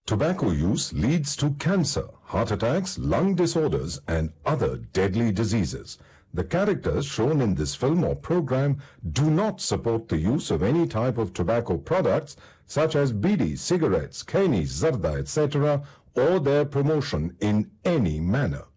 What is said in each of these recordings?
Tobacco use leads to cancer, heart attacks, lung disorders, and other deadly diseases. The characters shown in this film or program do not support the use of any type of tobacco products such as bidi, cigarettes, kani, zarda, etc., or their promotion in any manner.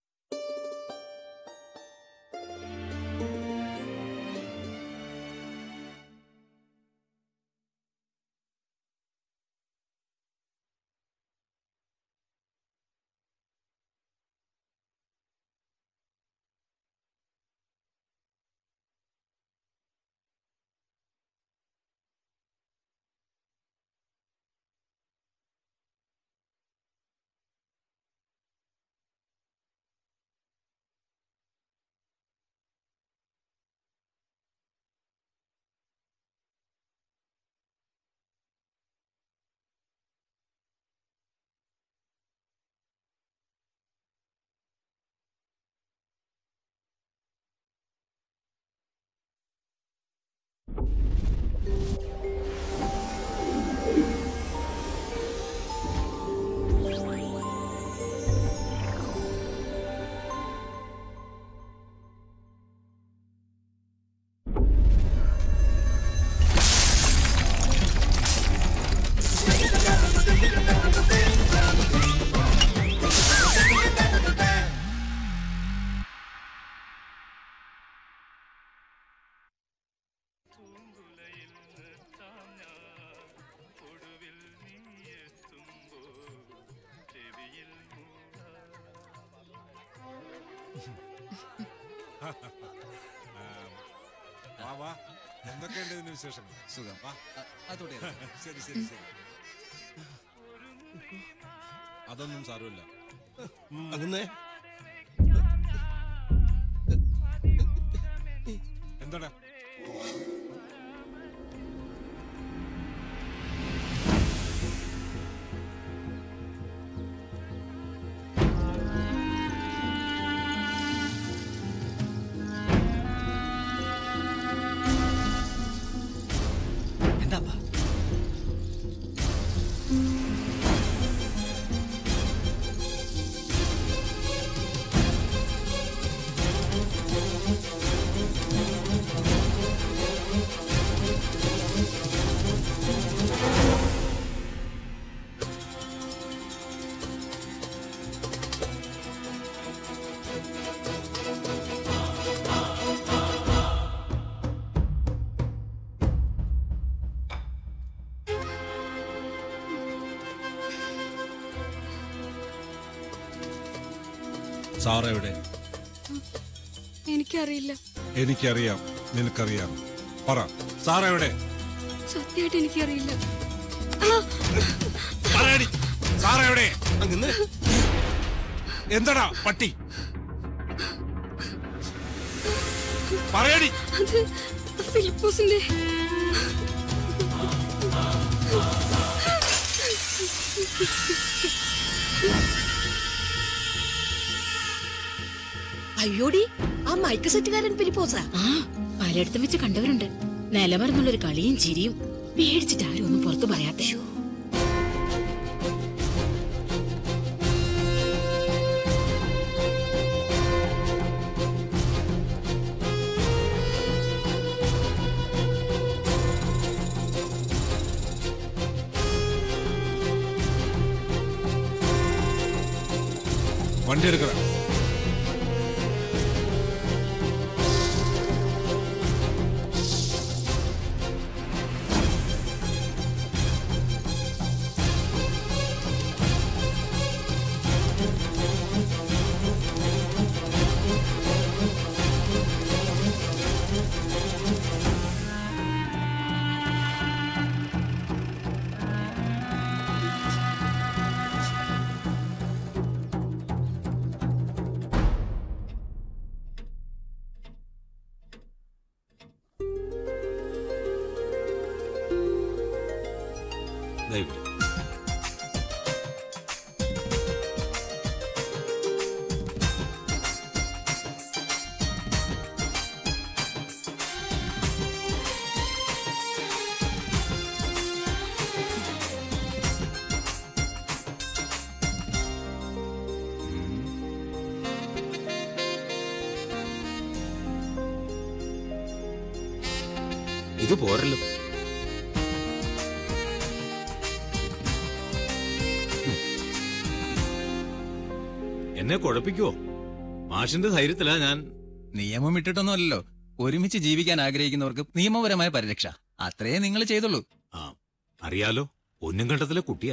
പൂങ്കുലയിൽ നിർത്താം ഞാൻ ഒടുവിൽ നീ എത്തുമ്പോൾ ചെവിയിൽ മൂളാം വാ വാ എന്തൊക്കെയുണ്ട് ഇതിന് വിശേഷങ്ങൾ സുഖം വാ അതോടെ ശരി ശരി ശരി അതൊന്നും സാരമില്ല അങ്ങനെ എന്താടാ എന്താപ്പാ സാർ എവിടെ എനിക്കറിയില്ല എനിക്കറിയാം നിനക്കറിയാം പറ സാർ എവിടെ സത്യമായിട്ട് എനിക്കറിയില്ല പറയടി സാർ എവിടെ അങ്ങനെ എന്താടാ പട്ടി പറയടി അത് ഫിലിപ്പോസിന്റെ അയ്യോടി ആ മൈക്ക് സെറ്റുകാരൻ പിരിപ്പോസാ ആ പലയിടത്തും വെച്ച് കണ്ടവരുണ്ട് നിലമറന്നുള്ളൊരു കളിയും ചിരിയും പേടിച്ചിട്ട് ആരും ഒന്നും പുറത്തു പറയാത്ത വണ്ടി എടുക്കട ദയവില്ല ഇത് പോരല്ലോ എന്നെ കുഴപ്പിക്കുവോ മാഷിന്റെ ധൈര്യത്തിലാ ഞാൻ നിയമം ഇട്ടിട്ടൊന്നുമല്ലല്ലോ ഒരുമിച്ച് ജീവിക്കാൻ ആഗ്രഹിക്കുന്നവർക്ക് നിയമപരമായ പരിരക്ഷ അത്രേ നിങ്ങൾ ചെയ്തുള്ളൂ ആ അറിയാലോ ഒന്നും കണ്ടത്തിലെ കുട്ടിയാ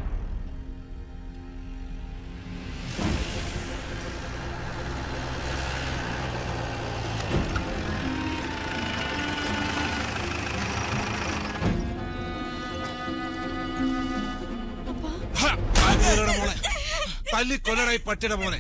ഹ, അങ്ങേരുടെ മോളെ തല്ലി കൊല്ലടായി പട്ടിയുടെ മോനെ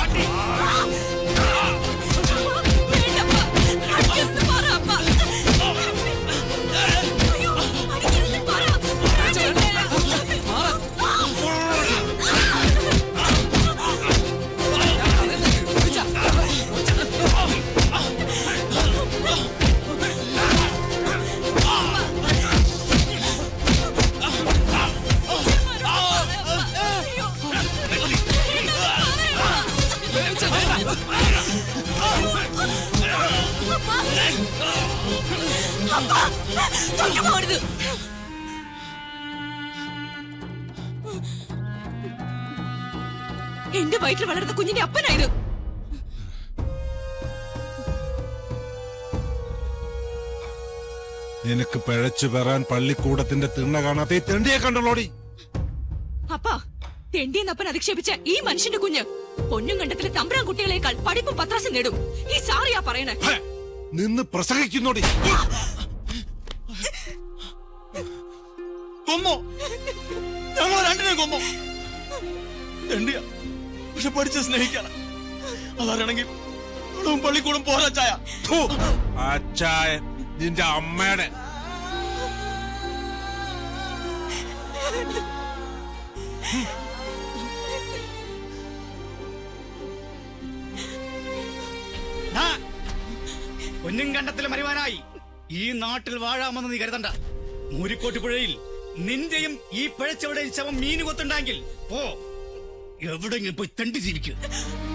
എന്റെ വയറ്റിൽ വളർന്ന കുഞ്ഞിന്റെ അപ്പനായത് നിനക്ക് പിഴച്ചു പെറാൻ പള്ളിക്കൂടത്തിന്റെ തിണ്ണ കാണാത്ത ഈ തെണ്ടിയെ കണ്ടല്ലോടി അപ്പാ തെണ്ടിയെന്നപ്പൻ അധിക്ഷേപിച്ച ഈ മനുഷ്യന്റെ കുഞ്ഞ് പൊന്നും കണ്ടത്തിലെ തമ്പ്രാൻ കുട്ടികളെക്കാൾ പഠിപ്പും പത്രാസും നേടും ഈ സാറിയാ പറയണേ ഹ, നിന്ന് പ്രസംഗിക്കുന്നോടി കൊമ്മോ ഞങ്ങൾ രണ്ടിനെ കൊമ്മോ രണ്ടിയ പക്ഷെ പഠിച്ച് സ്നേഹിക്കണം അതറിയണമെങ്കിൽ ഇവിടും പള്ളിക്കൂടും പോരാ ചായ ഥു, അച്ചായ നിന്റെ അമ്മയുടെ പൊന്നും കണ്ടത്തിലെ മരുവാനായി ഈ നാട്ടിൽ വാഴാമെന്ന് നീ കരുതണ്ട മൂരിക്കോട്ട് പുഴയിൽ നിന്റെയും ഈ പിഴച്ചവരുടെയും ശവം മീന് കൊത്തുണ്ടെങ്കിൽ പോ എവിടെങ്കിലും പോയി തണ്ടി ജീവിക്കുക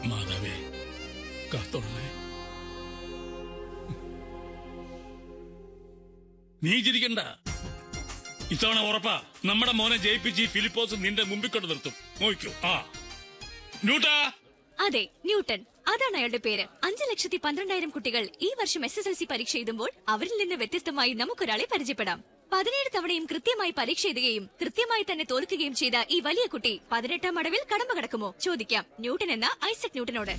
മാതാവേ കാത്തോളണേ നീ ചിരിക്കണ്ട ഇത്തവണ ഉറപ്പാ നമ്മുടെ മോനെ ജയിപ്പിച്ച് ഈ ഫിലിപ്പോസ് നിന്റെ മുമ്പിൽ കൊണ്ട് നിർത്തും നോക്കൂ ആ ന്യൂട്ടാ അതെ ന്യൂട്ടൺ അതാണ് അയാളുടെ പേര് അഞ്ചു ലക്ഷത്തി പന്ത്രണ്ടായിരം കുട്ടികൾ ഈ വർഷം എസ് എസ് എൽ സി പരീക്ഷ എഴുതുമ്പോൾ അവരിൽ നിന്ന് വ്യത്യസ്തമായി നമുക്കൊരാളെ പരിചയപ്പെടാം പതിനേഴ് തവണയും കൃത്യമായി പരീക്ഷ എഴുതുകയും കൃത്യമായി തന്നെ തോൽക്കുകയും ചെയ്ത ഈ വലിയ കുട്ടി പതിനെട്ടാം അടവിൽ കടമ്പ കടക്കുമോ ചോദിക്കാം ന്യൂട്ടൺ എന്ന ഐസക് ന്യൂട്ടനോട്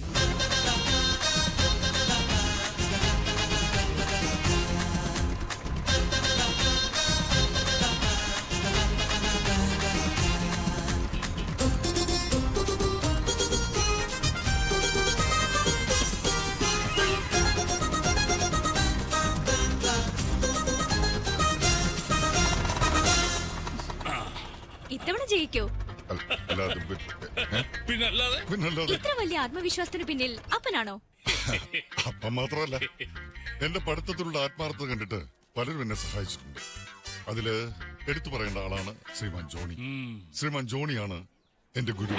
ഇത്തവണ ജയിക്കോ പിന്നല്ലാതെ പിന്നല്ലാതെ ഇത്ര വലിയ ആത്മവിശ്വാസത്തിന് പിന്നിൽ അപ്പനാണോ അപ്പം മാത്രമല്ല എന്റെ പഠിത്തത്തിലുള്ള ആത്മാർത്ഥത കണ്ടിട്ട് പലരും എന്നെ സഹായിച്ചിട്ടുണ്ട് അതില് എടുത്തു പറയേണ്ട ആളാണ് ശ്രീമാൻ ജോണി ശ്രീമാൻ ജോണിയാണ് എന്റെ ഗുരു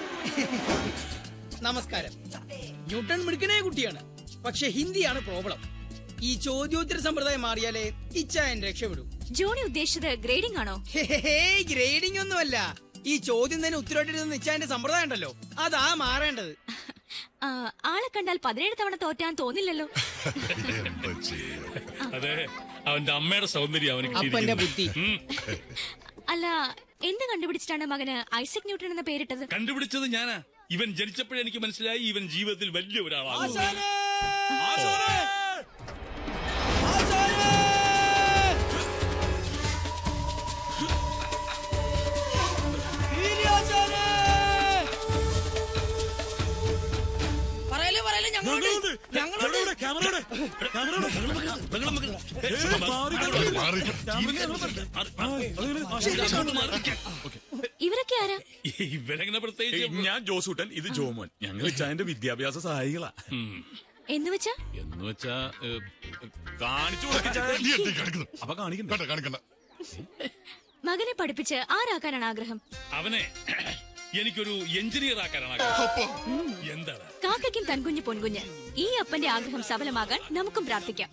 നമസ്കാരം ന്യൂട്ടൺ മിടുക്കനായ കുട്ടിയാണ് പക്ഷെ ഹിന്ദിയാണ് പ്രോബ്ലം ഈ ചോദ്യോത്തര സമ്പ്രദായം മാറിയാലേ ഇച്ചായൻ രക്ഷപ്പെടൂ ജോണി ഉദ്ദേശിച്ചത് ഗ്രേഡിംഗ് ആണോ ഗ്രേഡിംഗ് ഒന്നുമല്ല ഈ ചോദ്യം തന്നെ ഉത്തരവായിട്ട് ഇച്ചായന്റെ സമ്പ്രദായം ഉണ്ടല്ലോ അതാ മാറേണ്ടത് ആ, ആളെ കണ്ടാൽ പതിനേഴ് തവണ തോറ്റാൻ തോന്നില്ലല്ലോ എന്താ ചെയ്യാ അതെ അവന്റെ അമ്മയുടെ സൗന്ദര്യം അവന് അപ്പന്റെ കിട്ടിയിരിക്കുന്നു. ബുദ്ധി. ഉം. അല്ല എന്ത് കണ്ടുപിടിച്ചിട്ടാണ് മകന് ഐസക് ന്യൂട്ടൺ എന്ന പേരിട്ടത് കണ്ടുപിടിച്ചത് ഞാനാ ഇവൻ ജനിച്ചപ്പോഴേ എനിക്ക് മനസ്സിലായി ഇവൻ ജീവിതത്തിൽ വലിയ ഒരാളാണ് പറയലേ പറയലേ ഞങ്ങളുണ്ട് ഞങ്ങളുണ്ട് ഇവരൊക്കെ ആരാ ഇവരെങ്ങനെ പ്രത്യേകിച്ച് ഞാൻ ജോസൂട്ടൻ ഇത് ജോമോൻ ഞങ്ങൾ ഇച്ചായന്റെ വിദ്യാഭ്യാസ സഹായികളാ എന്ന് വെച്ചാ എന്ന് വെച്ചാ ഏ, കാണിച്ചു കൊടുക്കിച്ചായ. നീ എന്തീ കാണിക്കുന്നത്? അപ്പൊ കാണിക്കണ്ട കണ്ട കാണിക്കണ്ട മകനെ പഠിപ്പിച്ച് ആരാക്കാനാണ് ആഗ്രഹം അവനെ എനിക്കൊരു എഞ്ചിനീയർ ആക്കാനാണ് ആഗ്രഹം. എന്താണ് കാക്കയ്ക്കും തൻകുഞ്ഞ് പൊൻകുഞ്ഞ് ഈ അപ്പന്റെ ആഗ്രഹം സഫലമാകാൻ നമുക്കും പ്രാർത്ഥിക്കാം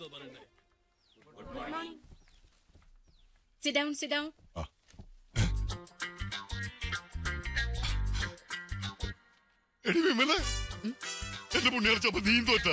സിറ്റ് ഡൗൺ സിറ്റ് ഡൗൺ എടി വിമല എന്റെ പുണ്യാർച്ചപ്പ നീ തോറ്റ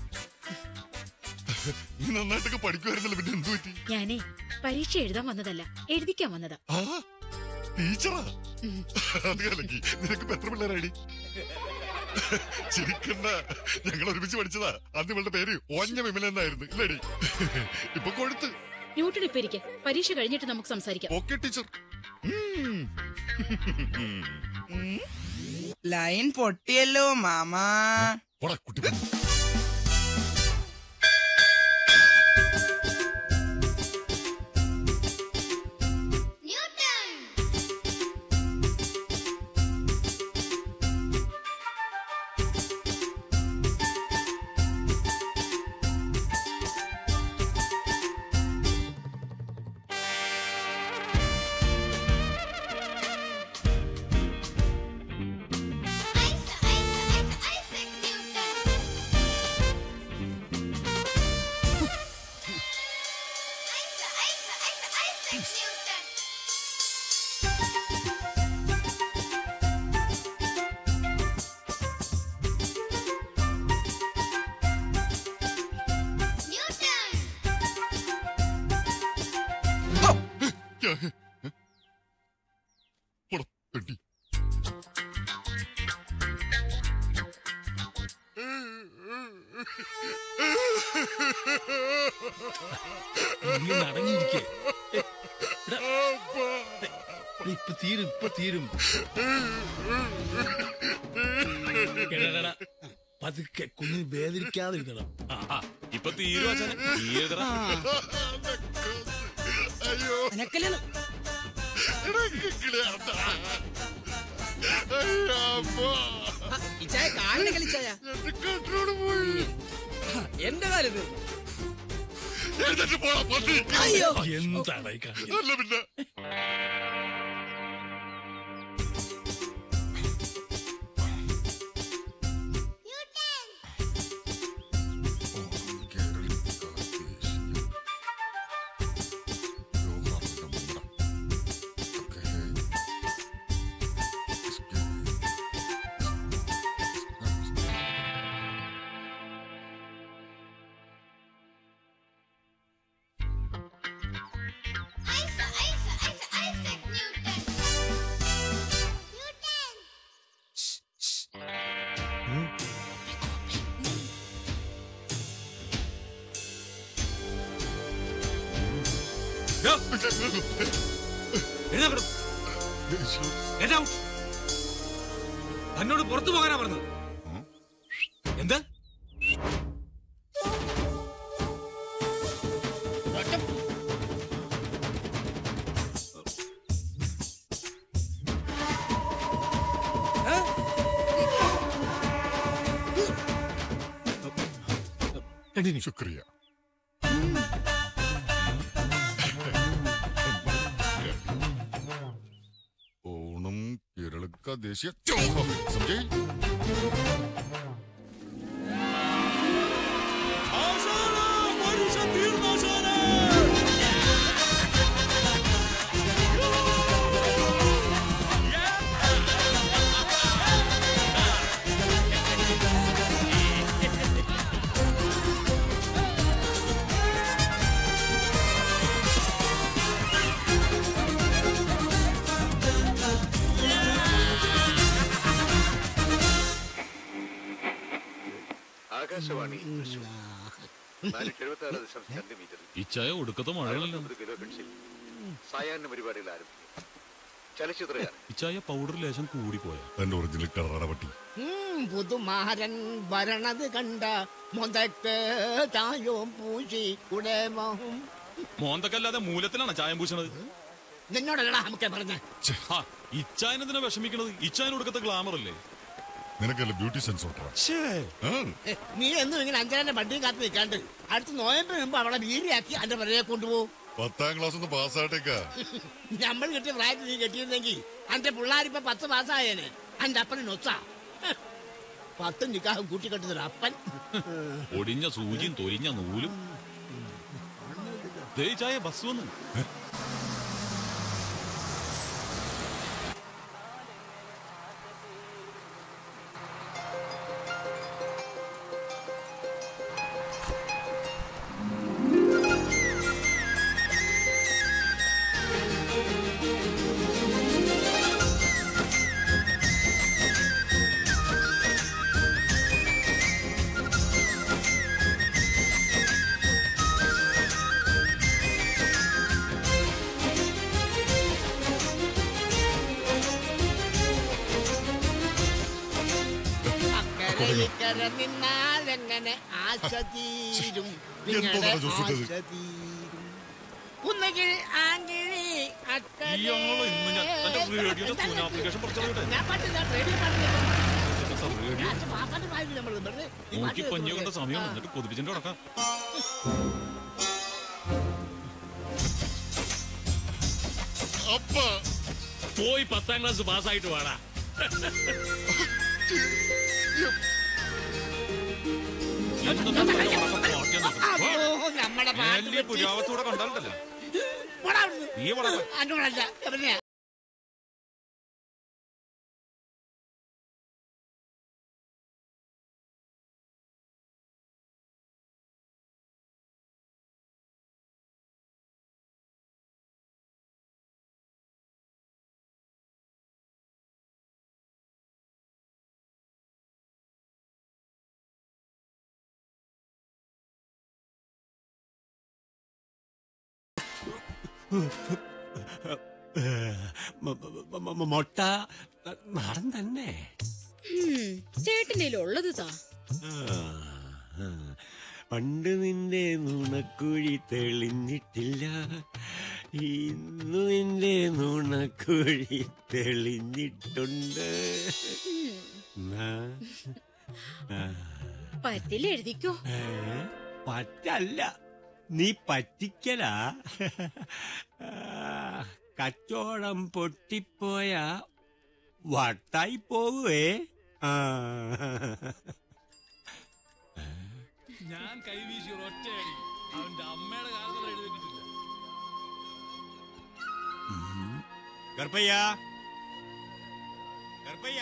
നീ നന്നായിട്ടൊക്കെ പഠിക്കുമായിരുന്നല്ലോ പിന്നെ എന്തു പറ്റി ഞാനേ പരീക്ഷ എഴുതാൻ വന്നതല്ല എഴുതിക്കാൻ വന്നതാ ആ ടീച്ചറാ അത് കലക്കി നിനക്ക് എത്ര പിള്ളേരാടി ചിരിക്കണ്ട ഞങ്ങൾ ഒരുമിച്ച് പഠിച്ചതാ അന്ന് ഇവളുടെ പേര് ഓഞ്ഞ വിമല എന്നായിരുന്നു ഇല്ലടി ഇപ്പൊ കൊഴുത്ത് ന്യൂട്ടൺ ഇപ്പൊ ഇരിക്കെ പരീക്ഷ കഴിഞ്ഞിട്ട് നമുക്ക് സംസാരിക്കാം ഓക്കെ ടീച്ചർ ലൈൻ പൊട്ടിയല്ലോ മാമാ പോടാ കുട്ടി പോടാ പെട്ടി നീ നടങ്ങിയിരിക്കേ ഇപ്പൊ തീരും ഇപ്പൊ തീരും എടാ, എടാ, എടാ. പതുക്കെ കുഞ്ഞിന് വേദനിക്കാതിരിക്കണം ആ, ആ. ഇപ്പൊ തീരുവാ തീരുതറ അയ്യോ അനക്കല്ലെന്ന് ഇച്ചായ കാലിനെ കളിച്ചായ എന്റെ കാല് തീർന്നു എഴുന്നേറ്റ് പോടാ പട്ടി അയ്യോ എന്താണ് ഈ കാണിക്കുന്നത്? അല്ല പിന്നെ എന്നോട് പുറത്തു പോകാനാ പറഞ്ഞത് എന്താ ശുക്രിയ ഓണം കേരളക്ക ദേശീയ त्योहार है, समझे ആകാശവാണി തൃശൂർ നാനൂറ്റി എഴുപത്തി ആറ് ദശാംശം രണ്ട് മീറ്ററിൽ ഈ ചായ ഒടുക്കത്തെ മഴയാണല്ലോ അറുപത്തൊമ്പത് കിലോ ഹെർട്സിൽ സായാഹ്ന പരിപാടികൾ ആരംഭിക്കും ചലച്ചിത്രഗാനം ഈ ചായ പൗഡർ ലേശം കൂടിപ്പോയ എന്റെ ഒറിജിനൽ കളറടപട്ടി ഉം, പുതുമാരൻ വരണത് കണ്ട മുതക്ക് ചായവും പൂശി കുടേമോഹം മോന്തക്കല്ലാതെ മൂലത്തിലാണ് ചായം പൂശണത് നിന്നോടല്ലടാ നമുക്ക് പറഞ്ഞ ഇച്ചായനെന്തിനാ വിഷമിക്കണത് ഇച്ചായൻ ഒടുക്കത്തെ ഗ്ലാമർ അല്ലേ നിനക്കല്ല ബ്യൂട്ടി സെൻസ് ഓട്ടറാ നീ എന്നും ഇങ്ങനെ അഞ്ചരന്റെ വണ്ടിയും കാത്ത് നിൽക്കാണ്ട് അടുത്ത് നോയമ്പിന് മുമ്പ് അവളെ വീരിയാക്കി അന്റെ പിറകെ കൊണ്ടുപോകും പത്താം ക്ലാസ് ഒന്ന് പാസ്സായിട്ടേക്കാ നമ്മൾ കിട്ടിയ പ്രായത്തിൽ നീ കെട്ടിയിരുന്നെങ്കിൽ അന്റെ പിള്ളേരിപ്പൊ പത്ത് പാസ്സായേനെ അന്റെ അപ്പന് നൊച്ച പത്തും നിക്കാഹും കൂട്ടിക്കെട്ടുന്നൊരു അപ്പൻ ഒടിഞ്ഞ സൂചിയും തൊരിഞ്ഞ നൂലും ദേ ഈ ചായ ബസ് വന്നു അക്കരെ ഇക്കരെ നിന്നാലെങ്ങനെ ആശ തീരും നിങ്ങളുടെ എന്തോന്നാ ജോസഫ് ഇത്? ആശ തീരും ഒന്നുകിൽ ആങ്കിഴി അക്കരെ ഇയാള് ഇന്ന് ഞാൻ തന്റെ റേഡിയോയുടെ ഫോൺ ആപ്ലിക്കേഷൻ പുറത്തു ഞാൻ പാട്ടില്ല റേഡിയോ പാട്ടില്ല റേഡിയോ ഞാൻ പാപ്പാന്റെ വായിക്കും നമ്മൾ വെറുതെ ഈ നോക്കി പാട്ട് പഞ്ഞു കണ്ട കേൾക്കുന്നത്. സമയം ആ. എന്നിട്ട് കൊതിപ്പിച്ചിട്ട് കിടക്കാം അപ്പ പോയി പത്താം ക്ലാസ് പാസ്സായിട്ട് വാടാ അപ്പോ നമ്മുടെ പാട്ട് വലിയ പുരാവത്തോടെ കണ്ടാലുണ്ടല്ലോ പോടാ അവിടുന്ന്. നീ വളർന്ന അന്നോടല്ല എവിടെയാ മൊട്ട നാടൻ തന്നെ ചേട്ടൻ്റെ ഉള്ളത് താ പണ്ട് നിന്റെ നുണക്കുഴി തെളിഞ്ഞിട്ടില്ല ഇന്നു നിന്റെ നുണക്കുഴി തെളിഞ്ഞിട്ടുണ്ട് എന്നാ, ആ, പറ്റില്ല എഴുതിക്കോ ഏ, പറ്റല്ല നീ പറ്റിക്കലാ ആ, കച്ചോടം പൊട്ടിപ്പോയ വട്ടായി പോവുവേ ആ ഞാൻ കൈവീശി ഒറ്റയടി അവന്റെ അമ്മയുടെ കാലത്തിൽ എഴുതിയിട്ടില്ല ഗർഭയ്യ ഗർഭയ്യ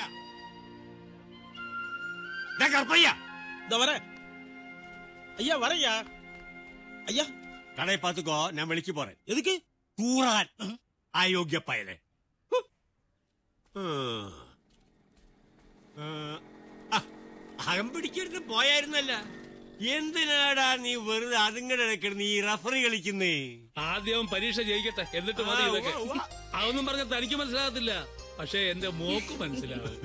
ദാ ഗർഭയ്യ இதோ வரேன் ஐயா வரையா ஐயா കടയിൽ പാത്തുക്കോ ഞാൻ വിളിക്ക് പോറേൻ எதுக்கு കൂറാൻ അയോഗ്യ പയലെ അകം പിടിക്കരുത് പോയായിരുന്നല്ല എന്തിനാടാ നീ വെറുതെ അതുങ്ങളുടെ ഇടയ്ക്കിടന്ന് ഈ റഫറി കളിക്കുന്നേ ആദ്യം അവൻ പരീക്ഷ ജയിക്കട്ടെ എന്നിട്ട് മതി ആ, ഇതൊക്കെ ഉവ്വ, ഉവ്വ. അതൊന്നും പറഞ്ഞ തനിക്ക് മനസ്സിലാകത്തില്ല പക്ഷെ എന്റെ മോക്ക് മനസ്സിലാവും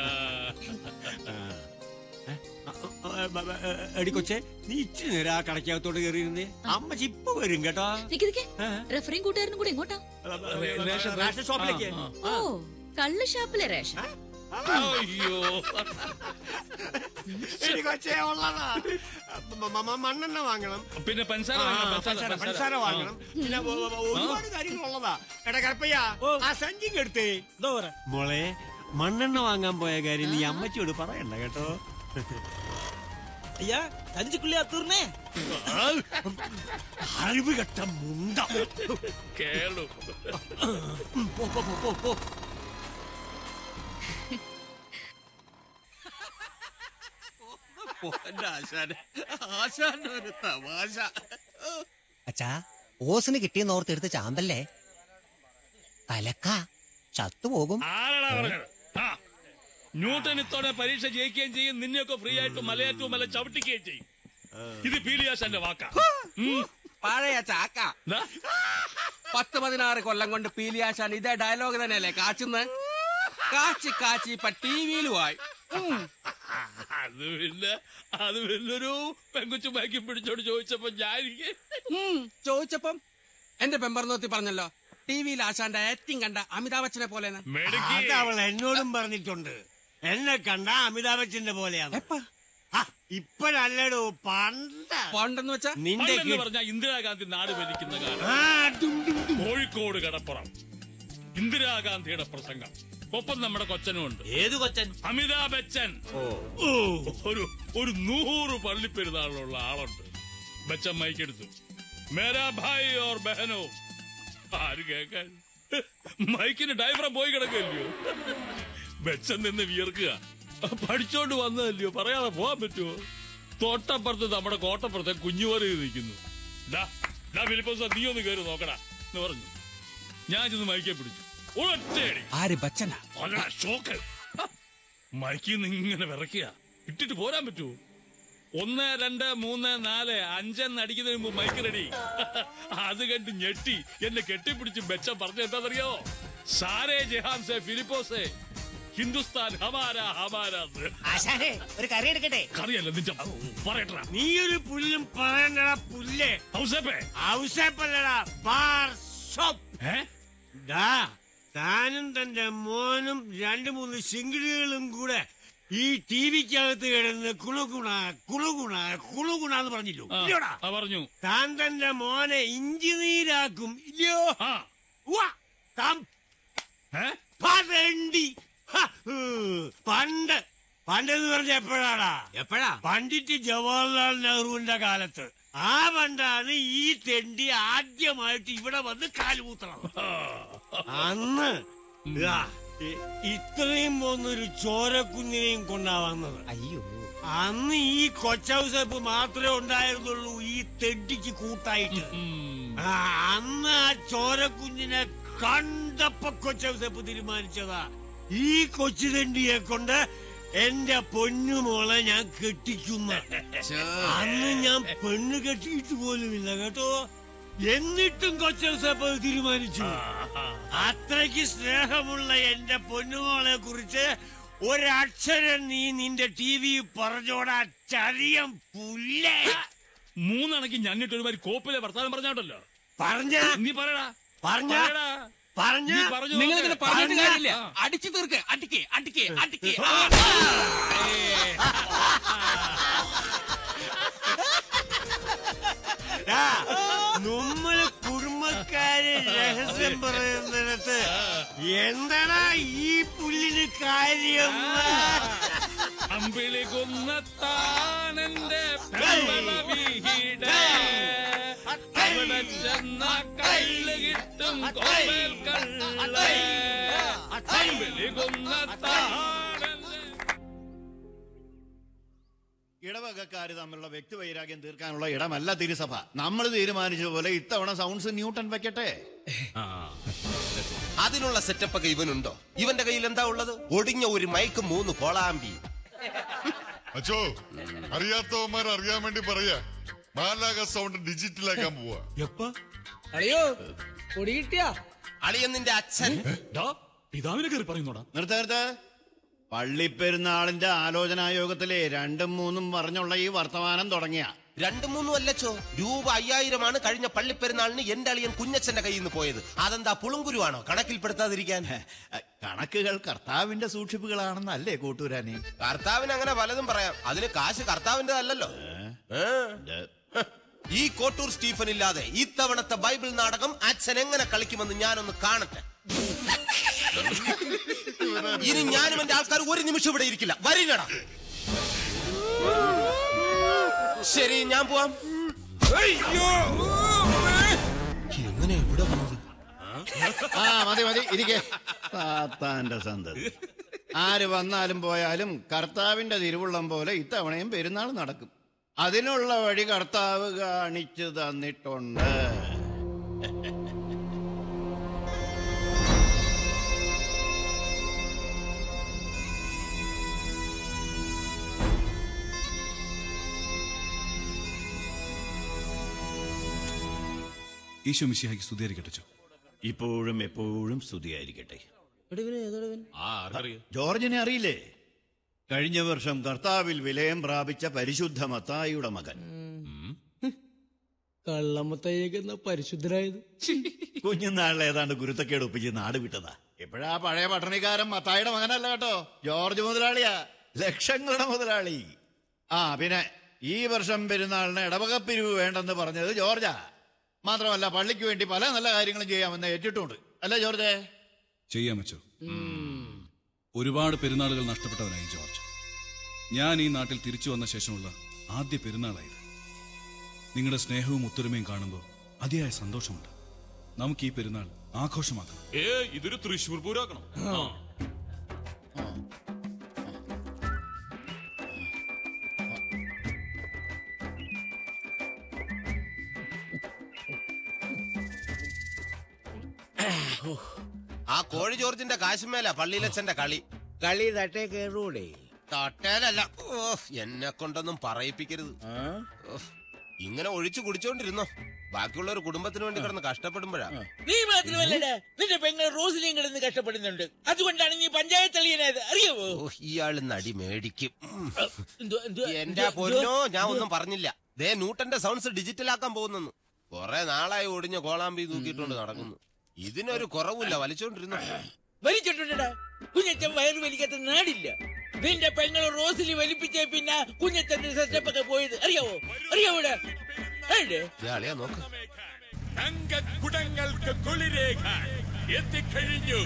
എടി കൊച്ചെ നീ ഇച്ചിരി നേരം ആ കടക്കകത്തോട്ട് കയറിയിരുന്നേ അമ്മ ഇപ്പൊ വരും കേട്ടോ നിക്ക് നിക്ക് റഫറിയും കൂട്ടുകാരനും കൂടെ എങ്ങോട്ടാ റേഷൻ റേഷൻ ഷോപ്പിലേക്ക് ഓ കള്ള് ഷാപ്പിലെ റേഷൻ അയ്യോ എടി കൊച്ചേ ഉള്ളതാ മ- മ- മ- മണ്ണെണ്ണ വാങ്ങണം പിന്നെ പഞ്ചസാര ആ, വാങ്ങണം, പഞ്ചസാര പഞ്ചസാര, പഞ്ചസാര പഞ്ചസാര. വാങ്ങണം പിന്നെ ഒ- ഒ- ഒരുപാട് കാര്യങ്ങളുള്ളതാ എടാ കറുപ്പയ്യ ആ സഞ്ചി എടുത്തേ മോളെ മണ്ണെണ്ണ വാങ്ങാൻ പോയ കാര്യം നീ അമ്മച്ചിയോട് പറയണ്ട കേട്ടോ അയ്യാ സഞ്ചിക്കുള്ളിയാ തീർന്നേ അറിവ് കെട്ട മുണ്ട കേളു പോ, പോ, പോ, പോ, പോ. പോന്റെ ആശാന് ആശാന്റെ ഒരു തമാശ അച്ഛാ ഓസിന് കിട്ടിയെന്ന് ഓർത്തെടുത്ത് ചാമ്പല്ലേ തലക്ക ചത്തുപോകും ആരാടാ പറഞ്ഞത് ആ ന്യൂട്ടൻ ഇത്തോടെ പരീക്ഷ ജയിക്കുകയും ചെയ്യും നിന്നെയൊക്കെ ഫ്രീ ആയിട്ട് മലയാറ്റവും മല ചവിട്ടിക്കുകയും ചെയ്യും ഇത് പീലിയാശാന്റെ വാക്കാ ഉം. പഴയ ചാക്ക ദാ, പത്ത് പതിനാറ് കൊല്ലം കൊണ്ട് പീലിയാശാൻ ഇതേ ഡയലോഗ് തന്നെയല്ലേ കാച്ചുന്ന് കാച്ചി കാച്ചി ഇപ്പൊ ടി വിയിലുമായി അത് പിന്നെ അത് പിന്നൊരു പെങ്കുച്ചു ബാക്കി പിടിച്ചോട് ചോദിച്ചപ്പോ ഞാൻ ചോദിച്ചപ്പം എന്റെ പെമ്പർനോത്തി പറഞ്ഞല്ലോ ടി വിയിൽ ആശാന്റെ ആക്ടിങ് കണ്ട അമിതാഭ് ബച്ചനെ പോലെ അത് അവൾ എന്നോടും പറഞ്ഞിട്ടുണ്ട് എന്നെ കണ്ട അമിതാഭ് ബച്ചന്റെ പോലെയാണ് ആ, ഇപ്പഴല്ലടോ പണ്ട് പണ്ടെന്ന് വെച്ചാ നിന്റെ പണ്ടെന്ന് കി- പറഞ്ഞാൽ ഇന്ദിരാഗാന്ധി നാട് ഭരിക്കുന്ന ആ, കാലം ഡും, ഡും, ഡും. കോഴിക്കോട് കടപ്പുറം ഇന്ദിരാഗാന്ധിയുടെ പ്രസംഗം ഒപ്പം നമ്മുടെ കൊച്ചനും ഉണ്ട് ഏത് കൊച്ചൻ അമിതാഭ് ബച്ചൻ ഒരു ഒരു നൂറ് പള്ളിപ്പെരുന്നാളിലുള്ള ആളുണ്ട് ബച്ചൻ മൈക്കെടുത്തു മേരാ ഭായ് ഓർ ബഹനോ ആര് കേക്കാൻ മൈക്കിന് ഡൈവറം പോയി കിടക്കല്ലയോ ബച്ചൻ നിന്ന് വിയർക്കുക പഠിച്ചോണ്ട് വന്നതല്ലയോ പറയാതെ പോകാൻ പറ്റുമോ തൊട്ടപ്പുറത്ത് നമ്മുടെ കോട്ടപ്പുറത്തെ കുഞ്ഞുവറി നിൽക്കുന്നു ഡാ ഡാ ഫിലിപ്പോസ് നീ ഒന്ന് കയറി നോക്കടാ എന്ന് പറഞ്ഞു ഞാൻ ചെന്ന് മൈക്കെ പിടിച്ചു ഒറ്റയടി ആര് ബച്ചന അല്ല ഷോക്ക് മൈക്കിൽ നിന്ന് ഇങ്ങനെ വിറയ്ക്കുക ഇട്ടിട്ട് പോരാൻ പറ്റുമോ ഒന്ന് രണ്ട് മൂന്ന് നാല് അഞ്ചെന്ന് അടിക്കുന്നതിന് മുമ്പ് മൈക്ക് റെഡി അത് കണ്ട് ഞെട്ടി എന്നെ കെട്ടിപ്പിടിച്ച് ബെച്ച പറഞ്ഞ എന്താണെന്നറിയോ സാരേ ജഹാൻ സെ ഫിലിപ്പോസേ ഹിന്ദുസ്ഥാൻ ഹമാര ഹമാര ആശാനെ ഒരു കറി എടുക്കട്ടെ കറിയല്ല നിന്റെ പറയട്ടാ നീ ഒരു പുല്ലും പറയണ്ടടാ പുല്ലേ ഔസേപ്പേ ഔസേപ്പല്ലടാ ബാർ ഷോപ്പ് ഏ ഡാ താനും തന്റെ മോനും രണ്ടു മൂന്ന് ശിങ്കിടികളും കൂടെ ഈ ടി വിക്കകത്ത് കിടന്ന് കുളുകുണ കുളുകുണ കുളുകുണ എന്ന് പറഞ്ഞില്ലോ ആ, ഇല്ലയോടാ ആ, പറഞ്ഞു താൻ തന്റെ മോനെ ഇഞ്ചിനീരാക്കും ഇല്ലയോ ആ ഉവ്വ, താൻ ഏ പരണ്ടി ഹ, ഹ്, പണ്ട് പണ്ടെന്ന് പറഞ്ഞ എപ്പോഴാടാ എപ്പോഴാ പണ്ഡിറ്റ് ജവഹർലാൽ നെഹ്റുവിന്റെ കാലത്ത് ആ പണ്ടാണ് ഈ തെണ്ടി ആദ്യമായിട്ട് ഇവിടെ വന്ന് കാലുകൂത്തണം അന്ന് ഇതാ, ഇ- ഇത്രയും പോന്നൊരു ചോരക്കുഞ്ഞിനെയും കൊണ്ടാ വന്നത് അയ്യോ അന്ന് ഈ കൊച്ചൗസപ്പ് മാത്രമേ ഉണ്ടായിരുന്നുള്ളൂ ഈ തെണ്ടിക്ക് കൂട്ടായിട്ട് ആ, അന്ന് ആ ചോരക്കുഞ്ഞിനെ കണ്ടപ്പോ കൊച്ചൗസപ്പ് തീരുമാനിച്ചതാ ഈ കൊച്ചു തെണ്ടിയെ കൊണ്ട് എന്റെ പൊന്നുമോളെ ഞാൻ കെട്ടിക്കുന്ന അന്ന് ഞാൻ പെണ്ണ് കെട്ടിയിട്ട് പോലുമില്ല കേട്ടോ എന്നിട്ടും കൊച്ചൗസപ്പ് അത് തീരുമാനിച്ചു അത്രയ്ക്ക് സ്നേഹമുള്ള എന്റെ പൊന്നുമോളെ കുറിച്ച് ഒരക്ഷരം നീ നിന്റെ ടി വി പറഞ്ഞോടാ ചരിയം പുല്ലേ മൂന്നണക്ക് ഞന്നിട്ട് ഒരുമാതിരി കോപ്പിലെ വർത്താനം പറഞ്ഞാട്ടല്ലോ പറഞ്ഞ നീ പറയടാ പറഞ്ഞ പറയടാ. പറഞ്ഞ നീ പറഞ്ഞു നിങ്ങൾ നോക്ക്. ഇങ്ങനെ പറഞ്ഞിട്ട് പറഞ്ഞ. കാര്യമില്ല ആ. അടിച്ചു തീർക്ക് അടിക്ക് അടിക്ക് അടിക്ക് ആ. ഡാ, നമ്മള് കുടുംബക്കാര് രഹസ്യം പറയുന്നിടത്ത് എന്താടാ ഈ പുല്ലിന് കാര്യം അമ്പിളി കുന്നത്താനെന്റെ പെമ്പള വീടെ അവിടെ ചെന്ന കള്ള് കിട്ടും കോമൽ കള്ള് അമ്പിളി കുന്നത്താനെന്റെ ഇടവകക്കാര് തമ്മിലുള്ള വ്യക്തിവൈരാഗ്യം തീർക്കാനുള്ള ഇടമല്ല തിരുസഭ നമ്മൾ തീരുമാനിച്ചതുപോലെ ഇത്തവണ സൗണ്ട്സ് ന്യൂട്ടൺ വെക്കട്ടെ അതിനുള്ള സെറ്റപ്പ് ഒക്കെ ഇവനുണ്ടോ ഇവന്റെ കയ്യിൽ എന്താ ഉള്ളത് ഒടിഞ്ഞ ഒരു മൈക്ക് മൂന്ന് കോളാമ്പി അച്ചോ അറിയാത്തവന്മാർ അറിയാൻ വേണ്ടി പറയാ മാലാക സൗണ്ട് ഡിജിറ്റലാക്കാൻ പോവാ എപ്പ അളിയോ പൊടി കിട്ടിയാ അളിയൻ നിന്റെ അച്ഛൻ പിതാവിനെ കയറി പറയുന്നോടാ നിർത്ത നിർത്ത പള്ളിപ്പെരുന്നാളിന്റെ ആലോചനാ യോഗത്തിലെ രണ്ടും മൂന്നും പറഞ്ഞുള്ള ഈ വർത്തമാനം തുടങ്ങിയ രണ്ടു മൂന്നും അല്ലച്ചോ രൂപ അയ്യായിരമാണ് കഴിഞ്ഞ പള്ളിപ്പെരുന്നാളിന് എന്റെ അളിയൻ കുഞ്ഞച്ഛന്റെ കയ്യിൽ നിന്ന് പോയത് അതെന്താ പുളുങ്കുരുവാണോ കണക്കിൽപ്പെടുത്താതിരിക്കാൻ കണക്കുകൾ കർത്താവിന്റെ സൂക്ഷിപ്പുകളാണെന്നല്ലേ കൂട്ടൂരാനെ കർത്താവിന് അങ്ങനെ പലതും പറയാം അതിന് കാശ് കർത്താവിന്റെ അല്ലല്ലോ ഈ കോട്ടൂർ സ്റ്റീഫൻ ഇല്ലാതെ ഇത്തവണത്തെ ബൈബിൾ നാടകം അച്ഛൻ എങ്ങനെ കളിക്കുമെന്ന് ഞാനൊന്ന് കാണട്ടെ ഇനി ഞാനും എന്റെ ആൾക്കാർ ഒരു നിമിഷം ഇവിടെ ഇരിക്കില്ല വരില്ലടാ ശരി ഞാൻ പോവാം എങ്ങനെ ഇവിടെ വന്നത് ആ മതി മതി ഇരിക്കെ താത്താന്റെ സന്തതി ആര് വന്നാലും പോയാലും കർത്താവിന്റെ തിരുവുള്ളം പോലെ ഇത്തവണയും പെരുന്നാൾ നടക്കും അതിനുള്ള വഴി കർത്താവ് കാണിച്ചു തന്നിട്ടുണ്ട് ഈശോ മിശിഹായ്ക്ക് സ്തുതിയായിരിക്കട്ടെ ചോ ഇപ്പോഴും എപ്പോഴും സ്തുതിയായിരിക്കട്ടെ ആ ആർക്കറിയാം ജോർജിനെ അറിയില്ലേ കഴിഞ്ഞ വർഷം കർത്താവിൽ വിലയം പ്രാപിച്ച പരിശുദ്ധ മത്തായിയുടെ മകൻ കള്ളമ്മത്തയ്യേക്കുന്ന പരിശുദ്ധരായത് കുഞ്ഞുനാളിൽ ഏതാണ്ട് ഗുരുത്തക്കേട് ഒപ്പിച്ച് നാട് വിട്ടതാ ഇപ്പോഴാ പഴയ പട്ടണിക്കാരൻ മത്തായിയുടെ മകനല്ല കേട്ടോ ജോർജ് മുതലാളിയാ ലക്ഷങ്ങളുടെ മുതലാളി ആ പിന്നെ ഈ വർഷം പെരുന്നാളിന് ഇടവകപ്പിരിവ് വേണ്ടെന്ന് പറഞ്ഞത് ജോർജാ മാത്രമല്ല പള്ളിക്ക് വേണ്ടി പല നല്ല കാര്യങ്ങളും ചെയ്യാമെന്ന് ഏറ്റിട്ടുണ്ട് അല്ലേ ജോർജേ ചെയ്യാൻ വെച്ചോ ഒരുപാട് പെരുന്നാളുകൾ നഷ്ടപ്പെട്ടവനായി ജോർജ് ഞാൻ ഈ നാട്ടിൽ തിരിച്ചു വന്ന ശേഷമുള്ള ആദ്യ പെരുന്നാളായത് നിങ്ങളുടെ സ്നേഹവും ഒത്തൊരുമയും കാണുമ്പോൾ അതിയായ സന്തോഷമുണ്ട് നമുക്ക് ഈ പെരുന്നാൾ ആഘോഷമാക്കണം ഏ ഇതൊരു തൃശ്ശൂർ പൂരാക്കണം ആ. ആ കോഴി ജോർജിന്റെ കാശുമേല പള്ളിയിലച്ഛന്റെ കളി കളി തട്ടേ കയറൂടെ തട്ടേലല്ല ഓ എന്നെ കൊണ്ടൊന്നും പറയിപ്പിക്കരുത് ഓ, ഇങ്ങനെ ഒഴിച്ചു കുടിച്ചോണ്ടിരുന്നോ ബാക്കിയുള്ള ഒരു കുടുംബത്തിന് വേണ്ടി കിടന്ന് കഷ്ടപ്പെടുമ്പോഴാ നീ മാത്രമല്ലടാ നിന്റെ പെങ്ങൾ റോസിനെയും കിടന്ന് കഷ്ടപ്പെടുന്നുണ്ട് അതുകൊണ്ടാണ് നീ പഞ്ചായത്ത് അളിയനായത് അറിയാവോ ഓ, ഇയാള് നടി മേടിക്കും ഉം. എന്തോ- എന്തോ- എന്റെ എന്തോ- പൊന്നോ ഞാൻ എന്തോ- ഒന്നും പറഞ്ഞില്ല ദേ ന്യൂട്ടന്റെ സൗണ്ട്സ് ഡിജിറ്റലാക്കാൻ പോകുന്നു കൊറേ നാളായി ഒടിഞ്ഞ കോളാമ്പി തൂക്കിയിട്ടുണ്ട് നടക്കുന്നു ഇതിനൊരു കുറവില്ല വലിച്ചോണ്ടിരുന്നു വലിച്ചിട്ടുണ്ടടാ കുഞ്ഞച്ചൻ വയറ് വലിക്കാത്ത നാടില്ല നിന്റെ പെങ്ങൾ റോസിലി വലിപ്പിച്ചേ പിന്നെ കുഞ്ഞച്ചന്റെ സെറ്റപ്പ് ഒക്കെ പോയത് അറിയാവോ അറിയാവോടാ ഏടെ? അളിയാ നോക്ക് തങ്കക്കുടങ്ങൾക്ക് കുളിരേഖ എത്തിക്കഴിഞ്ഞു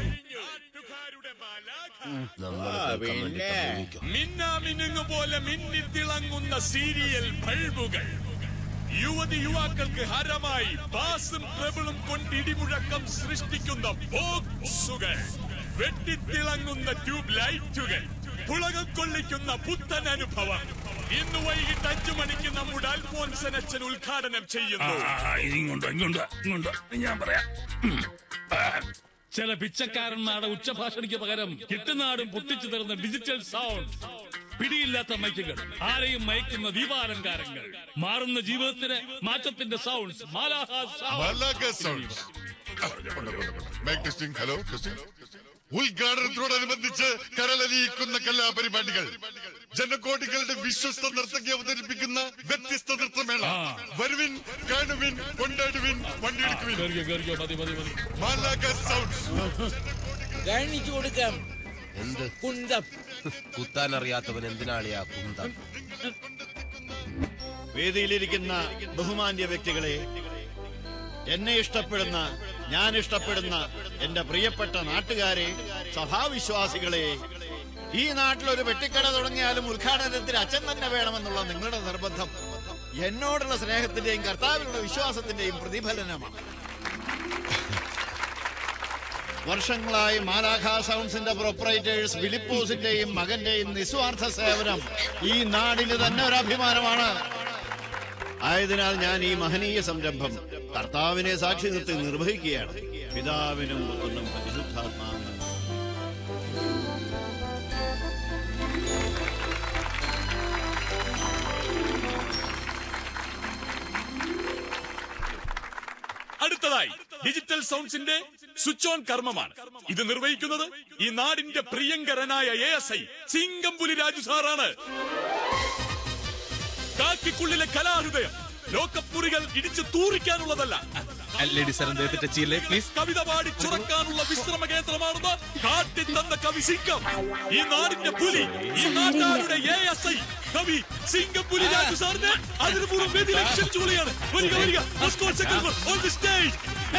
മിന്നാമിനുങ്ങ് പോലെ മിന്നിത്തിളങ്ങുന്ന സീരിയൽ ബൾബുകൾ യുവതി യുവാക്കൾക്ക് ഹരമായി ബാസും ട്രബിളും കൊണ്ട് ഇടിമുഴക്കം സൃഷ്ടിക്കുന്ന ബോക്സുകൾ വെട്ടിത്തിളങ്ങുന്ന ട്യൂബ് ലൈറ്റുകൾ പുളകം കൊള്ളിക്കുന്ന പുത്തൻ അനുഭവം ഇന്ന് വൈകിട്ട് അഞ്ചു മണിക്ക് നമ്മുടെ അൽഫോൻസൻ അച്ഛൻ ഉദ്ഘാടനം ചെയ്യുന്നു ഇങ്ങോട്ടോ ഇങ്ങോട്ടോ ഇങ്ങോട്ടോ ഞാൻ പറയാം ഉം. ആ, ചില പിച്ചക്കാരന്മാരുടെ ഉച്ചഭാഷണിക്ക് പകരം കിട്ടുന്നാടും പൊട്ടിച്ചു തരുന്ന ഡിജിറ്റൽ സൗണ്ട് പിടിയില്ലാത്ത മൈക്കുകൾ ആരെയും മയക്കുന്ന ദീപാലങ്കാരങ്ങൾ മാറുന്ന ജീവിതത്തിന് മാറ്റത്തിന്റെ സൗണ്ട്സ് മാലാഹ മാലാഖ sounds. Mic testing. Hello, testing. ഉദ്ഘാടനത്തോടനുബന്ധിച്ച് കരളലിയിക്കുന്ന കലാപരിപാടികൾ ജനകോടികളുടെ വിശ്വസ്ത നർത്തകി അവതരിപ്പിക്കുന്ന വ്യത്യസ്ത നൃത്തമേള വരുവിൻ കാണുവിൻ കൊണ്ടാടുവിൻ വണ്ടിയെടുക്കുവിൻ മാലാഖ സൗണ്ട്സ് കാണിച്ചു കൊടുക്കാം എന്ത് കുന്തം കുത്താൻ അറിയാത്തവൻ എന്തിനാളിയാ കുന്തം വേദിയിലിരിക്കുന്ന ബഹുമാന്യ വ്യക്തികളെ എന്നെ ഇഷ്ടപ്പെടുന്ന ഞാൻ ഇഷ്ടപ്പെടുന്ന എന്റെ പ്രിയപ്പെട്ട നാട്ടുകാരെ സഭാവിശ്വാസികളെ ഈ നാട്ടിൽ ഒരു വെട്ടിക്കട തുടങ്ങിയാലും ഉദ്ഘാടനത്തിന് അച്ഛൻ തന്നെ വേണമെന്നുള്ള നിങ്ങളുടെ നിർബന്ധം എന്നോടുള്ള സ്നേഹത്തിന്റെയും കർത്താവിനുള്ള വിശ്വാസത്തിന്റെയും പ്രതിഫലനമാണ് വർഷങ്ങളായി മാലാഖ സൗണ്ട്സിന്റെ പ്രൊപ്പറേറ്റേഴ്സ് ഫിലിപ്പോസിന്റെയും മകന്റെയും നിസ്വാർത്ഥ സേവനം ഈ നാടിന് തന്നെ ഒരു അഭിമാനമാണ് ആയതിനാൽ ഞാൻ ഈ മഹനീയ സംരംഭം കർത്താവിനെ സാക്ഷി നിർത്തി നിർവഹിക്കുകയാണ് പിതാവിനും പുത്രനും പരിശുദ്ധാത്മാവിനും ഡിജിറ്റൽ സൗണ്ട്സിന്റെ സ്വിച്ച് ഓൺ കർമ്മമാണ് ഇത് നിർവഹിക്കുന്നത് ഈ നാടിന്റെ പ്രിയങ്കരനായ എ എസ് ഐ ചിങ്കംപുലി രാജു സാറാണ് കാക്കിക്കുള്ളിലെ കലാഹൃദയം ലോക്കപ്പ് മുറികൾ ഇടിച്ചു തൂറിക്കാനുള്ളതല്ല ലേഡി സാർ എന്തേ ടച്ചില്ലേ പ്ലീസ് കവിത പാടി ചുറക്കാനുള്ള വിശ്രമ കേന്ദ്രമാണെന്ന് കാട്ടി തന്ന കവി സിംഗം ഈ നാടിന്റെ പുലി ഈ നാട്ടാരുടെ എ എസ് ഐ കവി സിംഗപ്പുലി രാജു സാറിന് അതിനുപൂർവ്വം വേദി ലക്ഷ്യച്ചു കൊള്ളുകയാണ് വരിക വരിക Let's go, second one, on the stage.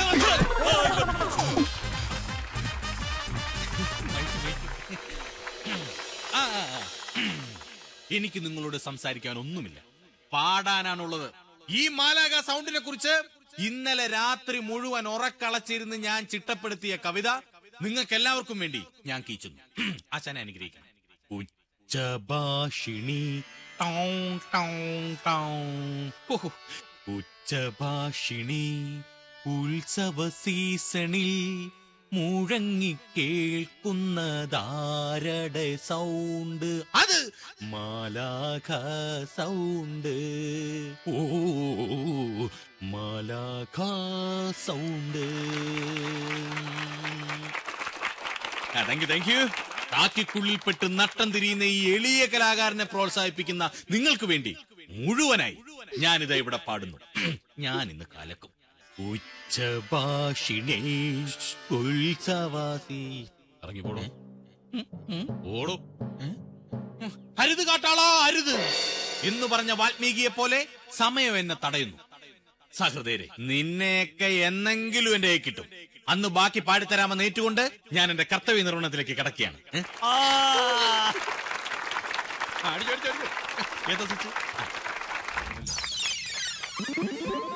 ആ, ആ, ആ. എനിക്ക് നിങ്ങളോട് സംസാരിക്കാൻ ഒന്നുമില്ല പാടാനാണുള്ളത് ഈ മാലാക സൗണ്ടിനെ കുറിച്ച് ഇന്നലെ രാത്രി മുഴുവൻ ഉറക്കളച്ചിരുന്ന് ഞാൻ ചിട്ടപ്പെടുത്തിയ കവിത നിങ്ങൾക്ക് എല്ലാവർക്കും വേണ്ടി ഞാൻ കീച്ചുന്നു ആശാനെ അനുഗ്രഹിക്കണം ഉച്ചഭാഷിണി ടൗൺ ടൗൺ ടൗൺ ഹോ, ഉച്ചഭാഷിണി ഉത്സവ സീസണിൽ മുഴങ്ങി കേൾക്കുന്നതാരടെ സൗണ്ട് അത് മാലാഖ സൗണ്ട് ഓ മാലാഖ sound thank you thank you കാക്കിക്കുള്ളിൽപ്പെട്ട് നട്ടം തിരിയുന്ന ഈ എളിയ കലാകാരനെ പ്രോത്സാഹിപ്പിക്കുന്ന നിങ്ങൾക്ക് വേണ്ടി മുഴുവനായി ഞാനിതാ ഇവിടെ പാടുന്നു ഞാൻ ഇന്ന് കലക്കും ഉച്ചഭാഷിണേ ഉത്സവാസി ഇറങ്ങി പോടോ ഓടോ അരുത് കാട്ടാളാ അരുത് എന്ന് പറഞ്ഞ വാൽമീകിയെ പോലെ സമയം എന്നെ തടയുന്നു സഹൃദയരെ നിന്നെയൊക്കെ എന്നെങ്കിലും എന്റെ കയ്യിൽ കിട്ടും അന്ന് ബാക്കി പാടിത്തരാമെന്ന് ഏറ്റുകൊണ്ട് ഞാൻ എന്റെ കർത്തവ്യ നിർവഹണത്തിലേക്ക് കിടക്കുകയാണ് ഏ? ആ! അടിച്ചോ, അടിച്ചോ, അടിച്ചോ. ഏതാ സ്വിച്ച്?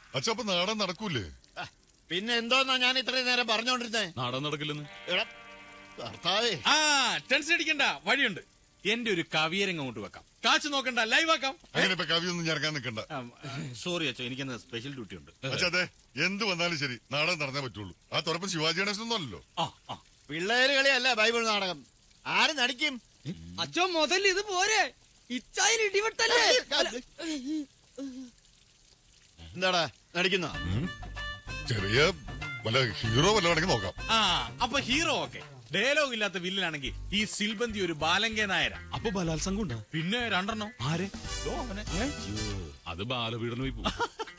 അച്ഛാ അപ്പൊ നാടൻ നടക്കൂലേ പിന്നെ എന്തോന്നാ ഞാൻ ഇത്രയും നേരം പറഞ്ഞോണ്ടിരുന്നേ നാടൻ നടക്കില്ലെന്ന് എടാ, കർത്താവേ ആ ടെൻഷൻ അടിക്കണ്ട വഴിയുണ്ട് എന്റെ ഒരു കവിയരങ്ങ് കൊണ്ട് വെക്കാം കാശ് നോക്കണ്ട ലൈവ് ആക്കാം അങ്ങനെ ഇപ്പൊ കവിയൊന്നും ഞാൻ ഇറങ്ങാൻ നിൽക്കണ്ട സോറി അച്ഛോ എനിക്കെന്ന് സ്പെഷ്യൽ ഡ്യൂട്ടി ഉണ്ട് അച്ഛാ അതെ എന്ത് വന്നാലും ശരി നാടൻ നടന്നേ പറ്റുള്ളൂ ആ തുറപ്പ് ശിവാജി ഗണേശനൊന്നും അല്ലല്ലോ പിള്ളേര് കളിയല്ല ബൈബിൾ നാടകം ആര് നടിക്കും അച്ഛൻ മുതൽ ഇത് പോരെ ഇച്ചായി ഇടിവെട്ടല്ലേ എന്താടാ നടിക്കുന്ന ചെറിയ വല്ല ഹീറോ വല്ലതാണെങ്കിൽ നോക്കാം ആ അപ്പൊ ഹീറോ ഓക്കെ ഡയലോഗ് ഇല്ലാത്ത വില്ലനാണെങ്കിൽ ഈ സിൽബന്തി ഒരു ബാലങ്കേ നായര അപ്പൊ ബലാത്സംഗം ഉണ്ടാ പിന്നെ രണ്ടെണ്ണം ആരെ ദോ അവനെ. അത് ബാലപീഡനമായി പോകും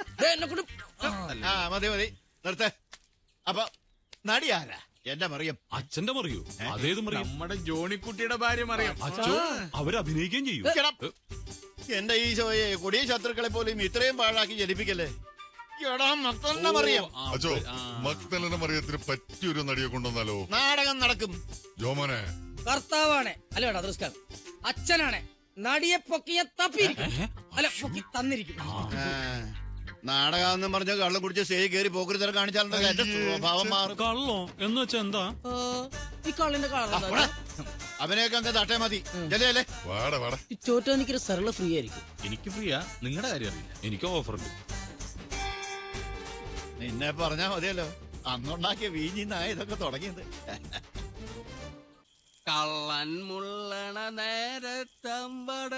ആ മതി മതി നിർത്തേ അപ്പൊ നടി ആരാ എന്റെ മറിയം അച്ഛന്റെ മറിയോ അതേത് മറിയും നമ്മുടെ ജോണിക്കുട്ടിയുടെ ഭാര്യ മറിയാം അച്ഛോ അവരഭിനയിക്കുകയും ചെയ്യും എടാ, എന്റെ ഈ ശോയെ കൊടിയ ശത്രുക്കളെ പോലും ഇത്രയും പാഴാക്കി ജനിപ്പിക്കല്ലേ എടാ മക്കളുടെ മറിയം അച്ഛോ മക്തലന്റെ മറിയത്തിന് പറ്റിയൊരു നടിയെ കൊണ്ടുവന്നാലോ നാടകം നടക്കും ജോമോനെ കർത്താവാണ് അല്ല വേണ്ട റിസ്ക്കാണ് അച്ഛനാണ് നടിയെ പൊക്കിയ തപ്പിയിരിക്കും അല്ല പൊക്കി തന്നിരിക്കും നാടകം എന്നും പറഞ്ഞ കള്ളം കുടിച്ച് സ്റ്റേജ് കയറി പോക്കരുത്തരം കാണിച്ചാലുണ്ടല്ലോ എന്റെ സ്വഭാവം മാറും കള്ളോ എന്ന് വെച്ചാ എന്താ ഈ കള്ളിന്റെ കളർ അവനെയൊക്കെ അങ്ങ് തട്ടേ മതി ചെല്ലേ വാടാ വാടാ ഈ ചോറ്റാനിക്കൊരു സരള ഫ്രീ ആയിരിക്കും എനിക്ക് ഫ്രീയാ നിങ്ങളുടെ കാര്യം അറിയില്ല എനിക്ക് ഓഫർ ഉണ്ട് നിന്നെ പറഞ്ഞാ മതിയല്ലോ അന്നുണ്ടാക്കിയ വീഞ്ഞിന്നായ ഇതൊക്കെ തുടങ്ങിയത് കള്ളൻ മുള്ളണ നേരത്തമ്പട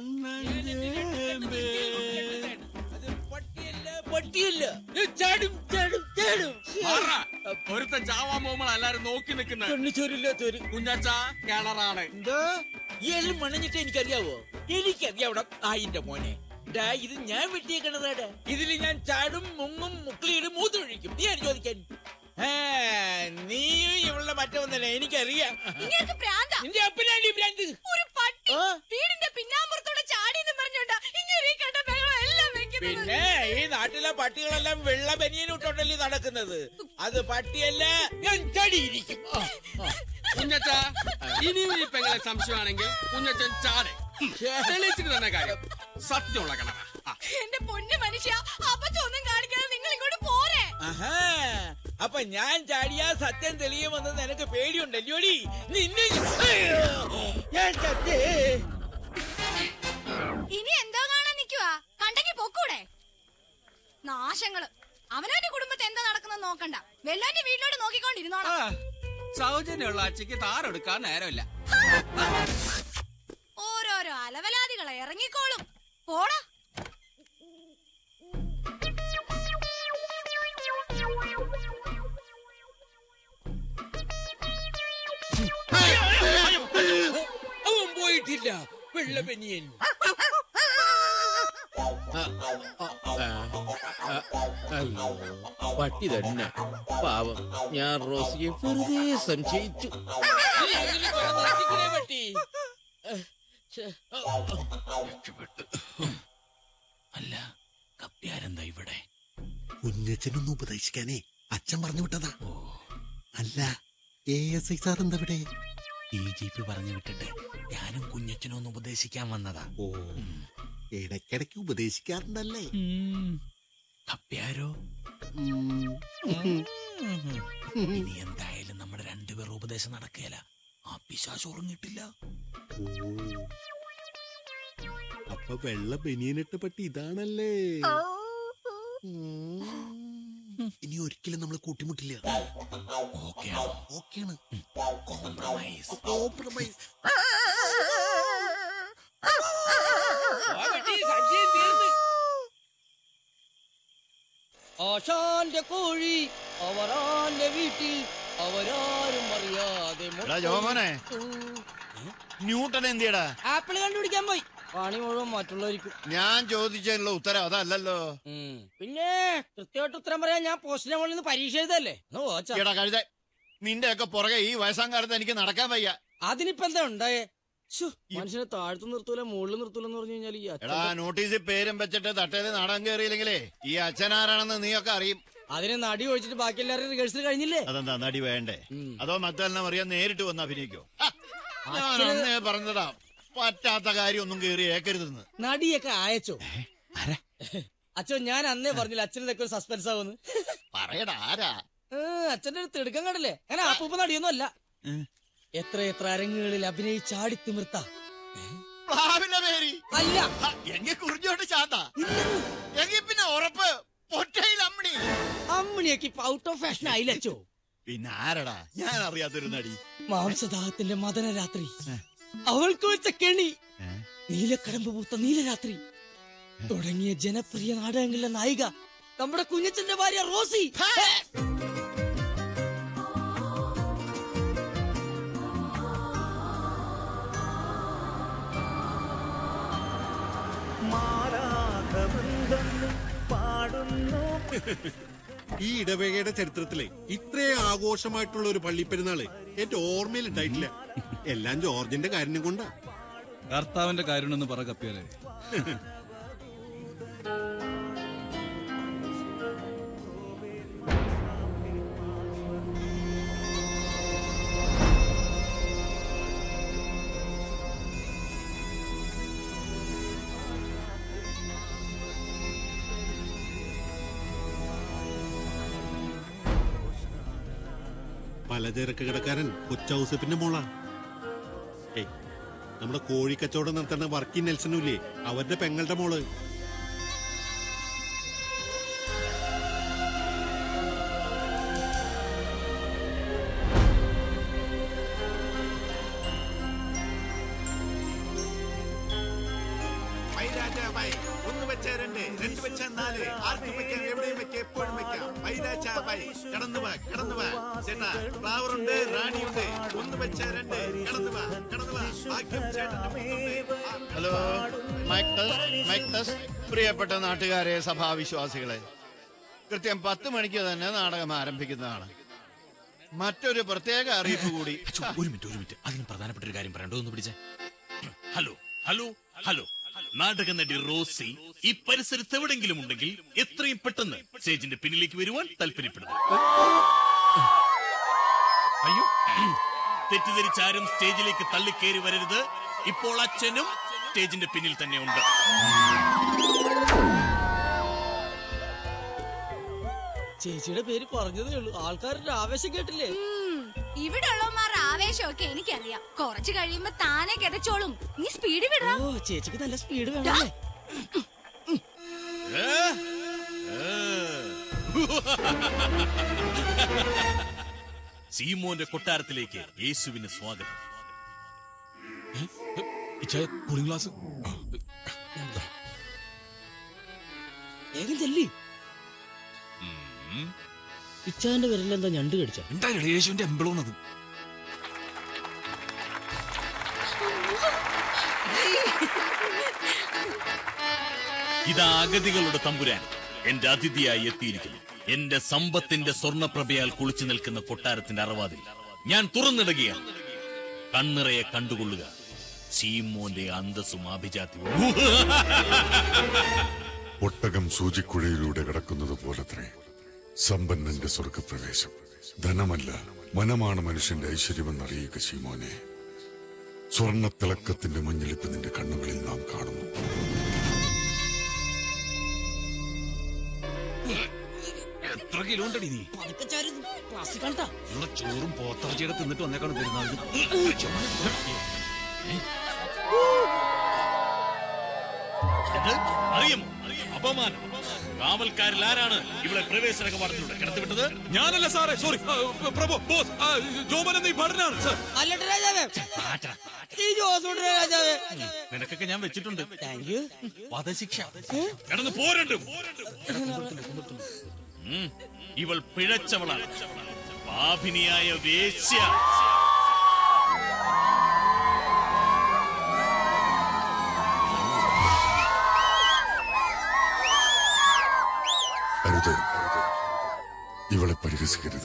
പട്ടിയല്ല ചാടും ചാടും ചാടും ഒരുത്ത ചാവാൻ പോകുമ്പോൾ എല്ലാരും നോക്കി നിൽക്കുന്ന കണ്ണിച്ചോരില്ലാത്തൊരു കുഞ്ഞാച്ച കിണറാണ് എന്താ എല്ലാം മണഞ്ഞിട്ട് എനിക്കറിയാവോ എനിക്കറിയാവണം ആയിന്റെ മോനെ ഡാ ഇത് ഞാൻ വെട്ടിയ കിണറാടാ ഇതിൽ ഞാൻ ചാടും മുങ്ങും മുക്കളിയിടും മൂത്തൊഴിക്കും നീ ആര് ചോദിക്കാൻ ആ, നീയും ഇവളുടെ മറ്റൊന്നല്ല എനിക്കറിയാം ഇങ്ങേർക്ക് പ്രാന്താ. നിന്റെ അപ്പനാണ് ഈ ഭ്രാന്ത് ഒരു പട്ടി വീടിന്റെ പിന്നാമ്പുറത്തൂടെ ചാടിയെന്ന് പറഞ്ഞോണ്ടാ ഇങ്ങനെ ഈ കണ്ട ബഹളം എല്ലാം വെക്കുന്നത് പിന്നെ ഈ നാട്ടിലെ പട്ടികളെല്ലാം വെള്ള ബനിയൻ ഇട്ടോണ്ടല്ലേ നടക്കുന്നത് അത് പട്ടിയല്ല ഞാൻ ചടിയിരിക്കും ആ, ആ. കുഞ്ഞച്ച ഇനിയും ഈ പെങ്ങളെ സംശയമാണെങ്കിൽ കുഞ്ഞച്ചൻ ചാടെ തെളിയിച്ചിട്ട് തന്നെ കാര്യം സത്യമുള്ള കിണറാ ആ. എന്റെ പൊന്നു മനുഷ്യ അബദ്ധമൊന്നും കാണിക്കാതെ നിങ്ങൾ ഇങ്ങോട്ട് പോരെ ആഹാ അപ്പൊ ഞാൻ ചാടിയാ സത്യം തെളിയുമെന്ന് നിനക്ക് പേടിയുണ്ടല്ലോടി നിന്നെ അയ്യോ, ഞാൻ ചത്തേ ഇനി എന്തോ കാണാൻ നിക്കുവാ കണ്ടെങ്കി പൊക്കൂടെ നാശങ്ങള് അവനവന്റെ കുടുംബത്തെ എന്താ നടക്കുന്നത് നോക്കണ്ട വെള്ളാന്റെ വീട്ടിലോട്ട് നോക്കിക്കൊണ്ടിരുന്നോളാം സൗജന്യമുള്ള അച്ഛക്ക് താറെടുക്കാൻ നേരമില്ല ഓരോരോ അലവലാദികളെ ഇറങ്ങിക്കോളും പോടാ അവൻ പോയിട്ടില്ല വെള്ള ബനിയൻ അയ്യോ പട്ടി തന്നെ പാവം ഞാൻ റോസിയെ വെറുതെ സംശയിച്ചു നീ അങ്ങനെ തുറന്ന് അടിക്കണേ പട്ടി ഛെ, അല്ല കപ്പ്യാരെന്താ ഇവിടെ കുഞ്ഞച്ചനൊന്ന് ഉപദേശിക്കാനേ അച്ഛൻ പറഞ്ഞു വിട്ടതാ അല്ല എ എസ് ഐ സാർ എന്താ ഇവിടെ ഈ ജീപ്പ് പറഞ്ഞു വിട്ടിട്ട് ഞാനും കുഞ്ഞച്ചനും ഒന്ന് ഉപദേശിക്കാൻ വന്നതാ ഓ ഇടയ്ക്കിടയ്ക്ക് ഉപദേശിക്കാറുണ്ടല്ലേ കപ്പ്യാരോ ഇനി എന്തായാലും നമ്മുടെ രണ്ടുപേർ ഉപദേശം നടക്കുകയില്ല ആ പിശാശ് ഉറങ്ങിയിട്ടില്ല അപ്പൊ വെള്ള ബനിയനിട്ട പട്ടി ഇതാണല്ലേ ഇനി ഒരിക്കലും നമ്മൾ കൂട്ടിമുട്ടില്ല ഓക്കെയാണോ ഓക്കെയാണ് കോംപ്രമൈസ് കോംപ്രമൈസ് ആ പട്ടി സഞ്ചയം തീർന്ന് ആശാന്റെ കോഴി അവരാന്റെ വീട്ടിൽ അവരാരും അറിയാതെ എടാ ജോമോനെ ന്യൂട്ടൻ എന്തിയടാ ആപ്പിള് കണ്ടുപിടിക്കാൻ പോയി പണി മുഴുവൻ മറ്റുള്ളവർക്കും ഞാൻ ചോദിച്ചതിനുള്ള ഉത്തരം അതല്ലല്ലോ പിന്നെ കൃത്യമായിട്ട് ഉത്തരം പറയാൻ ഞാൻ പോസ്റ്റിനെ മുകളിൽ നിന്ന് പരീക്ഷ എഴുതല്ലേ ഒന്ന് വാച്ചാ. എടാ കഴുത നിന്റെ ഒക്കെ പുറകെ ഈ വയസ്സാം കാലത്ത് എനിക്ക് നടക്കാൻ വയ്യ അതിനിപ്പോ എന്താ ഉണ്ടായേ ശ്ശോ, മനുഷ്യനെ താഴ്ത്തു നിർത്തൂല മുകളിൽ നിർത്തൂല എന്ന് പറഞ്ഞു കഴിഞ്ഞാൽ ഈ എടാ അച്ഛൻ നോട്ടീസിൽ പേരും വെച്ചിട്ട് തട്ടേല് നാടകം കയറിയില്ലെങ്കിലേ ഈ അച്ഛനാരാണെന്ന് നീയൊക്കെ അറിയും അതിന് നടി ഒഴിച്ചിട്ട് ബാക്കി എല്ലാവരും റിഹേഴ്സൽ കഴിഞ്ഞില്ലേ അതെന്താ നടി വേണ്ടേ അതോ മറ്റെല്ലാം അറിയാൻ നേരിട്ട് വന്ന് അഭിനയിക്കോ ഞാൻ അച്ഛന് അന്നേ പറഞ്ഞതാ പറ്റാത്ത കാര്യം ഒന്നും കയറി ഏക്കരുതെന്ന് നടിയൊക്കെ അയച്ചോ അച്ഛൻ ഞാൻ അന്നേ പറഞ്ഞില്ല അച്ഛൻ ഇതൊക്കെ ഒരു സസ്പെൻസ് ആവുന്നു പറയടാ ആരാ അച്ഛന്റെ ഒരു തിടുക്കം കണ്ടില്ലേ അങ്ങനെ അപ്പൂപ്പ നടിയൊന്നും അല്ല എത്ര എത്ര അരങ്ങുകളിൽ അഭിനയിച്ച് ആടിത്തിമിർത്ത പ്ലാവിലെ പേരി അല്ല എങ്കിൽ കുറിഞ്ഞോണ്ട് ശാന്ത എങ്കിൽ പിന്നെ ഉറപ്പ് പൊറ്റയിൽ അമ്മണി അമ്മിണിയൊക്കെ ഇപ്പൊ ഔട്ട് ഓഫ് ഫാഷൻ ആയില്ലച്ചോ പിന്നെ ആരടാ ഞാൻ അറിയാത്തൊരു നടി മാംസദാഹത്തിന്റെ മദനരാത്രി അവൾക്ക് വെച്ച കെണി നീലക്കടമ്പ് പൂത്ത നീലരാത്രി തുടങ്ങിയ ജനപ്രിയ നാടകങ്ങളിലെ നായിക നമ്മുടെ കുഞ്ഞച്ചന്റെ ഭാര്യ റോസി ഈ ഇടവേളയുടെ ചരിത്രത്തിലെ ഇത്രയും ആഘോഷമായിട്ടുള്ള ഒരു പള്ളിപ്പെരുന്നാള് എന്റെ ഓർമ്മയിൽ ഉണ്ടായിട്ടില്ല എല്ലാം ജോർജിന്റെ കാര്യം കൊണ്ടാ കർത്താവിന്റെ കാര്യം പറ കപ്പിയാലേ പലചരക്ക് കടക്കാരൻ കൊച്ചൗസപ്പിന്റെ മോളാ ഏയ് നമ്മുടെ കോഴിക്കച്ചവടം നടത്തുന്ന വർക്കി നെൽസനുല്ലേ അവരുടെ പെങ്ങളുടെ മോള് വൈരാജാബായി ഒന്ന് വെച്ച രണ്ട് രണ്ട് വെച്ച നാല് ആർക്കും വെക്കാം എവിടെയും വെക്കാം എപ്പോഴും വെക്കാം വൈരാജാബായി കടന്നു വാ കടന്നു വാ ചേട്ടാ ഫ്ലവറുണ്ട് റാണിയുണ്ട് ഒന്ന് വെച്ച രണ്ട് കടന്നു വാ കടന്നു വാ ഭാഗ്യം ചേട്ടന്റെ മുഖത്തുണ്ട്. ആ, hello mike test mike test പ്രിയപ്പെട്ട നാട്ടുകാരെ സഭാവിശ്വാസികളെ കൃത്യം പത്ത് മണിക്ക് തന്നെ നാടകം ആരംഭിക്കുന്നതാണ് മറ്റൊരു പ്രത്യേക അറിയിപ്പ് കൂടി ഒരു മിനിറ്റ് ഒരു മിനിറ്റ് അതിന് പ്രധാനപ്പെട്ട ഒരു കാര്യം പറയണ്ടോ ഒന്ന് പിടിച്ചേ ഹലോ ഹലോ ഹലോ നാടക നടി റോസി ഈ പരിസരത്ത് എവിടെങ്കിലും ഉണ്ടെങ്കിൽ എത്രയും പെട്ടെന്ന് സ്റ്റേജിന്റെ പിന്നിലേക്ക് വരുവാൻ താല്പര്യപ്പെടുന്നു അയ്യോ തെറ്റിദ്ധരിച്ചാരും സ്റ്റേജിലേക്ക് തള്ളിക്കേറി വരരുത് ഇപ്പോൾ അച്ഛനും സ്റ്റേജിന്റെ പിന്നിൽ തന്നെ ഉണ്ട് ചേച്ചിയുടെ പേര് പറഞ്ഞതേ ഉള്ളൂ ആൾക്കാരുടെ ആവേശം കേട്ടില്ലേ ഇവിടെ ഉള്ളവന്മാരുടെ ആവേശമൊക്കെ എനിക്കറിയാം കുറച്ച് കഴിയുമ്പോ താനെ കിതച്ചോളും നീ സ്പീഡ് വിടാ ഓ ചേച്ചിക്ക് നല്ല സ്പീഡ് വേണമല്ലേ സീമോന്റെ കൊട്ടാരത്തിലേക്ക് യേശുവിന് സ്വാഗതം കൂളിംഗ് ഗ്ലാസ് വേഗം ചെല്ലി ഇച്ചാന്റെ പേരിലെന്താ ഞണ്ട് കടിച്ച എന്തായാലും യേശുവിന്റെ എംബിളോണത് ഇതാ അഗതികളുടെ തമ്പുരാൻ എന്റെ അതിഥിയായി എത്തിയിരിക്കുന്നു എന്റെ സമ്പത്തിന്റെ സ്വർണപ്രഭയാൽ കുളിച്ചു നിൽക്കുന്ന കൊട്ടാരത്തിന്റെ അറവാതിൽ ഞാൻ തുറന്നിടുകയാണ് കണ്ണിറയെ കണ്ടുകൊള്ളുക സീമോന്റെ അന്തസ്സും ആഭിജാത്യവും ഒട്ടകം സൂചിക്കുഴയിലൂടെ കടക്കുന്നത് പോലത്രേ സമ്പന്നന്റെ സ്വർഗപ്രവേശം ധനമല്ല മനമാണ് മനുഷ്യന്റെ ഐശ്വര്യമെന്ന് അറിയുക ശീമോനെ സ്വർണത്തിളക്കത്തിന്റെ മഞ്ഞളിപ്പ് നിന്റെ കണ്ണുകളിൽ നാം കാണുന്നു എത്ര കിലോ ഉണ്ടടി നീ പ്ലാസ്റ്റിക് കണ്ടാ ഉള്ള ചോറും പോത്തറച്ചിയുടെ തിന്നിട്ട് വന്നേക്കാണ് പെരുന്നാളിന് എന്ത്? അറിയും അപമാനം കാവൽക്കാരിൽ ആരാണ് ഇവിടെ പ്രവേശന കവാടത്തിലൂടെ കടത്തിവിട്ടത് ഞാനല്ല സാറേ സോറി പ്രഭു ബോസ് ആ, ജോമൻ എന്ന ഈ ഭടനാണ് സാർ അല്ലട്ടെ രാജാവേ ഈ ജോസൂട്ട് രാജാവേ നിനക്കൊക്കെ ഞാൻ വെച്ചിട്ടുണ്ട് താങ്ക് യു വധശിക്ഷ കിടന്ന് പോരണ്ടും ഉം, ഇവൾ പിഴച്ചവളാണ് പാപിനിയായ വേശ്യ അരുത് ഇവളെ പരിഹസിക്കരുത്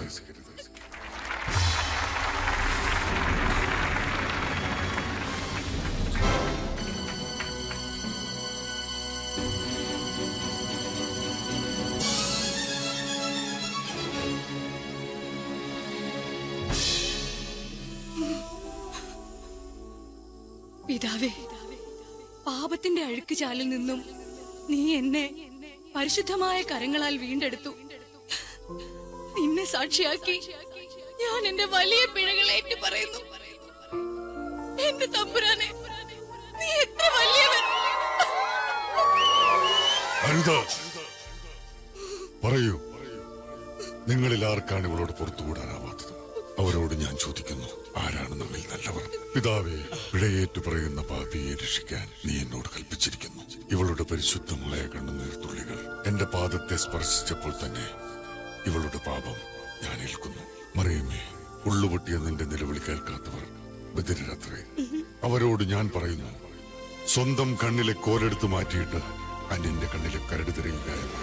പിതാവേ പാപത്തിന്റെ അഴുക്ക് ചാലിൽ നിന്നും നീ എന്നെ പരിശുദ്ധമായ കരങ്ങളാൽ വീണ്ടെടുത്തു നിന്നെ സാക്ഷിയാക്കി ഞാൻ എന്റെ വലിയ പിഴകൾ ഏറ്റു പറയുന്നു എന്റെ തമ്പുരാനെ നീ എത്ര വലിയവൻ അരുത് പറയൂ നിങ്ങളിൽ ആർക്കാണ് ഇവളോട് പുറത്തുകൂടാനാവാത്തത് അവരോട് ഞാൻ ചോദിക്കുന്നു ആരാണ് നമ്മിൽ നല്ലവർ പിതാവേ പിഴയേറ്റു പറയുന്ന പാപിയെ രക്ഷിക്കാൻ നീ എന്നോട് കൽപ്പിച്ചിരിക്കുന്നു ഇവളുടെ പരിശുദ്ധമായ കണ്ണുനീർത്തുള്ളികൾ എന്റെ പാദത്തെ സ്പർശിച്ചപ്പോൾ തന്നെ ഇവളുടെ പാപം ഞാൻ ഏൽക്കുന്നു മറിയമ്മേ ഉള്ളുപൊട്ടിയ നിന്റെ നിലവിളി കേൾക്കാത്തവർ ബദിരത്രേ അവരോട് ഞാൻ പറയുന്നു സ്വന്തം കണ്ണിലെ കോലെടുത്ത് മാറ്റിയിട്ട് അന്യന്റെ കണ്ണിലെ കരട് തിരയുക എന്ന്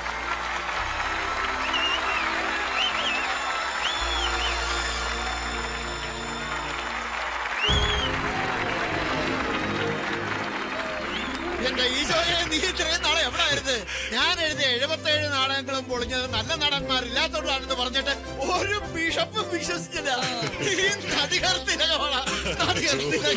എന്റെ ഈശോയെ നീ ഇത്രയും നാളെ എവിടായിരുന്നു ഞാൻ എഴുതിയ എഴുപത്തേഴ് നാടകങ്ങളും പൊളിഞ്ഞത് നല്ല നടന്മാരില്ലാത്തോണ്ടാണെന്ന് പറഞ്ഞിട്ട് ഒരു ബിഷപ്പ് വിശ്വസിച്ചില്ല നീ നടികർ തിലകമാണ് നടികർ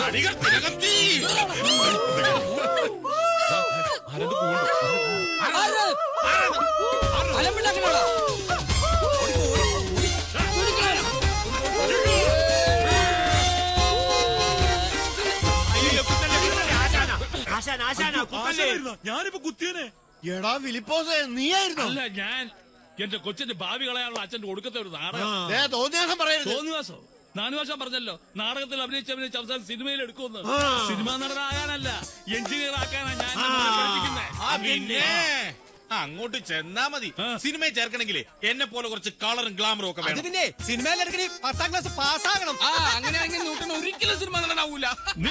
ഞാനിപ്പോ കുത്തിയനെ എടാ ഫിലിപ്പോസേ നീയായിരുന്നു അല്ല ഞാൻ എന്റെ കൊച്ചിന്റെ ഭാവി കളയാനുള്ള അച്ഛന്റെ ഒടുക്കത്തെ ഒരു നാടകം ദേ, തോന്നിയാസം പറയരുത്. തോന്നിവാസം നാനുവാസം പറഞ്ഞല്ലോ നാടകത്തിൽ അഭിനയിച്ച് അഭിനയിച്ച് അവസാനം സിനിമയിൽ എടുക്കുമെന്ന് ആ. സിനിമ നടനാകാനല്ല എഞ്ചിനീയർ ആക്കാനാ ഞാൻ എന്റെ ആ. മോനെ പഠിപ്പിക്കുന്നെ. ആ, പിന്നെ അങ്ങോട്ട് ചെന്നാ മതി സിനിമയിൽ ചേർക്കണമെങ്കിലേ എന്നെ പോലെ കുറച്ച് കളറും ഗ്ലാമറും ഒക്കെ വേണം പിന്നെ സിനിമയിലെടുക്കണി പത്താം ക്ലാസ് പാസ്സാകണം ആ അങ്ങനെയാണെങ്കിൽ ന്യൂട്ടൻ ഒരിക്കലും സിനിമ നടനാവൂല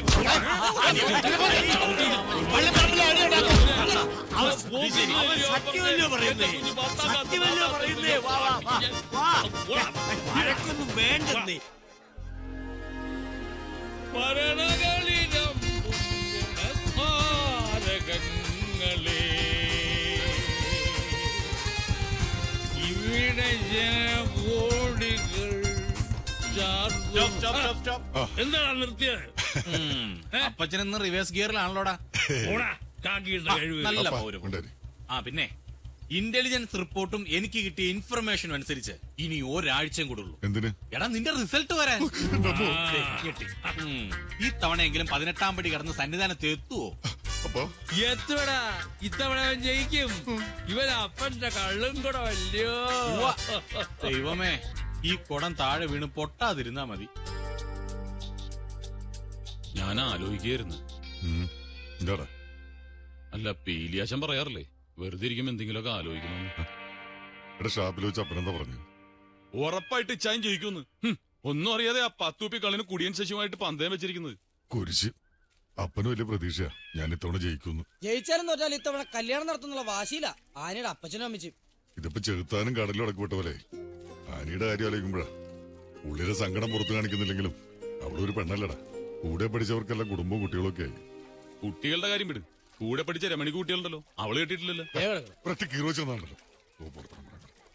സത്യമല്ലോ പറയുന്നേ സത്യമല്ലോ പറയുന്നേ വാ വാ വാ വാ വഴക്കൊന്നും വേണ്ടെന്നേ മരണകളിലും പുണ്യസ്മാരകങ്ങളെ ഇവിടെ ജനകോടികൾ എന്താണ് നിർത്തിയത് അപ്പച്ചനെന്ന് റിവേഴ്സ് ഗിയറിലാണല്ലോടാ ഓടാ, കാക്കിയുടെ ആ, കഴിവ് നല്ല അപ്പാ, പൗരം ആ പിന്നെ ഇന്റലിജൻസ് റിപ്പോർട്ടും എനിക്ക് കിട്ടിയ ഇൻഫർമേഷനും അനുസരിച്ച് ഇനി ഒരാഴ്ചയും കൂടെ ഉള്ളൂ എന്തിന് എടാ നിന്റെ റിസൾട്ട് വരാൻ ദേ, ഞെട്ടി. ഉം. ഈ തവണയെങ്കിലും പതിനെട്ടാം പടി കടന്ന് സന്നിധാനത്ത് എത്തുവോ എത്തുവടാ ഇത്തവണ അവൻ ജയിക്കും ഇവൻ അപ്പന്റെ കള്ളും കൂടെ വല്യോ ദൈവമേ ഈ കുടം താഴെ വീണ് പൊട്ടാതിരുന്നാ മതി ഞാൻ ആലോചിക്കായിരുന്നു എന്താടാ അല്ല പീലിയാശം പറയാറില്ലേ വെറുതെ ഇരിക്കുമ്പോ എന്തെങ്കിലുമൊക്കെ ആലോചിക്കണം എടാ ഷാപ്പിൽ വെച്ച് അപ്പനെന്താ പറഞ്ഞു ഉറപ്പായിട്ട് ഇച്ചാൻ ജയിക്കുന്നു ഹും, ഒന്നും അറിയാതെ ആ പത്തുപ്പി കളിന് കുടിയൻ ശശിയുമായിട്ട് പന്തയം വെച്ചിരിക്കുന്നത് കുരിശ് അപ്പനും വലിയ പ്രതീക്ഷയാ ഞാൻ ഇത്തവണ ജയിക്കുന്നു ജയിച്ചാലും തോറ്റാലും ഇത്തവണ കല്യാണം നടത്തുന്നുള്ള വാശിയില്ല ആനയുടെ അപ്പച്ചനും അമ്മച്ചും ഇതിപ്പോ ചെറുത്താനും കടലിലും അടക്കപ്പെട്ട പോലെ ആനിയുടെ കാര്യം ആലോചിക്കുമ്പോഴാ ഉള്ളിലെ സങ്കടം പുറത്തു കാണിക്കുന്നില്ലെങ്കിലും അവളൊരു പെണ്ണല്ലടാ കൂടെ പഠിച്ചവർക്കെല്ലാം കുടുംബവും കുട്ടികളും ഒക്കെ ആയി കുട്ടികളുടെ കാര്യം വിട് കൂടെ പഠിച്ച രമണി കുട്ടികളുണ്ടല്ലോ അവള് കേട്ടിട്ടില്ലല്ലോ ഒരൊറ്റ കീറുവെച്ചാണല്ലോ ഓ പുറത്താണ്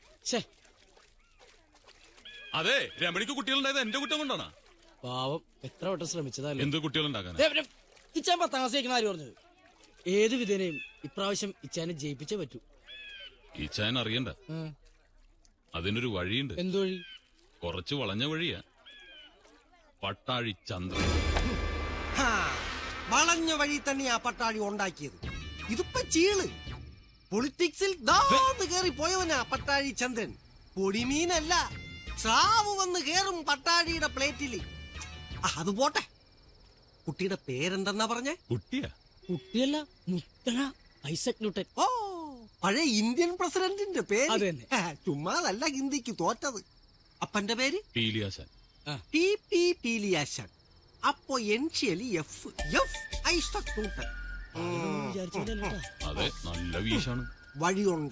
അതെ രമണിക്ക് കുട്ടികളുണ്ടായത് എന്റെ കുറ്റം കൊണ്ടാണ് പാവം എത്ര വട്ടം ശ്രമിച്ചതല്ലേ എന്ത് കുട്ടികളുണ്ടാക്കാൻ ഇച്ചാൻ പത്താം ക്ലാസ് ജയിക്കുന്ന ആര് പറഞ്ഞത് ഏത് വിധേനയും ഇപ്രാവശ്യം ഇച്ചാനെ ജയിപ്പിച്ചേ പറ്റൂ ഈ ചായൻ അറിയണ്ട ഉം. അതിനൊരു വഴിയുണ്ട് എന്ത് വഴി കുറച്ച് വളഞ്ഞ വഴിയാ പട്ടാഴി ചന്ദ്രൻ ഹാ, വളഞ്ഞ വഴി തന്നെയാ പട്ടാഴി ഉണ്ടാക്കിയത് ഇതിപ്പോ ചീള് പൊളിറ്റിക്സിൽ ദാന്ന് കേറി പോയവനാ പട്ടാഴി ചന്ദ്രൻ പൊടിമീനല്ല സ്രാവ് വന്ന് കേറും പട്ടാഴിയുടെ പ്ലേറ്റില് ആ, അത് പോട്ടെ കുട്ടിയുടെ പേരെന്തെന്നാ പറഞ്ഞേ കുട്ടിയാ കുട്ടിയല്ല മുത്തഴ ഐസക് ന്യൂട്ടൻ ഓ പഴയ ഇന്ത്യൻ പ്രസിഡന്റിന്റെ പേര് അത് തന്നെ. ഹാ, ചുമ്മാതല്ല ഹിന്ദിക്ക് തോറ്റത് അപ്പന്റെ പേര് പീലിയാശാൻ പി പി പീലിയാശൻ അപ്പോ എൻഷ്യലി എഫ് എഫ് ഐസക് ന്യൂട്ടൻ അതെ നല്ല വീശാണ് വഴിയുണ്ട്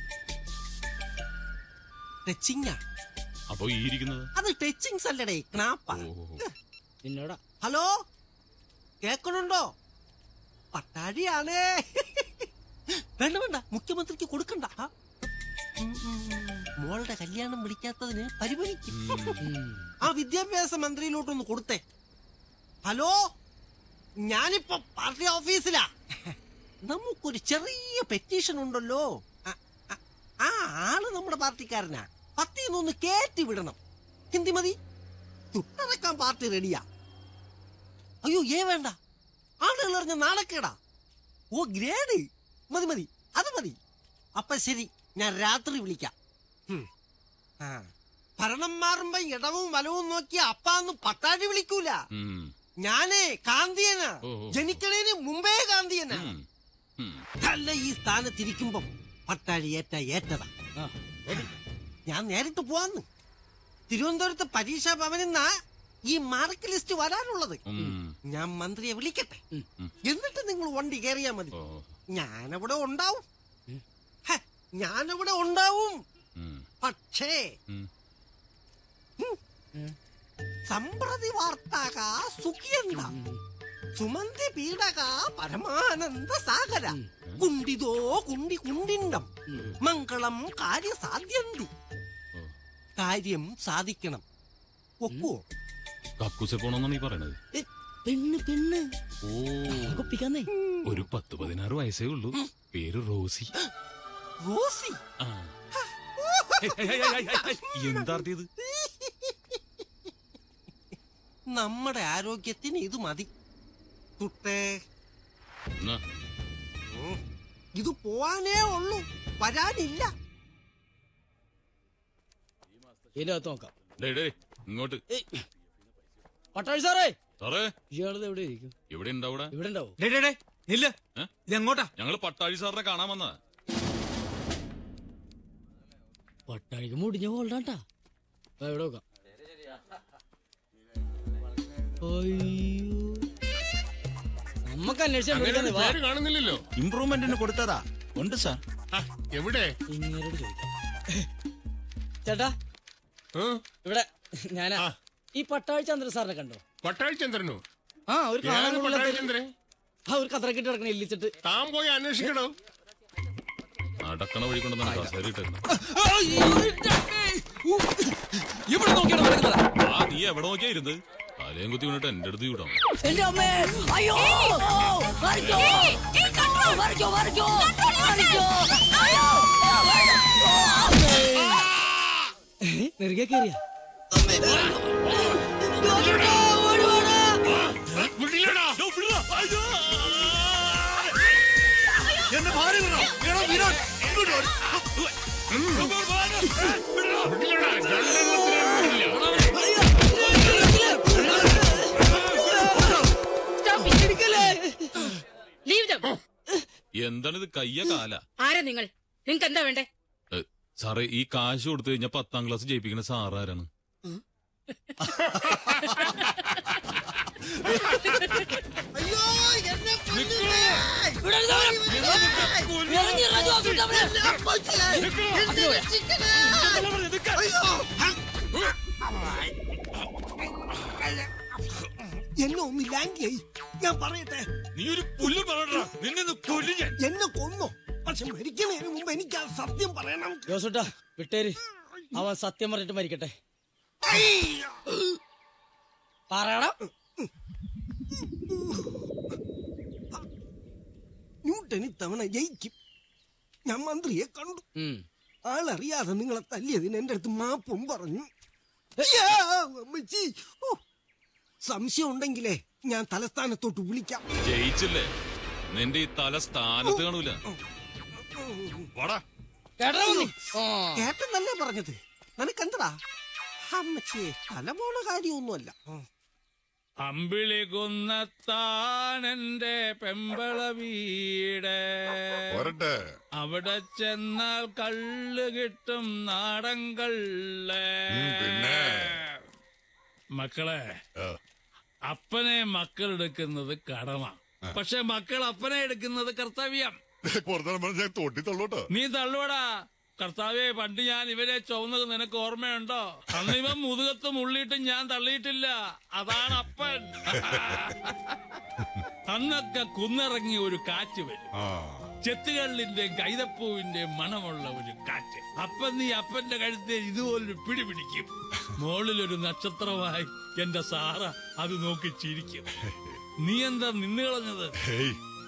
ടച്ചിങ്ങാ അപ്പൊ ഈ ഇരിക്കുന്നത് അത് ടച്ചിങ്സ് അല്ലടേ ക്നാപ്പാ നിന്നോടാ ഹലോ കേക്കണുണ്ടോ പട്ടാഴിയാണേ വേണ്ട വേണ്ട മുഖ്യമന്ത്രിക്ക് കൊടുക്കണ്ട ആ. ഉം, ഉം. മോളുടെ കല്യാണം വിളിക്കാത്തതിന് പരിഗണിക്കും ആ വിദ്യാഭ്യാസ മന്ത്രിയിലോട്ടൊന്ന് കൊടുത്തേ ഹലോ ഞാനിപ്പോ പാർട്ടി ഓഫീസിലാ നമുക്കൊരു ചെറിയ പെറ്റീഷൻ ഉണ്ടല്ലോ ആ- ആ- ആ ആള് നമ്മുടെ പാർട്ടിക്കാരനാ പത്തിന്നൊന്ന് കേറ്റി വിടണം ഹിന്ദി മതി തുട്ടടക്കാൻ പാർട്ടി റെഡിയാ അയ്യോ ഏ വേണ്ട ആളുകൾ അറിഞ്ഞ നാളക്കേടാ ഓ ഗ്രേഡ് മതി മതി അത് മതി അപ്പൊ ശരി ഞാൻ രാത്രി വിളിക്കാം ഉം. ആ ഭരണം മാറുമ്പോ ഇടവും വലവും നോക്കി അപ്പാന്ന് പട്ടാഴി വിളിക്കൂല ഞാനേ കാന്തിയനാ ഓഹോ. ജനിക്കണേന് മുമ്പേ കാന്തിയനാ അല്ല ഈ സ്ഥാനത്തിരിക്കുമ്പം പട്ടാഴി ഏറ്റ ഏറ്റതാ ഞാൻ നേരിട്ട് പോവാന്ന് തിരുവനന്തപുരത്ത് പരീക്ഷാ ഭവനിന്നാ ഈ മാർക്ക് ലിസ്റ്റ് വരാനുള്ളത് ഞാൻ മന്ത്രിയെ വിളിക്കട്ടെ എന്നിട്ട് നിങ്ങൾ വണ്ടി കയറിയാ മതി ഞാനവിടെ ഉണ്ടാവും ഹ, ഞാനവിടെ ഉണ്ടാവും പക്ഷേ സമ്പ്രതി വാർത്താക സുഖിയന്ത സുമന്തി പീഡക പരമാനന്ദ സാഗര കുണ്ടിതോ കുണ്ടി കുണ്ടിണ്ടം മംഗളം കാര്യ സാധ്യന്തി കാര്യം സാധിക്കണം ഒക്കുവോ കക്കൂസെ പോണെന്നാണ് ഈ പറയണത് പെണ്ണ് പെണ്ണ് ഓ കൊപ്പിക്കാന്നേ ഒരു പത്ത് പതിനാറ് വയസ്സേ ഉള്ളൂ പേര് റോസി റോസി ആ. Hey, hey, hey, hey, hey, hey. എന്താ ഇത് നമ്മുടെ ആരോഗ്യത്തിന് ഇത് മതി തുട്ടേ എന്നാ, ഉം. ഇത് പോവാനേ ഉള്ളൂ വരാനില്ല ഇതിനകത്ത് നോക്കാം ഡേയ്, ഡേയ്, ഇങ്ങോട്ട് പട്ടാഴി സാറേ സാറേ ഇയാളത് എവിടെ ഇരിക്കും ഇവിടെ ഉണ്ടാവിടെ ഇവിടെ ഉണ്ടാവും ഇല്ല ഇതെങ്ങോട്ടാ ഞങ്ങള് പട്ടാഴി സാറിനെ കാണാൻ വന്നതാ പട്ടാഴിക്ക് മുടിഞ്ഞ ഹോൾഡാട്ടാ എവിടെ നോക്കാം അയ്യോ നമ്മക്ക് അങ്ങനെ ഒരു പേര് കാണുന്നില്ലല്ലോ ഇംപ്രൂവ്മെന്റിന് കൊടുത്തതാ ഉണ്ട് സാർ എവിടെ ഇങ്ങനോട് ചോദിക്കാം ചേട്ടാ ഇവിടെ ഞാനാ ഈ പട്ടാഴി ചന്ദ്രൻ സാറിനെ കണ്ടോ പട്ടാഴി ചന്ദ്രനോ ആ ഒരു ഏത് കാണാനുള്ള പട്ടാഴി പേര്. ചന്ദ്രൻ? ആ ഒരു കത്രക്കിട്ട് കിടക്കണ ഇല്ലിച്ചിട്ട് താൻ പോയി അന്വേഷിക്കണോ നടക്കണ വഴി കൊണ്ടുവന്നാണ് കസേര ഇട്ടേക്കണെ. ഇവിടെ നോക്കിയാണ് നടക്കുന്നത് ആ നീ എവിടെ നോക്കിയാ ഇരുന്നത് തലയും കുത്തി വീണിട്ട് എന്റെ അടുത്ത് വിടാം എന്റെ അമ്മേ അയ്യോ മറിക്കോ മറിക്കോ മറിക്കോ മറിക്കോ നെറുകെ കയറിയ എന്റെ ഭാര്യ വിടണം. എടോ വിനോദ്, ഇങ്ങോട്ട് വാ. എന്താണിത് കയ്യ കാല ആരാ നിങ്ങൾ നിങ്ങൾക്ക് എന്താ വേണ്ടേ സാറേ ഈ കാശ് കൊടുത്തു കഴിഞ്ഞാൽ പത്താം ക്ലാസ് ജയിപ്പിക്കുന്ന സാറാരാണ് അയ്യോ എന്നെ എന്നെ ഒന്നില്ലാങ്കിയായി ഞാൻ പറയട്ടെ നീ ഒരു പുല്ല് പറയണ്ട നിന്നെ കൊല്ലു ഞാൻ എന്നെ കൊന്നു പക്ഷെ മരിക്കുന്നതിന് മുമ്പ് എനിക്ക് ആ സത്യം പറയണം ജോസൂട്ടാ വിട്ടേര് അവൻ സത്യം പറഞ്ഞിട്ട് മരിക്കട്ടെ പറയണം ന്യൂട്ടൻ ഇത്തവണ ജയിക്കും ഞാൻ മന്ത്രിയെ കണ്ടു ആളറിയാതെ നിങ്ങളെ തല്ലിയതിന് എന്റെ അടുത്ത് മാപ്പും പറഞ്ഞു അയ്യാ, അമ്മച്ചി ഓ, സംശയം ഉണ്ടെങ്കിലേ ഞാൻ തലസ്ഥാനത്തോട്ട് വിളിക്കാം ജയിച്ചില്ലേ നിന്റെ ഈ തല സ്ഥാനത്ത് കാണൂല കേട്ടെന്നല്ലേ പറഞ്ഞത് നിനക്കെന്തടാ അമ്മച്ചി തല പോണ കാര്യമൊന്നുമല്ല അമ്പിളി കുന്നത്താണ് എന്റെ പെമ്പള വീട് വരട്ടെ അവിടെ ചെന്നാൽ കള്ള് കിട്ടും നാടൻ കള്ള് പിന്നെ മക്കളെ അപ്പനെ മക്കൾ എടുക്കുന്നത് കടമ പക്ഷെ മക്കൾ അപ്പനെ എടുക്കുന്നത് കർത്തവ്യം പുറത്താണ് പറഞ്ഞ ഞാൻ തൊട്ടി തള്ളോട്ടോ നീ തള്ളുവടാ കർത്താവെ പണ്ട് ഞാൻ ഇവരെ ചുവന്നത് നിനക്ക് ഓർമ്മയുണ്ടോ അന്ന് ഇവൻ മുതുകത്ത് മുള്ളിയിട്ട് ഞാൻ തള്ളിയിട്ടില്ല അതാണ് അപ്പൻ അന്നൊക്കെ കുന്നിറങ്ങി ഒരു കാറ്റ് വരും ചെത്തുകള്ളിന്റെ കൈതപ്പൂവിന്റെ മണമുള്ള ഒരു കാറ്റ് അപ്പൻ നീ അപ്പന്റെ കഴുത്തെ ഇതുപോലൊരു പിടി പിടിക്കും മോളിലൊരു നക്ഷത്രമായി എന്റെ സാറ അത് നോക്കി ചിരിക്കും നീ എന്താ നിന്ന് കളഞ്ഞത് ഹേയ്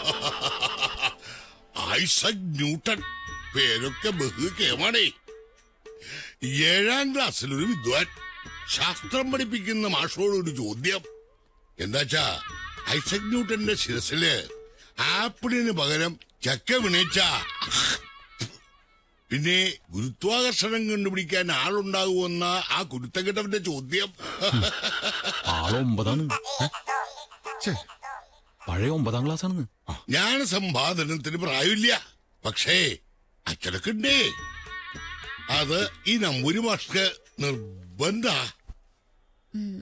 ഐസക് ന്യൂട്ടൺ പേരൊക്കെ ബഹു കേമാണേ ഏഴാം ക്ലാസ്സിൽ ഒരു വിദ്വാൻ ശാസ്ത്രം പഠിപ്പിക്കുന്ന മാഷോട് ഒരു ചോദ്യം എന്താച്ചാ ഐസക് ന്യൂട്ടന്റെ ശിരസില് ആപ്പിളിന് പകരം ചക്ക വിണയിച്ച പിന്നെ ഗുരുത്വാകർഷണം കണ്ടുപിടിക്കാൻ ആളുണ്ടാകുമെന്ന ആ കുരുത്തക്കെട്ടവന്റെ ചോദ്യം ആളൊമ്പതാണ് പഴയ ഒമ്പതാം ക്ലാസ് ആണെന്ന് ഞാൻ സമ്പാദനത്തിന് പ്രായമില്ല പക്ഷേ അച്ചടക്കുണ്ടേ അത് ഈ നമ്പൂരി മാഷ്ക്ക് നിർബന്ധ ഉം.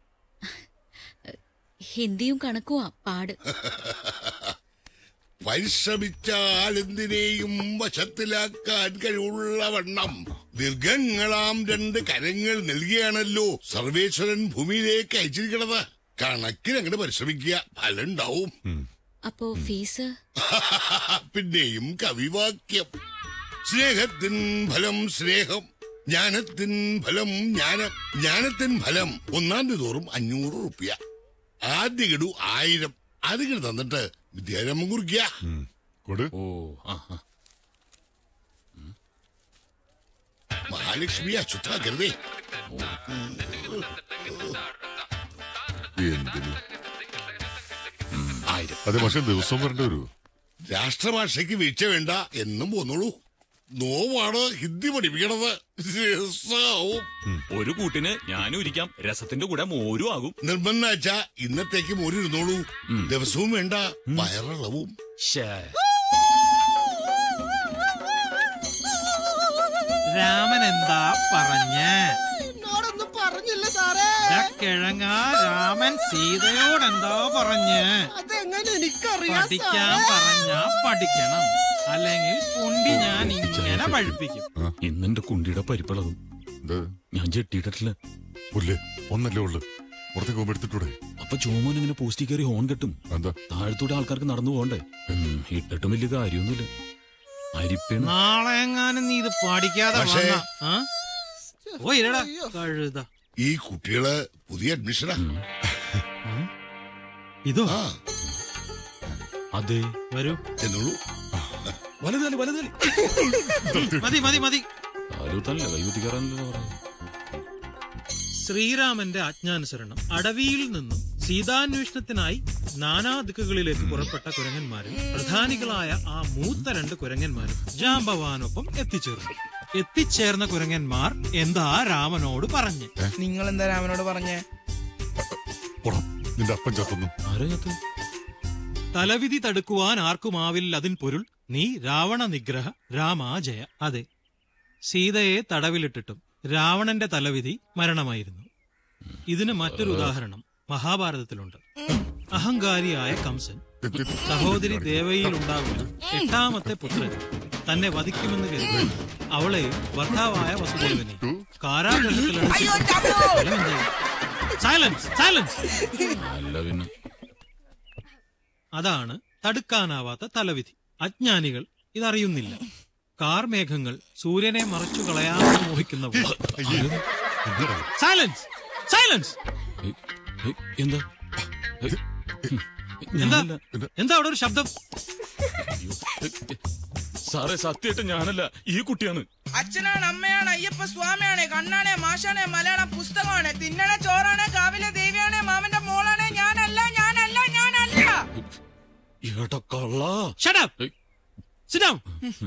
ഹിന്ദിയും കണക്കുവാ പാട് പരിശ്രമിച്ചാൽ എന്തിനേയും വശത്തിലാക്കാൻ കഴിവുള്ള വണ്ണം ദീർഘങ്ങളാം രണ്ട് കരങ്ങൾ നൽകിയാണല്ലോ സർവേശ്വരൻ ഭൂമിയിലേക്ക് അയച്ചിരിക്കണത് കണക്കിന് അങ്ങോട്ട് പരിശ്രമിക്കുക ഫലം ഉണ്ടാവും അപ്പോ ഫീസ് പിന്നെയും കവിവാക്യം സ്നേഹത്തിൻ ഫലം സ്നേഹം ജ്ഞാനത്തിൻ ഫലം ജ്ഞാനം ജ്ഞാനത്തിൻ ഫലം ഒന്നാം തീയതി തോറും അഞ്ഞൂറ് റുപ്യ ആദ്യ ഗഡു ആയിരം അത് ഇങ്ങട് തന്നിട്ട് വിദ്യാരംഭം കുറിക്കുക ഓ ആ ആ. മഹാലക്ഷ്മി അശുദ്ധാക്കരുതേ എന്തിന് അത് പക്ഷെ ദിവസം വരേണ്ടി വരൂ രാഷ്ട്രഭാഷയ്ക്ക് വീഴ്ച വേണ്ട എന്നും പോന്നോളൂ നോവാണ് ഹിന്ദി പഠിപ്പിക്കണത് രസാവും ഒരു കൂട്ടിന് ഞാനും ഇരിക്കാം രസത്തിന്റെ കൂടെ മോരും ആകും നിർബന്ധാച്ച ഇന്നത്തേക്ക് മോര് ഇരുന്നോളൂ ദിവസവും വേണ്ട വയറളവും രാമൻ എന്താ പറഞ്ഞ എന്നോടൊന്നും പറഞ്ഞില്ല സാറേ കിഴങ്ങ രാമൻ സീതയോട് എന്താ പറഞ്ഞ് അതെങ്ങനെ എനിക്കറിയാം പഠിക്കാൻ പറഞ്ഞ പഠിക്കണം അല്ലെങ്കിൽ കുണ്ടി ഞാൻ ഇങ്ങനെ പഴിപ്പിക്കും ഇന്നെന്റെ കുണ്ടിയുടെ പരിപ്പളകും ഞാൻ ചെട്ടിയിട്ടില്ല പുല്ലേ ഒന്നല്ലേ ഉള്ളു പുറത്തേക്ക് പോകുമ്പോ എടുത്തിട്ടൂടെ അപ്പൊ ചോമോൻ ഇങ്ങനെ പോസ്റ്റിൽ കയറി ഹോൺ കെട്ടും എന്താ താഴത്തൂടെ ആൾക്കാർക്ക് നടന്നു പോകണ്ടേ ഉം, ഇട്ടിട്ടും വലിയ കാര്യമൊന്നുമില്ല അരിപ്പേണ് നാളെ എങ്ങാനും നീ ഇത് പഠിക്കാതെ പക്ഷേ- വന്നാ, ആ? ഓ ഇരടാ കഴുത ഈ കുട്ടികള് പുതിയ അഡ്മിഷനാ ഇതോ അതെ വരൂ എന്നോളൂ വലുതാലി വലുതാലി മതി മതി മതി ആലൂത്തല്ല കൈകുത്തി കയറാനല്ലോ പറയാം ശ്രീരാമന്റെ ആജ്ഞാനുസരണം അടവിയിൽ നിന്നും സീതാന്വേഷണത്തിനായി നാനാ ദിക്കുകളിലേക്ക് പുറപ്പെട്ട കുരങ്ങന്മാരിൽ പ്രധാനികളായ ആ മൂത്ത രണ്ട് കുരങ്ങന്മാരും ജാമ്പവാനൊപ്പം എത്തിച്ചേർന്നു എത്തിച്ചേർന്ന കുരങ്ങന്മാർ എന്താ രാമനോട് പറഞ്ഞ് നിങ്ങൾ എന്താ രാമനോട് പറഞ്ഞേ നിന്റെ അപ്പൻ ചത്തൊന്നും തലവിധി തടുക്കുവാൻ ആർക്കുമാവില്ല അതിൻ പൊരുൾ നീ രാവണ നിഗ്രഹ രാമാജയ അതെ സീതയെ തടവിലിട്ടിട്ടും രാവണന്റെ തലവിധി മരണമായിരുന്നു ഇതിന് മറ്റൊരു ഉദാഹരണം മഹാഭാരതത്തിലുണ്ട് അഹങ്കാരിയായ കംസൻ സഹോദരി ദേവയിൽ ഉണ്ടാകുന്ന എട്ടാമത്തെ പുത്രൻ തന്നെ വധിക്കുമെന്ന് കരുതി അവളെ ഭർത്താവായ വസുദേവനെ സൈലൻസ് സൈലൻസ് അല്ല പിന്നെ അതാണ് തടുക്കാനാവാത്ത തലവിധി അജ്ഞാനികൾ ഇതറിയുന്നില്ല കാർമേഘങ്ങൾ സൂര്യനെ മറച്ചു കളയാമെന്ന് മോഹിക്കുന്നവർ സൈലൻസ് സൈലൻസ് എന്താ എന്താ എന്താ അവിടെ ഒരു ശബ്ദം സാറേ സത്യമായിട്ട് ഞാനല്ല ഈ കുട്ടിയാണ് അച്ഛനാണ് അമ്മയാണ് അയ്യപ്പ സ്വാമിയാണ് കണ്ണാണ് മാഷാണ് മലയാളം പുസ്തകമാണ് തിന്നണ ചോറാണ് കാവിലെ ദേവിയാണ് മാമന്റെ മോളാണ് ഞാനല്ല ഞാനല്ല ഞാനല്ല ഏട്ടാ കള്ള Shut up! Sit down!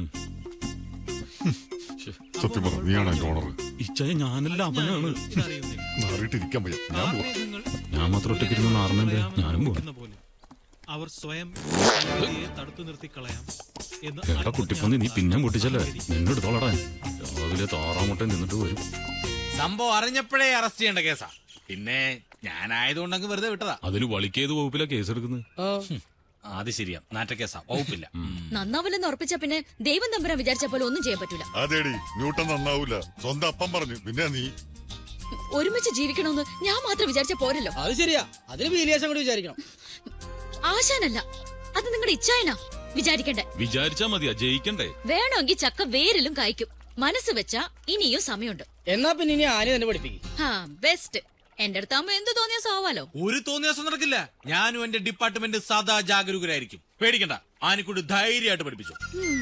സത്യം പറ നീയാണ് എന്റെ ഓണർ ഇച്ചായ ഞാനല്ല അവനാണ് മാറിയിട്ടിരിക്കാൻ വയ്യ ഞാൻ പോവാ ഞാൻ മാത്രം ഒറ്റയ്ക്കിരുന്ന് നാർന്നല്ലേ ഞാനും പോകും പോലെ അവർ സ്വയം തലവിധിയെ തടുത്തു നിർത്തി കളയാം എന്ന് കേട്ടാ കുട്ടിപ്പന്നി നീ പിന്നെ പൊട്ടിച്ചല്ലേ നിന്നെടുത്തോളടാ രാവിലെ താറാമുട്ട നിന്നിട്ട് വരും സംഭവം അറിഞ്ഞപ്പോഴേ അറസ്റ്റ് ചെയ്യേണ്ട കേസാ പിന്നെ ഞാനായതുകൊണ്ടങ്ങ് വെറുതെ വിട്ടതാ അതിന് വളിക്കേത് വകുപ്പിലാ കേസെടുക്കുന്നത് ഹും, അത് ശരിയാ നാറ്റ കേസാ വകുപ്പില്ല നന്നാവില്ലെന്ന് ഉറപ്പിച്ച പിന്നെ ദൈവം തമ്പുരാൻ വിചാരിച്ച പോലെ ഒന്നും ചെയ്യാൻ പറ്റൂല അതേടി ന്യൂട്ടൺ നന്നാവൂല സ്വന്തം അപ്പം പറഞ്ഞു പിന്നെ നീ ഒരുമിച്ച് ജീവിക്കണമെന്ന് ഞാൻ മാത്രം വിചാരിച്ച പോരല്ലോ അത് ശരിയാ അതിന് പീലിയാസം കൂടി വിചാരിക്കണം ആശാനല്ല അത് നിങ്ങളുടെ ഇച്ഛായനാ വിചാരിക്കണ്ടേ വിചാരിച്ചാ മതിയാ ജയിക്കണ്ടേ വേണമെങ്കിൽ ചക്ക വേരിലും കായ്ക്കും മനസ്സ് വെച്ചാ ഇനിയും സമയമുണ്ട് എന്നാ പിന്നെ ഇനി ആന തന്നെ പഠിപ്പിക്കും ഹാ ബെസ്റ്റ് എന്റെ അടുത്താകുമ്പോ എന്ത് തോന്നിയ സാവാലോ ഒരു തോന്നിയാസം നടക്കില്ല ഞാനും എന്റെ ഡിപ്പാർട്ട്മെന്റ് സദാ ജാഗരൂകരായിരിക്കും പേടിക്കണ്ട ആനിക്കുട്ടി ധൈര്യമായിട്ട് പഠിപ്പിച്ചു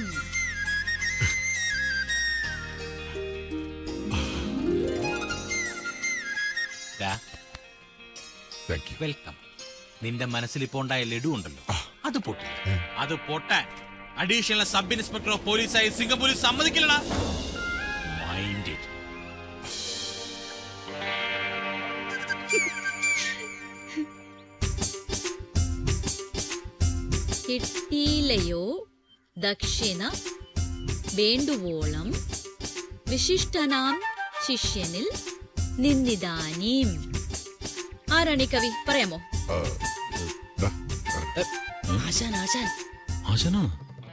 വെൽക്കം നിന്റെ മനസ്സിൽ ഇപ്പോ ഉണ്ടായ ലഡു ഉണ്ടല്ലോ അത് പൊട്ടി അത് പൊട്ടാൻ അഡീഷണൽ സബ് ഇൻസ്പെക്ടർ ഓഫ് പോലീസായി സിംഗപ്പൂരിൽ സമ്മതിക്കില്ലടാ മൈൻഡ് ഇറ്റ് കിട്ടിയില്ലയോ ദക്ഷിണ വേണ്ടുവോളം വിശിഷ്ടനാം ശിഷ്യനിൽ നിന്നിതാനീം ആരാണ് ഈ കവി പറയാമോ ആശാൻ ആശാൻ ആശാനാണ്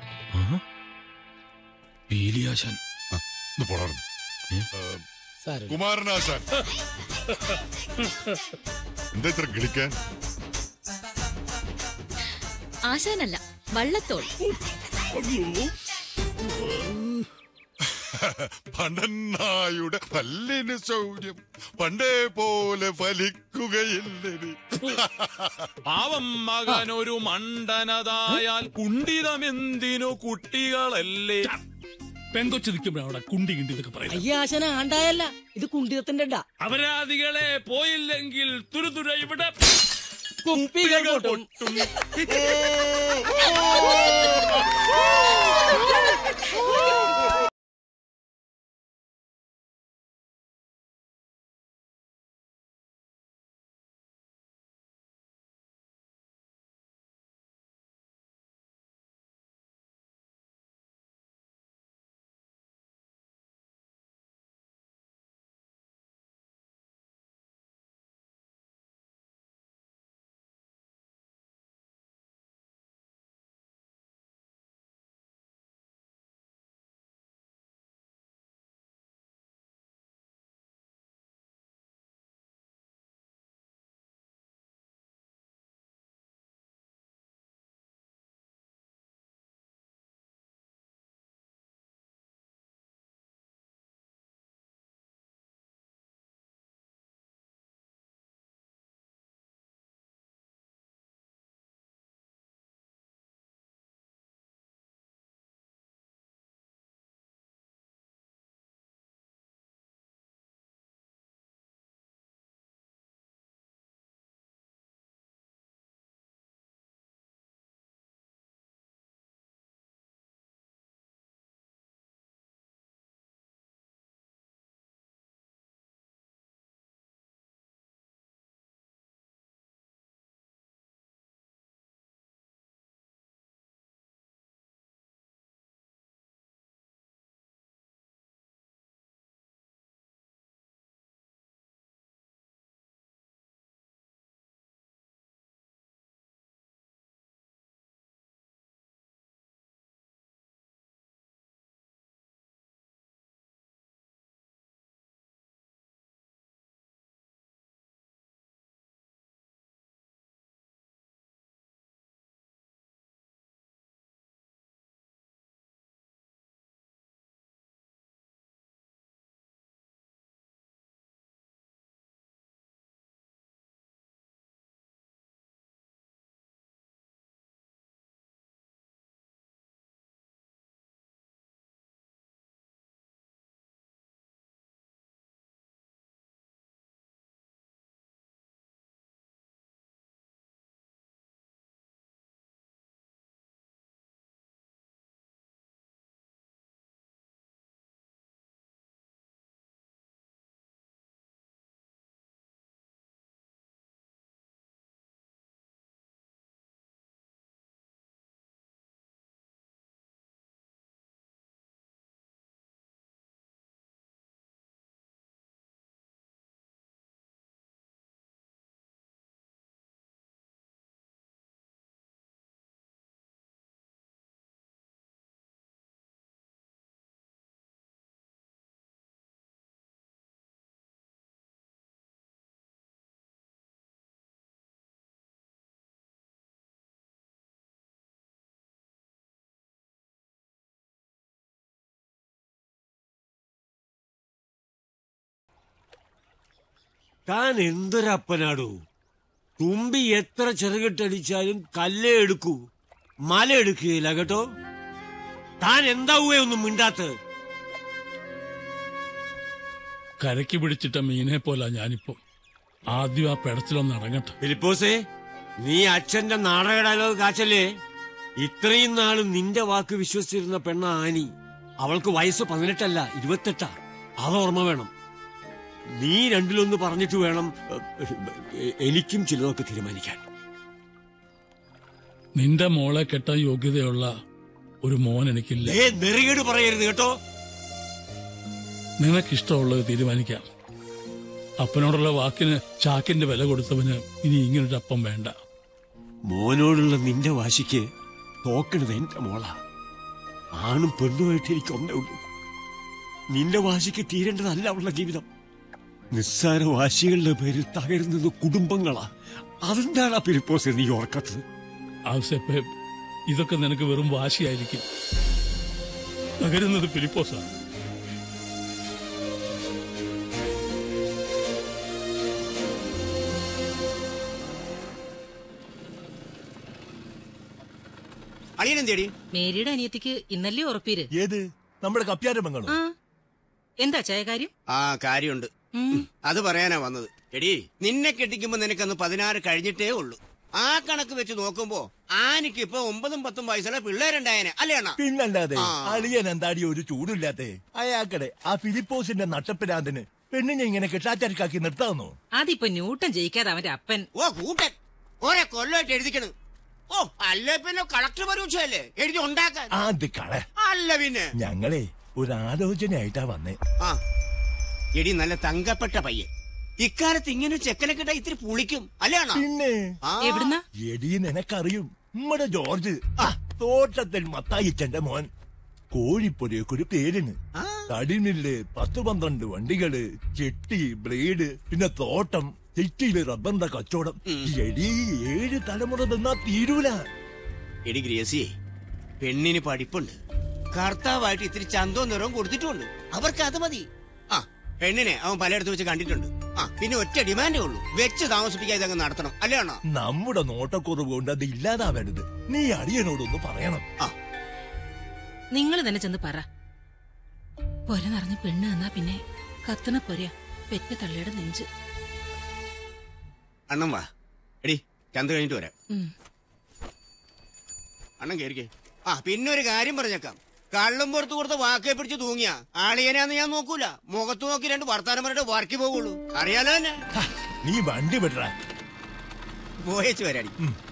പീലിയാശാൻ കുമാരനാശാൻ എന്താ ഇത്ര കിളിക്കാൻ ആശാനല്ല വള്ളത്തോൾ പണ്ടന്നായുടെ പല്ലിന് ശൗര്യം പണ്ടേ പോലെ ഫലിക്കുകയില്ലടി പാവം മകൻ ഒരു മണ്ടനതായാൽ കുണ്ടിതമെന്തിനു കുട്ടികളല്ലേ പെങ്കൊച്ചു നിൽക്കുമ്പോഴാണ് കുണ്ടി കിണ്ടി എന്നൊക്കെ പറയുന്നത് അയ്യ ആശാന ആണ്ടായല്ല ഇത് കുണ്ടിതത്തിന്റെ ഇടാ അപരാധികളെ പോയില്ലെങ്കിൽ തുരുതുര ഇവിടെ കുപ്പികൾ പൊട്ടും താൻ എന്തൊരപ്പനാടോ തുമ്പി എത്ര ചെറുകിട്ടടിച്ചാലും കല്ലേ എടുക്കൂ മല എടുക്കുകയില്ല കേട്ടോ താൻ എന്താവുകയെ ഒന്നും മിണ്ടാത്തത് കരയ്ക്ക് പിടിച്ചിട്ട മീനെ പോലാ ഞാനിപ്പം ആദ്യം ആ പെടച്ചിലൊന്ന് അടങ്ങട്ടെ ഫിലിപ്പോസേ നീ അച്ഛന്റെ നാടക ഡയലോഗ് കാച്ചല്ലേ ഇത്രയും നാള് നിന്റെ വാക്ക് വിശ്വസിച്ചിരുന്ന പെണ്ണ ആനി അവൾക്ക് വയസ്സ് പതിനെട്ടല്ല ഇരുപത്തെട്ടാ അത് ഓർമ്മ വേണം നീ രണ്ടിലൊന്ന് പറഞ്ഞിട്ട് വേണം എ- എനിക്കും ചിലതൊക്കെ തീരുമാനിക്കാൻ നിന്റെ മോളെ കെട്ടാൻ യോഗ്യതയുള്ള ഒരു മോൻ എനിക്കില്ല ഏ നെറികേട് പറയരുത് കേട്ടോ നിനക്കിഷ്ടമുള്ളത് തീരുമാനിക്കാം അപ്പനോടുള്ള വാക്കിന് ചാക്കിന്റെ വില കൊടുത്തവന് ഇനി ഇങ്ങനൊരു അപ്പം വേണ്ട മോനോടുള്ള നിന്റെ വാശിക്ക് നോക്കണത് എന്റെ മോളാ ആണും പെണ്ണുമായിട്ട് എനിക്ക് ഒന്നേ ഉള്ളൂ നിന്റെ വാശിക്ക് തീരേണ്ടതല്ല അവളുടെ ജീവിതം നിസ്സാര വാശികളുടെ പേരിൽ തകരുന്നത് കുടുംബങ്ങളാ അതെന്താണ് ആ പിരിപ്പോസ് നീ ഓർക്കത്തത് ആവശ്യപ്പെ ഇതൊക്കെ നിനക്ക് വെറും വാശിയായിരിക്കും തകരുന്നത് ഫിലിപ്പോസാണ് അളിയനെന്തേടി മേരിയുടെ അനിയത്തിക്ക് ഇന്നല്ലേ ഉറപ്പീര് ഏത് നമ്മുടെ കപ്പ്യാരമംഗളോ ആ എന്താ ചായ കാര്യം ആ കാര്യമുണ്ട് അത് പറയാനാ വന്നത് എടി നിന്നെ കെട്ടിക്കുമ്പോ നിനക്കന്ന് പതിനാറ് കഴിഞ്ഞിട്ടേ ഉള്ളൂ ആ കണക്ക് വെച്ച് നോക്കുമ്പോ ആനിക്ക് ഇപ്പൊ ഒമ്പതും പത്തും വയസ്സുള്ള പിള്ളേരുണ്ടായനെ അല്ലേ അണ്ണാ പിന്നല്ലാതെ ആ. അളിയൻ എന്താടി ഒരു ചൂടില്ലാത്തെ അയാക്കടെ ആ ഫിലിപ്പോസിന്റെ നട്ടപ്പിരാന്തന് പെണ്ണിനെ ഇങ്ങനെ കെട്ടാച്ചരക്കാക്കി നിർത്താവുന്നു അതിപ്പോ ന്യൂട്ടൻ ജയിക്കാതെ അവന്റെ അപ്പൻ ഓ കൂട്ടൻ ഓരോ കൊല്ലമായിട്ട് എഴുതിക്കണ് ഓ അല്ലേ പിന്നെ കളക്ടർ പരീക്ഷയല്ലേ എഴുതി ഉണ്ടാക്കാൻ ആദ്യ കള അല്ല പിന്നെ ഞങ്ങളെ ഒരു ആലോചനയായിട്ടാ വന്നേ ആ എടി നല്ല തങ്കപ്പെട്ട പയ്യൻ ഇക്കാലത്ത് ഇങ്ങനെ ചെക്കനെ കിട്ടാ ഇത്തിരി പുളിക്കും അല്ലേ അണ്ണാ പിന്നെ എവിടുന്നാ എടി നിനക്കറിയും നമ്മടെ ജോർജ് ആ തോട്ടത്തിൽ മത്തായിച്ചന്റെ മോൻ കോഴിപ്പൊടിയൊക്കെ ഒരു പേരിന് തടിമില്ല് പത്ത് പന്ത്രണ്ട് വണ്ടികള് ചെട്ടി ബ്ലേഡ് പിന്നെ തോട്ടം ചെട്ടിയില് റബ്ബറിന്റെ കച്ചവടം എടി ഏഴ് തലമുറ നിന്നാ തീരൂല എടി ഗ്രേസിയെ പെണ്ണിന് പഠിപ്പുണ്ട് കർത്താവായിട്ട് ഇത്തിരി ചന്തോ നിറവും കൊടുത്തിട്ടുണ്ട് അവർക്ക് അത് മതി ആ പെണ്ണിനെ അവൻ പലയിടത്ത് വെച്ച് കണ്ടിട്ടുണ്ട് ആ പിന്നെ ഒറ്റ ഡിമാൻഡേ ഉള്ളൂ വെച്ച് താമസിപ്പിക്കാതെ അങ്ങ് നടത്തണം അല്ലേ അണ്ണാ നമ്മുടെ നോട്ടക്കുറവ് കൊണ്ട് അത് ഇല്ലാതാവരുത് നീ അടിയനോടൊന്ന് പറയണം നിങ്ങൾ തന്നെ ചെന്ന് പറ പൊര നിറഞ്ഞ് പെണ്ണ് എന്നാ പിന്നെ കത്തണ പൊര പെറ്റ തള്ളിയുടെ നെഞ്ച് അണ്ണൻ വാ എടി ചന്ത കഴിഞ്ഞിട്ട് വരാം ഉം. അണ്ണൻ കേറിക്കേ ആ പിന്നെ ഒരു കാര്യം പറഞ്ഞേക്കാം കള്ളും പുറത്ത് കൊടുത്ത വാക്കേ പിടിച്ച് തൂങ്ങിയ ആളിയനാന്ന് ഞാൻ നോക്കൂല മുഖത്ത് നോക്കി രണ്ട് വർത്താനം പറഞ്ഞിട്ട് വർക്കി പോകുള്ളൂ അറിയാലോ തന്നെ നീ വണ്ടി വിടറ പോയേച്ച് വരാടി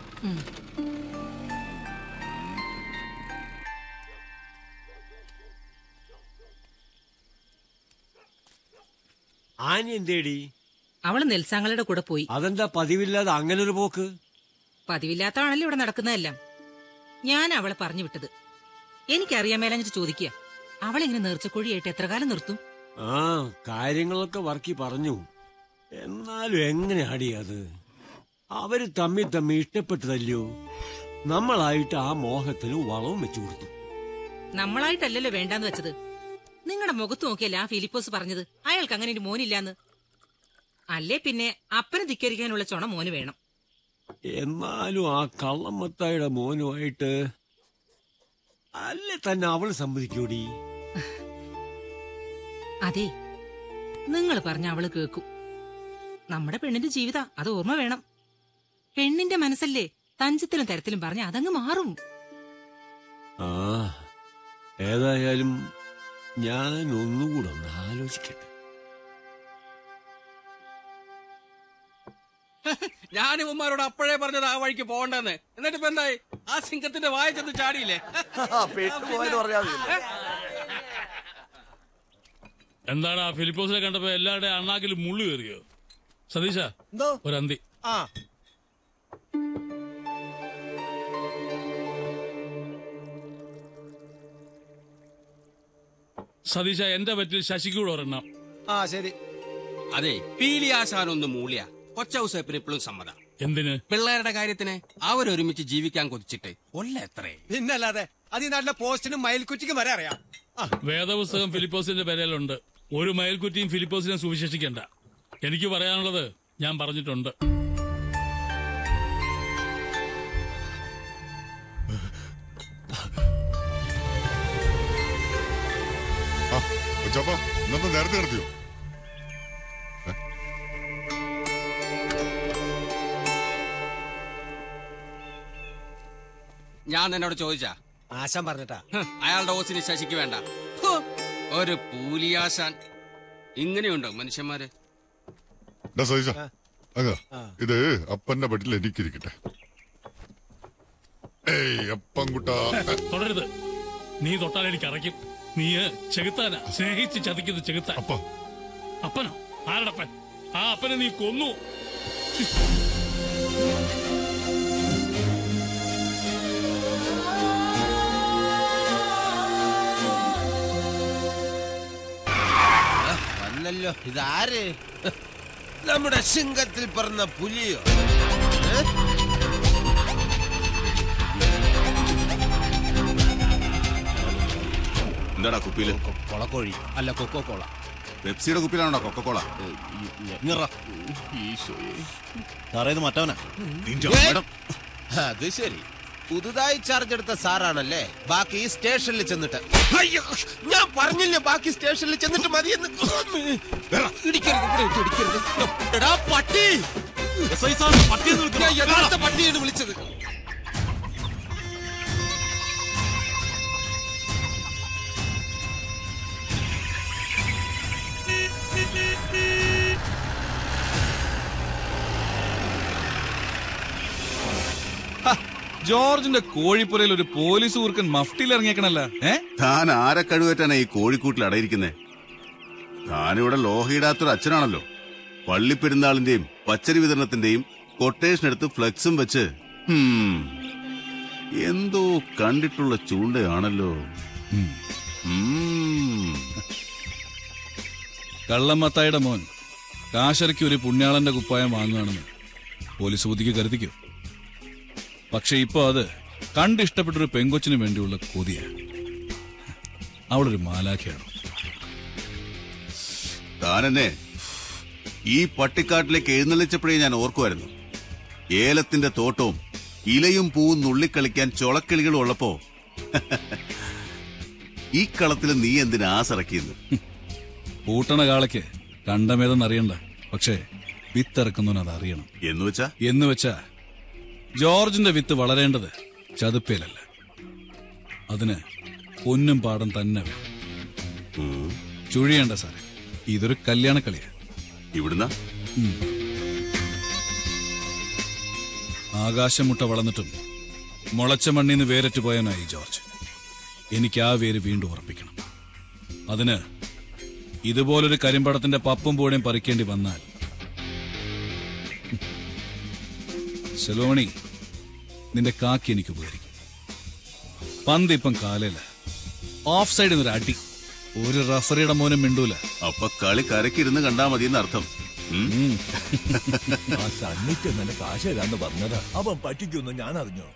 ആനി എന്തേടി അവള് നെൽസാങ്ങളുടെ കൂടെ പോയി അതെന്താ പതിവില്ലാതെ അങ്ങനെ ഒരു പോക്ക് പതിവില്ലാത്തതാണല്ലോ ഇവിടെ നടക്കുന്നതെല്ലാം ഞാൻ അവളെ പറഞ്ഞു വിട്ടത് എനിക്കറിയാൻ മേലഞ്ഞിട്ട് ചോദിക്കുക അവളിങ്ങനെ നേർച്ചക്കോഴിയായിട്ട് എത്ര കാലം നിർത്തും ആ കാര്യങ്ങളൊക്കെ വർക്കി പറഞ്ഞു എന്നാലും എങ്ങനെയാടി അത് അവര് തമ്മിൽ തമ്മിൽ ഇഷ്ടപ്പെട്ടതല്ലയോ നമ്മളായിട്ട് ആ മോഹത്തിന് വളവും വെച്ചു കൊടുത്തു നമ്മളായിട്ടല്ലല്ലോ വേണ്ടാന്ന് വെച്ചത് നിങ്ങളുടെ മുഖത്ത് നോക്കിയല്ല ആ ഫിലിപ്പോസ് പറഞ്ഞത് അയാൾക്ക് അങ്ങനെ ഒരു മോനില്ലാന്ന് അല്ലേ പിന്നെ അപ്പനെ ധിക്കരിക്കാനുള്ള ചുണ മോന് വേണം എന്നാലും ആ കള്ളമ്മത്തായുടെ മോനുമായിട്ട് അല്ലേ തന്നെ അവൾ സമ്മതിക്കൂടി അതെ നിങ്ങൾ പറഞ്ഞ അവള് കേൾക്കും നമ്മുടെ പെണ്ണിന്റെ ജീവിത അത് ഓർമ്മ വേണം പെണ്ണിന്റെ മനസ്സല്ലേ തഞ്ചത്തിലും തരത്തിലും പറഞ്ഞ അതങ്ങ് മാറും ആ ഏതായാലും ഞാൻ ഒന്നുകൂടെ ഒന്ന് ആലോചിക്കട്ടെ ഞാൻ ഇവന്മാരോട് അപ്പോഴേ പറഞ്ഞത് ആ വഴിക്ക് പോകണ്ടെന്ന് എന്നിട്ട് ഇപ്പൊ എന്തായി ആ സിംഗത്തിന്റെ വായ ചെന്ന് ചാടിയില്ലേ പെട്ടുപോയെന്ന് പറഞ്ഞാൽ മതിയല്ലോ. എന്താണ് ആ ഫിലിപ്പോസിനെ കണ്ടപ്പോ എല്ലാവരുടെയും അണ്ണാക്കിൽ മുള്ളു കയറിയോ സതീശ എന്തോ ഒരു അന്തി ആ സതീശ എന്റെ പറ്റിൽ ശശിക്കൂടെ ഒരെണ്ണം ആ ശരി അതെ പീലിയാശാനൊന്ന് മൂളിയ കൊച്ചൗസേപ്പിന് ഇപ്പോഴും സമ്മതം എന്തിന് പിള്ളേരുടെ കാര്യത്തിന് അവരൊരുമിച്ച് ജീവിക്കാൻ കൊതിച്ചിട്ട് കൊല്ല എത്രേ പിന്നല്ലാതെ അത് ഈ നാട്ടിലെ പോസ്റ്റിനും മയിൽക്കുറ്റിക്കും വരെ അറിയാം വേദപുസ്തകം ഫിലിപ്പോസിന്റെ പേരയിലുണ്ട് ഒരു മയിൽക്കുറ്റിയും ഫിലിപ്പോസിനെ സുവിശേഷിക്കണ്ട എനിക്ക് പറയാനുള്ളത് ഞാൻ പറഞ്ഞിട്ടുണ്ട് അച്ഛാപ്പ ഇന്നത്തെ നേരത്തെ നിർത്തിയോ ഞാൻ നിന്നോട് ചോദിച്ചാ ആശാൻ പറഞ്ഞിട്ടാ ഹ്, അയാളുടെ ഓസിന് ശശിക്ക് വേണ്ട ഹ്, ഒരു പൂലിയാശാൻ ഇങ്ങനെയുണ്ടോ മനുഷ്യന്മാര് ഡാ സതീശ അങ്ങ ഇത് അപ്പന്റെ പട്ടിൽ എനിക്കിരിക്കട്ടെ ഏയ് അപ്പം കുട്ടാ തുടരുത് നീ തൊട്ടാൽ എനിക്ക് അറയ്ക്കും നീ ചെകുത്താന സ്നേഹിച്ച് ചതിക്കുന്ന ചെകുത്താൻ അപ്പനോ ആരടപ്പൻ ആ അപ്പനെ നീ കൊന്നു വന്നല്ലോ ഇതാര് നമ്മുടെ സിംഗത്തിൽ പറഞ്ഞ പുലിയോ ഏ? എന്താടാ കുപ്പിയില് കൊളക്കോഴി അല്ല കൊക്കോ കോള പെപ്സിയുടെ കുപ്പിയിലാണോ കൊക്കക്കോള സാറേ ഇത് മറ്റവനാ അത് ശരി പുതുതായി ചാർജ് എടുത്ത സാറാണല്ലേ ബാക്കി സ്റ്റേഷനിൽ ചെന്നിട്ട് അയ്യോ ഞാൻ പറഞ്ഞില്ലേ ബാക്കി സ്റ്റേഷനിൽ ചെന്നിട്ട് മതിയെന്ന് ഇടിക്കരുത് ഇവിടെ ഇട്ട് ഇടിക്കരുത് എടാ പട്ടി ഞാൻ യഥാർത്ഥ പട്ടിയാണ് വിളിച്ചത് ജോർജിന്റെ കോഴിപ്പുരയിൽ ഒരു പോലീസ് ഊർക്കൻ മഫ്റ്റിയിൽ ഇറങ്ങിയേക്കണല്ല ഏ താൻ ആരെ കഴിവേറ്റാണ് ഈ കോഴിക്കൂട്ടിൽ അടയിരിക്കുന്നേ താനിവിടെ ലോഹയിടാത്തൊരു അച്ഛനാണല്ലോ പള്ളിപ്പെരുന്നാളിന്റെയും പച്ചരി വിതരണത്തിന്റെയും കൊട്ടേഷൻ എടുത്ത് ഫ്ലെക്സും വെച്ച് ഹും, എന്തോ കണ്ടിട്ടുള്ള ചൂണ്ടയാണല്ലോ ഉം. കള്ളമ്മത്തായുടെ മോൻ കാശരയ്ക്ക് ഒരു പുണ്യാളന്റെ കുപ്പായം വാങ്ങുകയാണെന്ന് പോലീസ് ബുദ്ധിക്ക് കരുതിക്കോ പക്ഷെ ഇപ്പൊ അത് കണ്ടിഷ്ടപ്പെട്ടൊരു പെങ്കൊച്ചിന് വേണ്ടിയുള്ള കൊതിയ അവളൊരു മാലാഖയാണ് താനെന്നെ ഈ പട്ടിക്കാട്ടിലേക്ക് എഴുന്നള്ളിച്ചപ്പോഴേ ഞാൻ ഓർക്കുമായിരുന്നു ഏലത്തിന്റെ തോട്ടവും ഇലയും പൂവും നുള്ളിക്കളിക്കാൻ ചൊളക്കിളികളും ഉള്ളപ്പോ ഈ കളത്തിൽ നീ എന്തിനാ ആസിറക്കിയെന്ന് പൂട്ടണ കാളയ്ക്ക് കണ്ടമേതെന്ന് അറിയണ്ട പക്ഷേ വിത്തിറക്കുന്നവൻ അത് അറിയണം എന്ന് വെച്ചാ എന്ന് വെച്ചാ ജോർജിന്റെ വിത്ത് വളരേണ്ടത് ചതുപ്പേലല്ല അതിന് പൊന്നും പാടം തന്നെ വേണം ചുഴിയേണ്ട സാറേ ഇതൊരു കല്യാണക്കളിയാ ഇവിടുന്ന ഉം. ആകാശമുട്ട വളർന്നിട്ടും മുളച്ച മണ്ണിന്ന് വേരറ്റ് പോയനായി ജോർജ് എനിക്ക് ആ വേര് വീണ്ടും ഉറപ്പിക്കണം അതിന് ഇതുപോലൊരു കരിമ്പടത്തിന്റെ പപ്പും പൂടെയും പറിക്കേണ്ടി വന്നാൽ സെലോമണി നിന്റെ കാക്കി എനിക്ക് ഉപകരിക്കും പന്ത് ഇപ്പം കാലയില ഓഫ് സൈഡിൽ നിന്നൊരു അടി ഒരു റഫറിയുടെ മോനും മിണ്ടൂല അപ്പൊ കളി കരക്കിരുന്ന് കണ്ടാ മതിയെന്ന് അർത്ഥം ഉം. ആ സണ്ണിക്ക് നിനക്ക് കാശ് തരാന്ന് പറഞ്ഞതാ അവൻ പറ്റിക്കൊന്നു ഞാൻ അറിഞ്ഞോ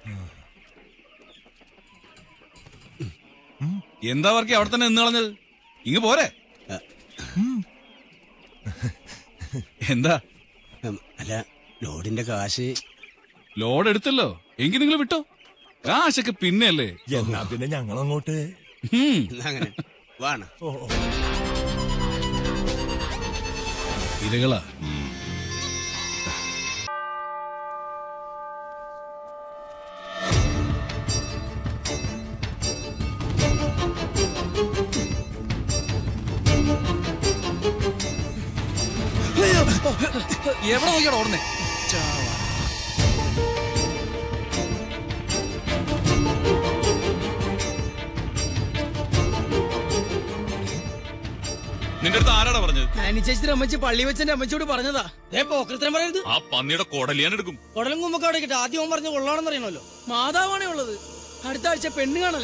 എന്താ വർക്കി അവിടെ തന്നെ നിന്ന് കളഞ്ഞത് ഇങ്ങ് പോരെ എന്താ അല്ല ലോഡിന്റെ കാശ് ലോഡ് എടുത്തല്ലോ എങ്കിൽ നിങ്ങൾ വിട്ടോ കാശൊക്കെ പിന്നെയല്ലേ എന്നാ പിന്നെ ഞങ്ങളങ്ങോട്ട് അങ്ങനെ വാണ ഇരകളാ എവിടെ നോക്കിയാണോ ഓടുന്നേ നിന്റെ അടുത്ത് ആരാടാ പറഞ്ഞത് അനുചേച്ചിന്റെ അമ്മച്ചി പള്ളി വെച്ചെന്റെ അമ്മച്ചിയോട് പറഞ്ഞതാ ഏ പോക്കൃത്തരം പറയരുത് ആ പന്നിയുടെ കൊടലിയാൻ എടുക്കും കുടലും കുമ്പൊക്കെ അവിടെ കിട്ടും ആദ്യം ഓൻ പറഞ്ഞ കൊള്ളാണെന്ന് അറിയണമല്ലോ മാതാവാണേ ഉള്ളത് അടുത്ത ആഴ്ച പെണ്ണ് കാണല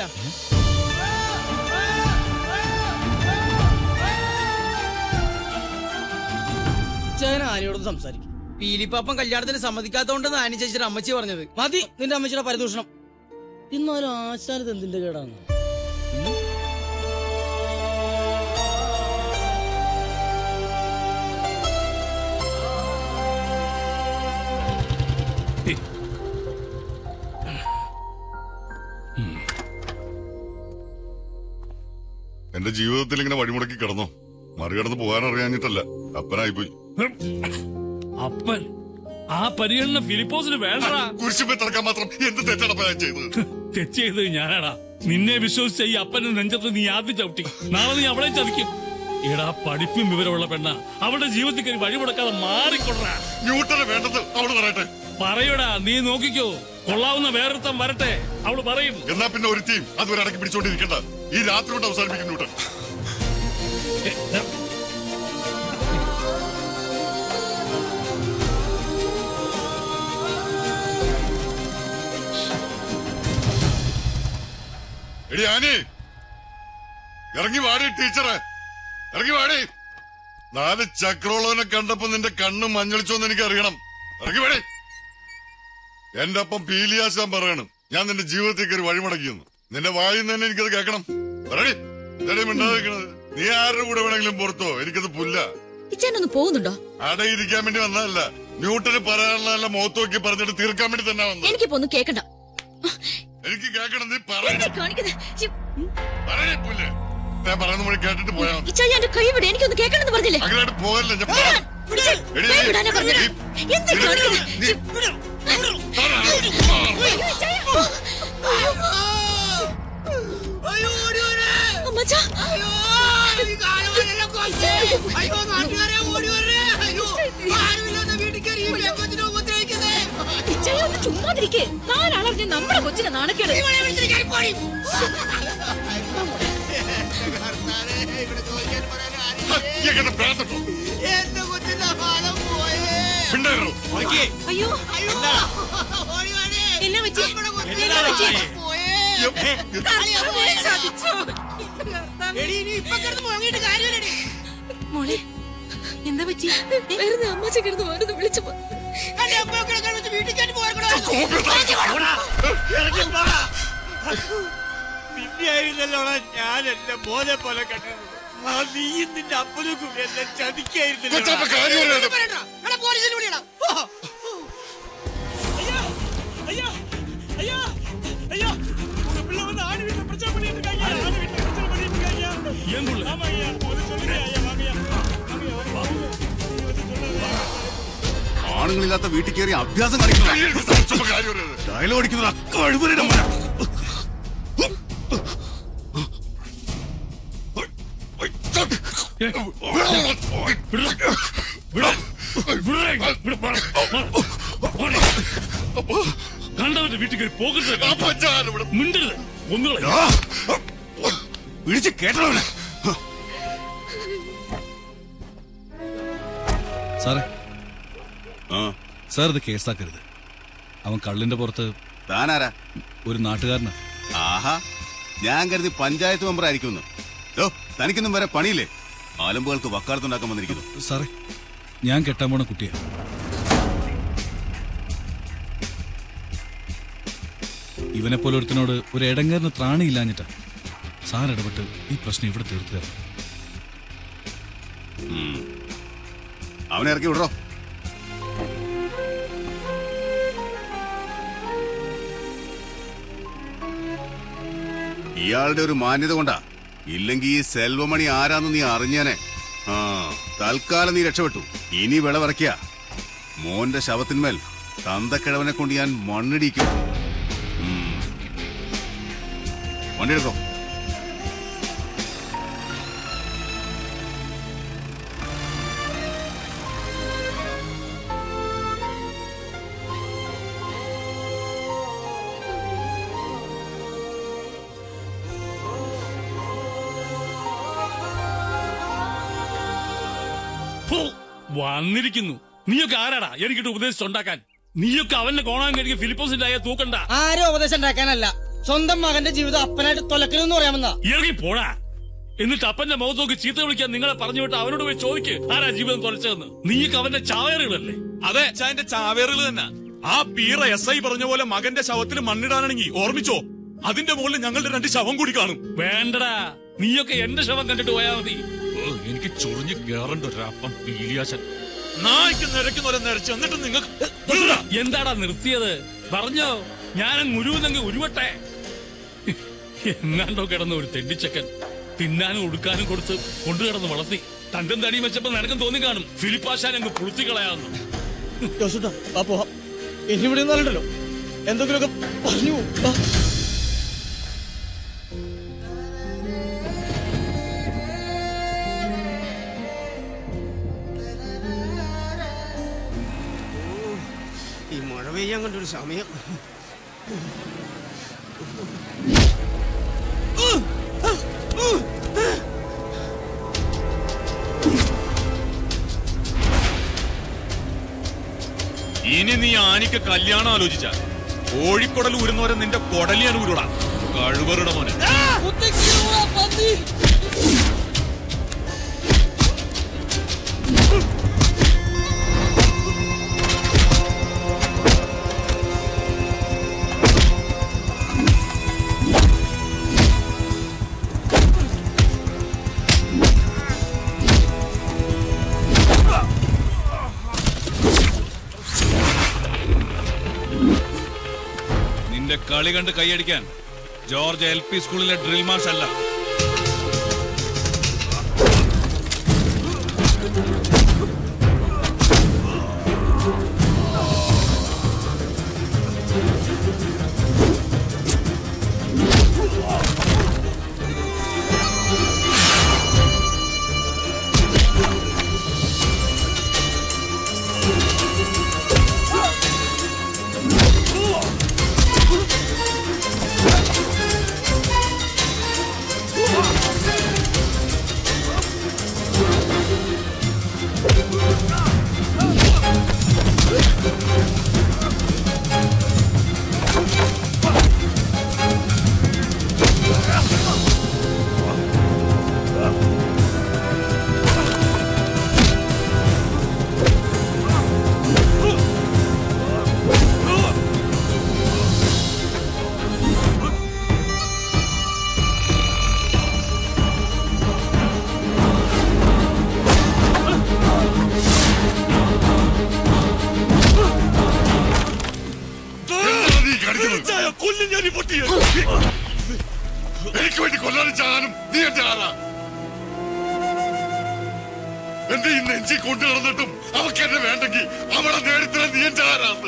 ചേന ആനയോടൊന്ന് സംസാരിക്കും പീലിപ്പാപ്പൻ കല്യാണത്തിന് സമ്മതിക്കാത്തോണ്ടെന്ന് ആനി ചേച്ചിയുടെ അമ്മച്ചി പറഞ്ഞത് മതി നിന്റെ അമ്മച്ചിയുടെ പരിദൂഷണം എന്നാലും ആശാനത് എന്തിന്റെ കേടാണ് എന്റെ ജീവിതത്തിൽ ഇങ്ങനെ വഴിമുടക്കി കിടന്നോ മറികടന്ന് പോകാൻ അറിയാഞ്ഞിട്ടല്ല അപ്പനായിപ്പോയി അപ്പൻ ആ പരിഗണന ഫിലിപ്പോസിന് വേണ്ട കുരിശുമേ തിറക്കാൻ മാത്രം എന്ത് തെറ്റാണ് ഞാൻ ചെയ്തത് തെറ്റ് ചെയ്തത് ഞാനാടാ നിന്നെ വിശ്വസിച്ച ഈ അപ്പന്റെ നെഞ്ചത്ത് നീ ആദ്യം ചവിട്ടി നാളെ നീ അവളെ ചതിക്കും എടാ പഠിപ്പും വിവരമുള്ള പെണ്ണ അവളുടെ ജീവിതത്തിൽ കയറി വഴിമുടക്കാതെ മാറിക്കൊള്ളാ ന്യൂട്ടനെ വേണ്ടത് അവള് പറയട്ടെ പറയൂടാ നീ നോക്കിക്കോ കൊള്ളാവുന്ന വേറൊരുത്തം വരട്ടെ അവള് പറയും എന്നാ പിന്നെ ഒരു ടീം അതുവരെ അടക്കി പിടിച്ചോണ്ടിരിക്കണ്ട ഈ രാത്രി കൊണ്ട് അവസാനിപ്പിക്കും ന്യൂട്ടൻ എടി ആനി ഇറങ്ങി വാടി ടീച്ചറെ ഇറങ്ങി വാടി നാല് ചക്രോളവനെ കണ്ടപ്പോ നിന്റെ കണ്ണും മഞ്ഞളിച്ചോന്ന് എനിക്ക് അറിയണം ഇറങ്ങി വാടി എന്റെ ഒപ്പം പീലിയാശാൻ പറയണം ഞാൻ നിന്റെ ജീവിതത്തിൽ കയറി വഴിമുടക്കിയെന്ന് നിന്റെ വായിൽ നിന്ന് തന്നെ എനിക്കത് കേൾക്കണം പറയടി ഇതടി മിണ്ടാതിരിക്കണത് നീ ആരുടെ കൂടെ വേണമെങ്കിലും പുറത്തോ എനിക്കത് പുല്ല ഇച്ചാനൊന്ന് പോകുന്നുണ്ടോ അടയിരിക്കാൻ വേണ്ടി വന്നതല്ല ന്യൂട്ടന് പറയാനുള്ള മുഖത്ത് നോക്കി പറഞ്ഞിട്ട് തീർക്കാൻ വേണ്ടി തന്നെ വന്നത് എനിക്കിപ്പോ ഒന്നും കേക്കണ്ട എനിക്ക് കേൾക്കണം നീ പറയണ എന്താ കാണിക്കുന്നത് ഛി, പറയണേ പുല്ല് ഞാൻ പറയുന്ന മണി കേട്ടിട്ട് പോയാ മതി ഇച്ചായി എന്റെ കൈ വിട് എനിക്കൊന്ന് കേൾക്കണമെന്ന് പറഞ്ഞില്ലേ അങ്ങനെയായിട്ട് പോകല്ലേ ഞാൻ വിടാൻ, വിടാൻ, എടി, കൈ നീ- വിടാനാ പറഞ്ഞത്. നീ- എന്താ നീ- കാണിക്കുന്നത് നീ- ഛി, അമ്മച്ചാ. അയ്യോ നാട്ടുകാരെ ഓടി വരേ അയ്യോ ആരുമില്ലാത്ത വീട്ടിൽ കയറി ഈ പെങ്കൊച്ചിനെ ഉപദ്രവിക്കുന്നേ ഇച്ചായി ഒന്ന് ചുമ്മാതിരിക്കേ നാലാളറിഞ്ഞ നമ്മുടെ കൊച്ചിനെ നാണക്കേട് ഇവളെ വിളിച്ചിട്ട് കയറി പോടി. ഇങ്ങനെ പ്രാർത്ഥിട്ടോ എന്റെ കൊച്ചിന്റെ ഫലം പോയേ പിണ്ടായിരുന്നു അയ്യോ ഓടി വരേ എന്നാ പറ്റി? നമ്മുടെ കൊച്ചിന്റെ എന്നാ പറ്റി? ഫലം പോയേ കളിയാ പോയേ. എടി ഇനി ഇപ്പൊ കിടന്ന് മുഴങ്ങിയിട്ട് കാര്യമില്ലടി മോളെ എന്താ പറ്റി വെറുതെ അമ്മച്ച കിടന്ന് ഓരോന്ന് വിളിച്ചു എന്റെ അമ്മ കിടക്കാൻ വെച്ച് വീട്ടിൽ കയറ്റി പോകണം നിന്നെയായിരുന്നല്ലോ ഞാൻ എന്റെ മോനെ പോലെ കണ്ടത് ആ നീയും നിന്റെ അപ്പനും കൂടി എന്നെ കൊച്ചപ്പ കാര്യം പറയാതെ. എടാ പോലീസിന് വിളിയടാ ഓ ஐயா ஐயா ஐயா ஐயா உங்க பிள்ளை வந்து ஆடு வீட்டுல பிரச்சனை பண்ணிட்டு இருக்காங்க ஆடு வீட்டுல பிரச்சனை பண்ணிட்டு இருக்காங்க ஏன் புள்ள? ஆமா ஐயா போது சொல்லுங்க ஐயா வாங்கய்யா ആണുങ്ങളില്ലാത്ത വീട്ടിൽ കയറി അഭ്യാസം കാണിക്കുന്നു ഡയലോഗ് അടിക്കുന്ന കഴിവരുടെ മരം കണ്ടവന്റെ വീട്ടിൽ കയറി പോകരുത് മിണ്ടരുത് ഒന്നുകളെ വിളിച്ച് കേട്ടവനെ സാറേ ആ സാർ ഇത് കേസാക്കരുത് അവൻ കള്ളിന്റെ പുറത്ത് താനാരാ ഒരു നാട്ടുകാരനാ ആഹാ ഞാൻ കരുതി പഞ്ചായത്ത് മെമ്പർ ആയിരിക്കുന്നു ഓ തനിക്കൊന്നും വരെ പണിയില്ലേ ആലമ്പുകൾക്ക് വക്കാലത്തുണ്ടാക്കാൻ വന്നിരിക്കുന്നു സാറേ ഞാൻ കെട്ടാൻ പോണ കുട്ടിയാ ഇവനെ പോലെ ഒരുത്തനോട് ഒരു ഇടങ്ങേറിന് ത്രാണിയില്ലാഞ്ഞിട്ടാ സാർ ഇടപെട്ട് ഈ പ്രശ്നം ഇവിടെ തീർത്തു തരണം ഉം. അവനെ ഇറക്കി വിടറോ ഇയാളുടെ ഒരു മാന്യത കൊണ്ടാ ഇല്ലെങ്കി ഈ സെൽവമണി ആരാന്ന് നീ അറിഞ്ഞേനെ ആ തൽക്കാലം നീ രക്ഷപ്പെട്ടു ഇനി വിളവിറക്കിയ മോന്റെ ശവത്തിന്മേൽ തന്തക്കിഴവനെ കൊണ്ട് ഞാൻ മണ്ണിടിക്കും ഉം. വണ്ടി എടുക്കോ ഫു, വന്നിരിക്കുന്നു നീയൊക്കെ ആരാടാ എനിക്കിട്ട് ഉപദേശിച്ചുണ്ടാക്കാൻ നീയൊക്കെ അവന്റെ കോണാൻ കഴിക്കുക ഫിലിപ്പോസിന്റെ അയ്യ തൂക്കണ്ട ആരും ഉപദേശം ഉണ്ടാക്കാനല്ല സ്വന്തം മകന്റെ ജീവിതം അപ്പനായിട്ട് തൊലക്കലെന്ന് പറയാമെന്നാ ഇറങ്ങി പോടാ എന്നിട്ട് അപ്പന്റെ മുഖത്ത് നോക്കി ചീത്ത വിളിക്കാൻ നിങ്ങളെ പറഞ്ഞു വിട്ട് അവനോട് പോയി ചോദിക്ക് ആരാ ജീവിതം തുലച്ചതെന്ന് നീയൊക്കെ അവന്റെ ചാവേറുകളല്ലേ അതെ അച്ഛന്റെ ചാവേറുകൾ തന്നെ ആ പീറ എസ് ഐ പറഞ്ഞ പോലെ മകന്റെ ശവത്തിൽ മണ്ണിടാനാണെങ്കിൽ ഓർമ്മിച്ചോ അതിന്റെ മുകളിൽ ഞങ്ങളുടെ രണ്ട് ശവം കൂടി കാണും വേണ്ടടാ നീയൊക്കെ എന്റെ ശവം കണ്ടിട്ട് പോയാ മതി ഓ, എനിക്ക് ചൊറിഞ്ഞ് കേറണ്ട ഒരപ്പം പീലിയാശൻ നായ്ക്ക് നിരക്കുന്നവരെ നിരച്ച് എന്നിട്ട് നിങ്ങൾക്ക് എന്താടാ നിർത്തിയത് പറഞ്ഞോ ഞാൻ ഉരുവുന്നെങ്കിൽ ഉരുവട്ടെ എങ്ങാണ്ടോ കിടന്ന ഒരു തെണ്ടിച്ചക്കൻ തിന്നാനും ഉടുക്കാനും കൊടുത്ത് കൊണ്ടുകിടന്ന് വളർത്തി തങ്കം തടിയും വെച്ചപ്പോ നിനക്കും തോന്നി കാണും ഫിലിപ്പാശാൻ അങ്ങ് പുളുത്തിക്കളയാന്ന് ജോസൂട്ടാ വാ പോവാം ഇനി ഇവിടെ നിന്നാലുണ്ടല്ലോ എന്തെങ്കിലുമൊക്കെ പറഞ്ഞു പോകും. വാ. ഈ മഴ പെയ്യാൻ കണ്ടൊരു സമയം ഇനി നീ ആനിക്ക് കല്യാണം ആലോചിച്ച കോഴിക്കൊടൽ ഊരുന്നവരെ നിന്റെ കൊടലിയാണ് ഊരുടാ കഴിവറുടെ മോനെ നിന്റെ കളി കണ്ട് കൈയടിക്കാൻ ജോർജ് എൽ പി സ്കൂളിലെ ഡ്രിൽ മാഷ് അല്ല കൊല്ലും ഞാൻ ഈ പൊട്ടിയെ എനിക്ക് വേണ്ടി കൊല്ലാനും ചാകാനും നീ എന്റെ ആരാ എന്റെ ഈ നെഞ്ചി കൊണ്ടു നടന്നിട്ടും അവക്ക് എന്നെ വേണ്ടെങ്കിൽ അവളെ നേടിത്തരാൻ നീ എന്റെ ആരാന്ന്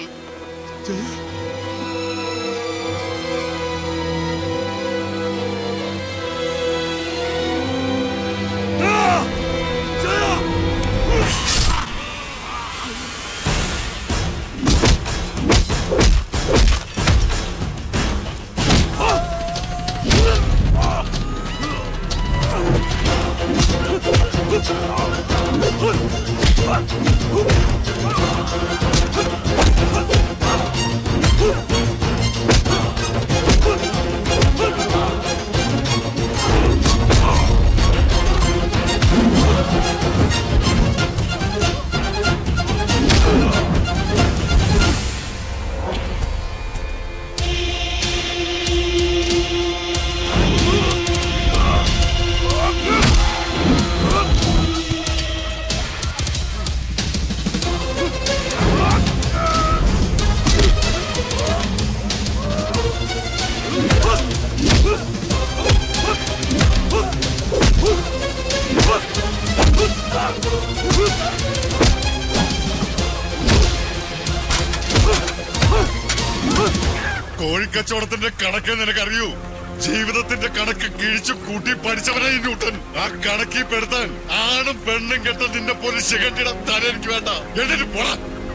കോഴിക്കച്ചവടത്തിന്റെ കണക്ക് നിനക്കറിയൂ ജീവിതത്തിന്റെ കണക്ക് കിഴിച്ചു കൂട്ടി പഠിച്ചവനെ ഈ ന്യൂട്ടൻ ആ കണക്കിൽ പെടുത്താൻ ആണും പെണ്ണും കെട്ട നിന്നെ പോലെ ശിഖണ്ഡിടം തല എനിക്ക് വേണ്ട എന്നിട്ട് പോടാ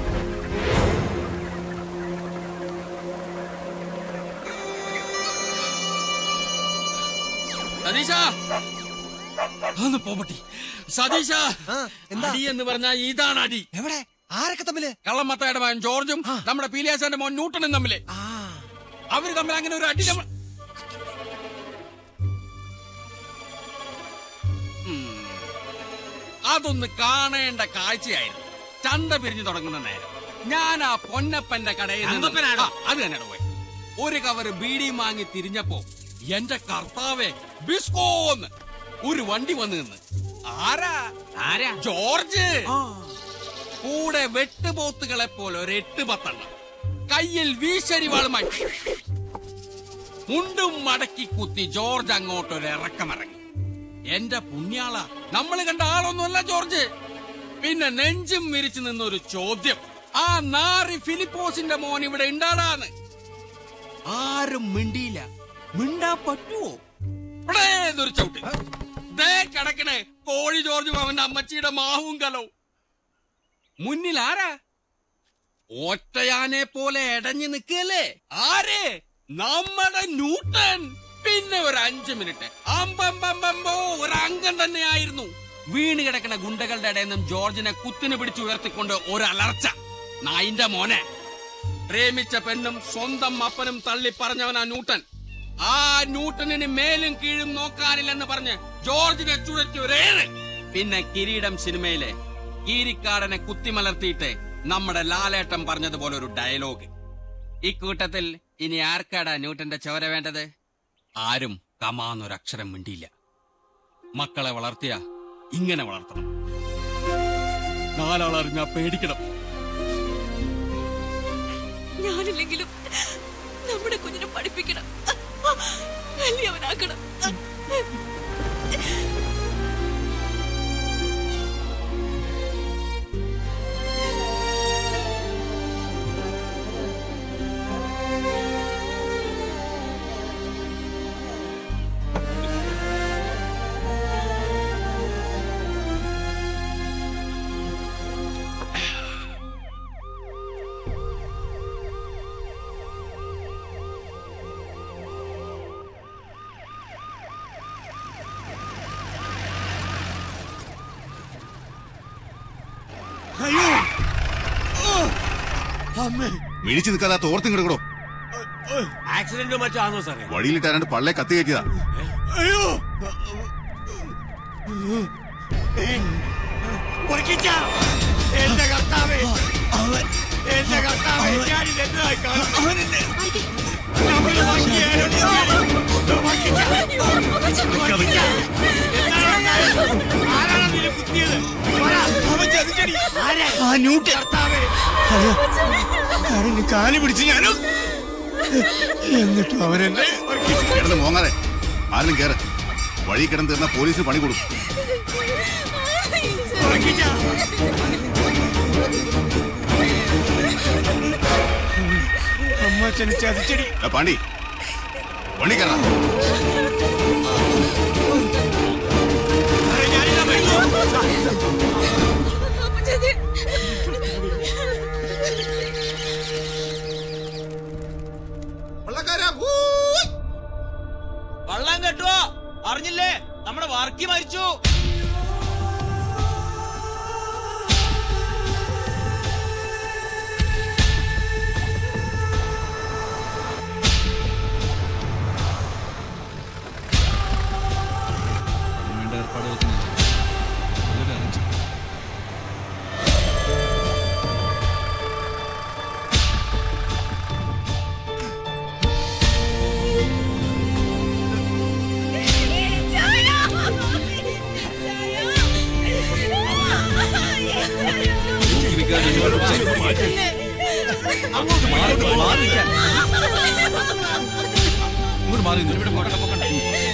സതീശ ഒന്ന് പോപട്ടി സതീശ അടി എന്ന് പറഞ്ഞാൽ ഇതാണ് അടി എവിടെ ആരൊക്കെ തമ്മില് കള്ളമ്മത്തയുടെ മകൻ ജോർജും നമ്മുടെ പീലിയാസാന്റെ മോൻ ന്യൂട്ടനും തമ്മില് അവര് തമ്മിൽ അങ്ങനെ ഒരു അടി നമ്മൾ ഉം. അതൊന്ന് കാണേണ്ട കാഴ്ചയായിരുന്നു ചന്ത പിരിഞ്ഞു തുടങ്ങുന്ന നേരം ഞാൻ ആ പൊന്നപ്പന്റെ കടയിൽ നിന്ന് അമ്പപ്പനാണോ? ആ, അത് തന്നെ പോയി ഒരു കവറ് ബീഡി വാങ്ങി തിരിഞ്ഞപ്പോ എന്റെ കർത്താവെ ബിസ്കോന്ന് ഒരു വണ്ടി വന്നു നിന്ന് ആരാ ആരാ ജോർജ് കൂടെ വെട്ടുപോത്തുകളെ പോലെ ഒരു എട്ട് പത്തെണ്ണം കയ്യിൽ വീശരിവാളുമായി മുണ്ടും മടക്കി കുത്തി ജോർജ് അങ്ങോട്ടൊരു ഇറക്കമിറങ്ങി എന്റെ പുണ്യാള നമ്മൾ കണ്ട ആളൊന്നുമല്ല ജോർജ് പിന്നെ നെഞ്ചും വിരിച്ചു നിന്നൊരു ചോദ്യം ആ നാറി ഫിലിപ്പോസിന്റെ മോൻ ഇവിടെ ഉണ്ടാടാന്ന് ആരും മിണ്ടിയില്ല മിണ്ടാ പറ്റുവോ ഒരു ചവിട്ട് ദേ കിടക്കണേ കോഴി ജോർജും അവന്റെ അമ്മച്ചിയുടെ മാവും കലവും മുന്നിൽ ആരാ ഒറ്റയാനെ പോലെ എടഞ്ഞു നിൽക്കല്ലേ ആര് നമ്മുടെ ന്യൂട്ടൻ പിന്നെ ഒരു അഞ്ചു മിനിറ്റ് അമ്പമ്പമ്പോ ഒരു അംഗം തന്നെയായിരുന്നു വീണ് കിടക്കുന്ന ഗുണ്ടകളുടെ ഇടയിൽ നിന്നും ജോർജിനെ കുത്തിനു പിടിച്ച് ഉയർത്തിക്കൊണ്ട് ഒരു അലർച്ച നായിന്റെ മോനെ പ്രേമിച്ച പെണ്ണും സ്വന്തം അപ്പനും തള്ളി പറഞ്ഞവനാ ന്യൂട്ടൻ ആ ന്യൂട്ടനിന് മേലും കീഴും നോക്കാനില്ലെന്ന് പറഞ്ഞ് ജോർജിനെ ചുഴറ്റി ഒരേറ് പിന്നെ കിരീടം സിനിമയിലെ കീരിക്കാടനെ കുത്തിമലർത്തിയിട്ട് നമ്മുടെ ലാലേട്ടൻ പറഞ്ഞതുപോലെ ഒരു ഡയലോഗ് ഇക്കൂട്ടത്തിൽ ഇനി ആർക്കാടാ ന്യൂട്ടന്റെ ചോര വേണ്ടത് ആരും കമാന്നൊരക്ഷരം മിണ്ടിയില്ല മക്കളെ വളർത്തിയ ഇങ്ങനെ വളർത്തണം നാലാളറിഞ്ഞാ പേടിക്കണം ഞാനില്ലെങ്കിലും നമ്മുടെ കുഞ്ഞിനെ പഠിപ്പിക്കണം വലിയവനാക്കണം അയ്യോ മിഴിച്ചു നിൽക്കാതെ തോർത്തും കിടക്കണോ ആക്സിഡന്റോ മറ്റോ ആണോ സാറേ വഴിയിലിട്ട് ആരാണ്ട് പള്ളെ കത്തി കയറ്റിയതാ അയ്യോ പൊറുക്കിച്ച! എന്റെ കർത്താവേ എന്റെ കർത്താവേ ഞാനിത് എന്നതായി കാണുന്നു നമ്മള് വക്കിയാലും പൊറുക്കിച്ച! പൊറുക്കിച്ച! എന്താണ് ഉണ്ടായത്? ആരാണ് നിന്നെ കുത്തിയത് പറ. ആരാ? കർത്താവേ കരഞ്ഞ് കാല് പിടിച്ച് ഞാനും എന്നിട്ടും അവരെന്നെ കിടന്ന് മോങ്ങാതെ ആരും കേറ് വഴി കിടന്ന് തീർന്ന പോലീസിന് പണി കൊടുക്കും അമ്മച്ചനെ ചതിച്ചടി ഏ, പാണ്ടി വണ്ടി കയറാം വള്ളം കെട്ടുവോ അറിഞ്ഞില്ലേ നമ്മുടെ വർക്കി മരിച്ചു വേണ്ട ഏർപ്പാടുകൾക്ക് ഞാൻ ചെയ്യാം. എല്ലാവരും arrange ചെയ്യും. നോക്കി നിൽക്കാതെ നിങ്ങൾ അങ്ങോട്ട് മാറി മാറി നിൽക്കാൻ. ഇങ്ങോട്ട് മാറി നിന്നു. ഇവിടെ പോകണ്ട പോകണ്ട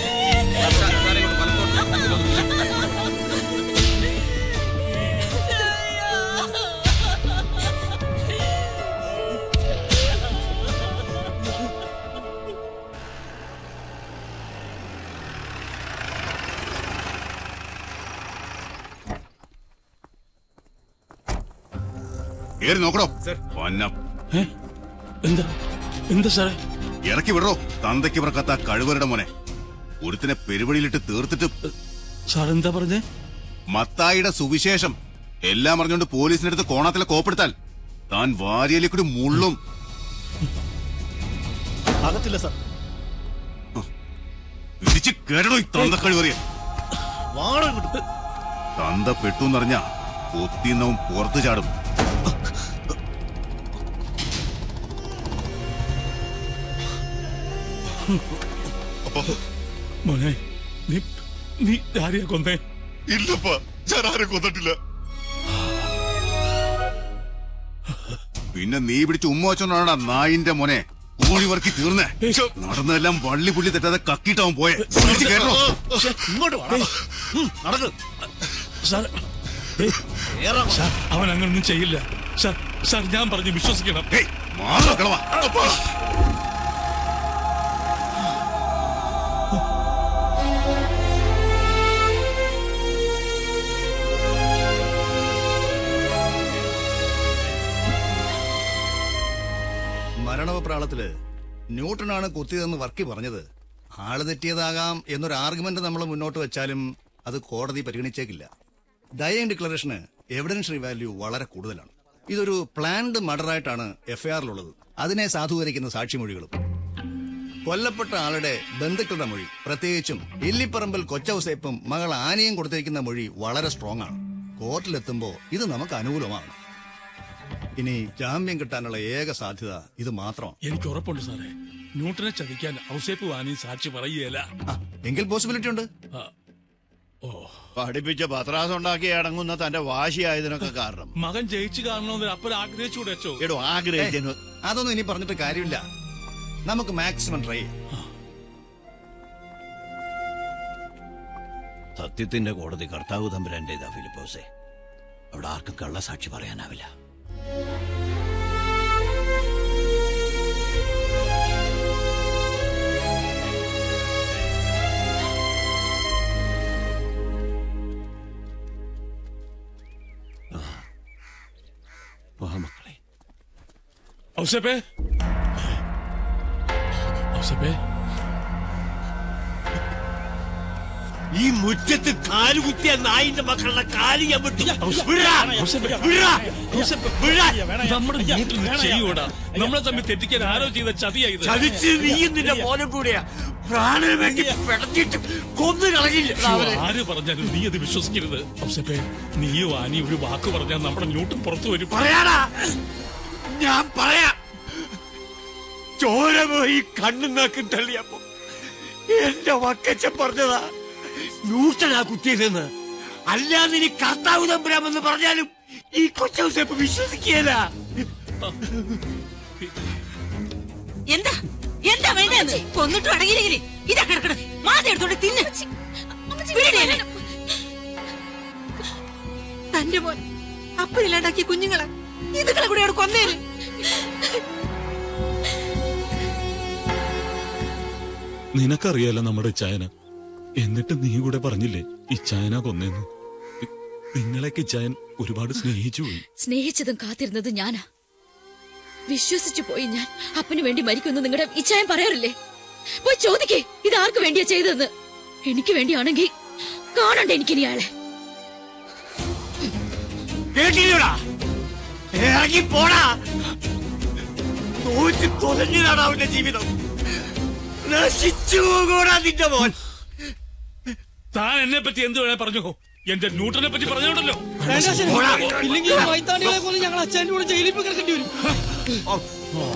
ഏറി നോക്കണോ പൊന്നം എന്താ എന്താ സാറേ ഇറക്കി വിടറോ തന്തയ്ക്ക് പിറക്കാത്ത കഴിവരുടെ മോനെ ഒരുത്തിനെ പെരുവഴിയിലിട്ട് തീർത്തിട്ട് സാർ എന്താ പറഞ്ഞേ മത്തായിയുടെ സുവിശേഷം എല്ലാം അറിഞ്ഞുകൊണ്ട് പോലീസിനടുത്ത് കോണാത്തിലെ കോപ്പെടുത്താൽ താൻ വാരിയലി കൂടി മുള്ളും അകത്തില്ല സാർ ഇടിച്ച് കേടണോ ഈ തന്ത കഴിവറിയ തന്ത പെട്ടൂന്നറിഞ്ഞ കൊത്തിന്നവും പുറത്തു ചാടും മോനെ നീ നീ ആരെയാ കൊന്നേ ഇല്ലപ്പ ഞാൻ ആരും കൊന്നിട്ടില്ല പിന്നെ നീ പിടിച്ച് ഉമ്മ വെച്ചോണ്ടാണ് നായിന്റെ മോനെ കോഴി വർക്കി തീർന്നേ നടന്നെല്ലാം വള്ളി പുള്ളി തെറ്റാതെ കക്കിയിട്ടാവും പോയെ വിളിച്ച് കേട്ടോ ഇങ്ങോട്ട് വാടാ. ഉം, നടക്ക് സാർ സാർ അവൻ അങ്ങനൊന്നും ചെയ്യില്ല സാർ സാർ ഞാൻ പറഞ്ഞു വിശ്വസിക്കണം മരണപ്രാളത്തില് ന്യൂട്ടനാണ് കുത്തിയതെന്ന് വർക്കി പറഞ്ഞത് ആള് തെറ്റിയതാകാം എന്നൊരു ആർഗ്യുമെന്റ് നമ്മൾ മുന്നോട്ട് വെച്ചാലും അത് കോടതി പരിഗണിച്ചേക്കില്ല ഡയൻ ഡിക്ലറേഷന് എവിഡൻഷ്യറി വാല്യൂ വളരെ കൂടുതലാണ് ഇതൊരു പ്ലാൻഡ് മർഡറായിട്ടാണ് എഫ്ഐആറിലുള്ളത് അതിനെ സാധൂകരിക്കുന്ന സാക്ഷിമൊഴികളും കൊല്ലപ്പെട്ട ആളുടെ ബന്ധുക്കളുടെ മൊഴി പ്രത്യേകിച്ചും ഇല്ലിപ്പറമ്പിൽ കൊച്ചൗസേപ്പും മകൾ ആനയും കൊടുത്തിരിക്കുന്ന മൊഴി വളരെ സ്ട്രോങ് ആണ് കോർട്ടിലെത്തുമ്പോൾ ഇത് നമുക്ക് അനുകൂലമാണ് ഇനി ജാമ്യം കിട്ടാനുള്ള ഏക സാധ്യത ഇത് മാത്രം എനിക്ക് ഉറപ്പുണ്ട് സാറേ ന്യൂട്ടനെ ചതിക്കാൻ ഔസേപ്പ് വാണി സാക്ഷി പറയുകയല്ല എങ്കിൽ പോസിബിലിറ്റി ഉണ്ട് പഠിപ്പിച്ച പത്രാസം ഉണ്ടാക്കി അടങ്ങുന്ന തന്റെ വാശിയായതിനൊക്കെ കാരണം മകൻ ജയിച്ചു കാണണമെന്ന് അപ്പൻ ആഗ്രഹിച്ചുകൂടെ അച്ചോ എടോ ആഗ്രഹിക്കുന്നു ഏയ്, അതൊന്നും ഇനി പറഞ്ഞിട്ട് കാര്യമില്ല നമുക്ക് മാക്സിമം ട്രൈ ചെയ്യാം സത്യത്തിന്റെ കോടതി കർത്താവ് തമ്പുരാന്റേതാ ഫിലിപ്പോസെ അവിടെ ആർക്കും കള്ളസാക്ഷി പറയാനാവില്ല മക്കളെ ഔസേപ്പേ ഔസേപ്പേ ഈ മുറ്റത്ത് കാലുകുത്തിയ നായിന്റെ മക്കളുടെ കാല് ഞാൻ വിട്ടു വിടാ, വിടാ, വിടാ. നമ്മുടെ ന്യൂട്ടന് ചെയ്യൂടാ നമ്മളെ തമ്മിൽ തെറ്റിക്കാൻ ആരോ ചെയ്ത ചതിയാ ഇത് ചതിച്ച് നീയും നിന്റെ മോനും കൂടിയാ പ്രാണന് വേണ്ടി പിടഞ്ഞിട്ട് കൊന്നു കളഞ്ഞില്ല അവരെ ആര് പറഞ്ഞാലും നീ അത് വിശ്വസിക്കരുത് ഔസേപ്പേ നീയോ ആനി ഒരു വാക്ക് പറഞ്ഞാൽ നമ്മുടെ ന്യൂട്ടൻ പുറത്തു വരും പറയാടാ ഞാൻ പറയാം ചോര പോയി കണ്ണും നാക്കും തള്ളിയപ്പോ എന്റെ വക്കച്ചൻ പറഞ്ഞതാ നൂറ്റനാ കുത്തിയതെന്ന് അല്ലാതെ ഇനി കർത്താവ് തമ്പുരാമെന്ന് പറഞ്ഞാലും ഈ കൊച്ചൗസേപ്പ് വിശ്വസിക്കുകയല്ല എന്താ എന്താ വേണ്ടത് കൊന്നിട്ട് അടങ്ങിയില്ലെങ്കിൽ ഇതാ കിടക്കണ മാതി എടുത്തോണ്ട് തിന്ന് വിടടി എന്നെ. തന്റെ മോൻ അപ്പനില്ലാണ്ടാക്കിയ കുഞ്ഞുങ്ങളെ ഇതുങ്ങളെ കൂടെ അവിടെ കൊന്നേര് നിനക്കറിയാലോ നമ്മുടെ ചായന എന്നിട്ട് നീ കൂടെ പറഞ്ഞില്ലേ ഈ ചായന കൊന്നേന്ന് നി- നിങ്ങളെയൊക്കെ ചായൻ ഒരുപാട് സ്നേഹിച്ചു പോയി സ്നേഹിച്ചതും കാത്തിരുന്നതും ഞാനാ വിശ്വസിച്ചു പോയി ഞാൻ അപ്പന് വേണ്ടി മരിക്കുമെന്ന് നിങ്ങളുടെ ഇച്ഛായം പറയാറില്ലേ പോയി ചോദിക്കേ ഇത് ആർക്ക് വേണ്ടിയാ ചെയ്തതെന്ന് എനിക്ക് വേണ്ടിയാണെങ്കിൽ കാണണ്ട എനിക്കിനി അയാളെ കേട്ടില്ലടാ ഇറങ്ങി പോടാ തോറ്റ് തൊലഞ്ഞതാണ് അവന്റെ ജീവിതം നശിച്ചു പോകൂടാ നിന്റെ മോൻ താൻ എന്നെ പറ്റി എന്ത് വേണേ പറഞ്ഞു എന്റെ ന്യൂട്ടനെ പറ്റി പറഞ്ഞോണ്ടല്ലോ വേണ്ട ശരി. ഇല്ലെങ്കിൽ ഈ മൈത്താണ്ടികളെ പോലെ ഞങ്ങൾ അച്ഛൻ്റെ കൂടെ ജയിലിൽ പോയി കിടക്കേണ്ടി വരും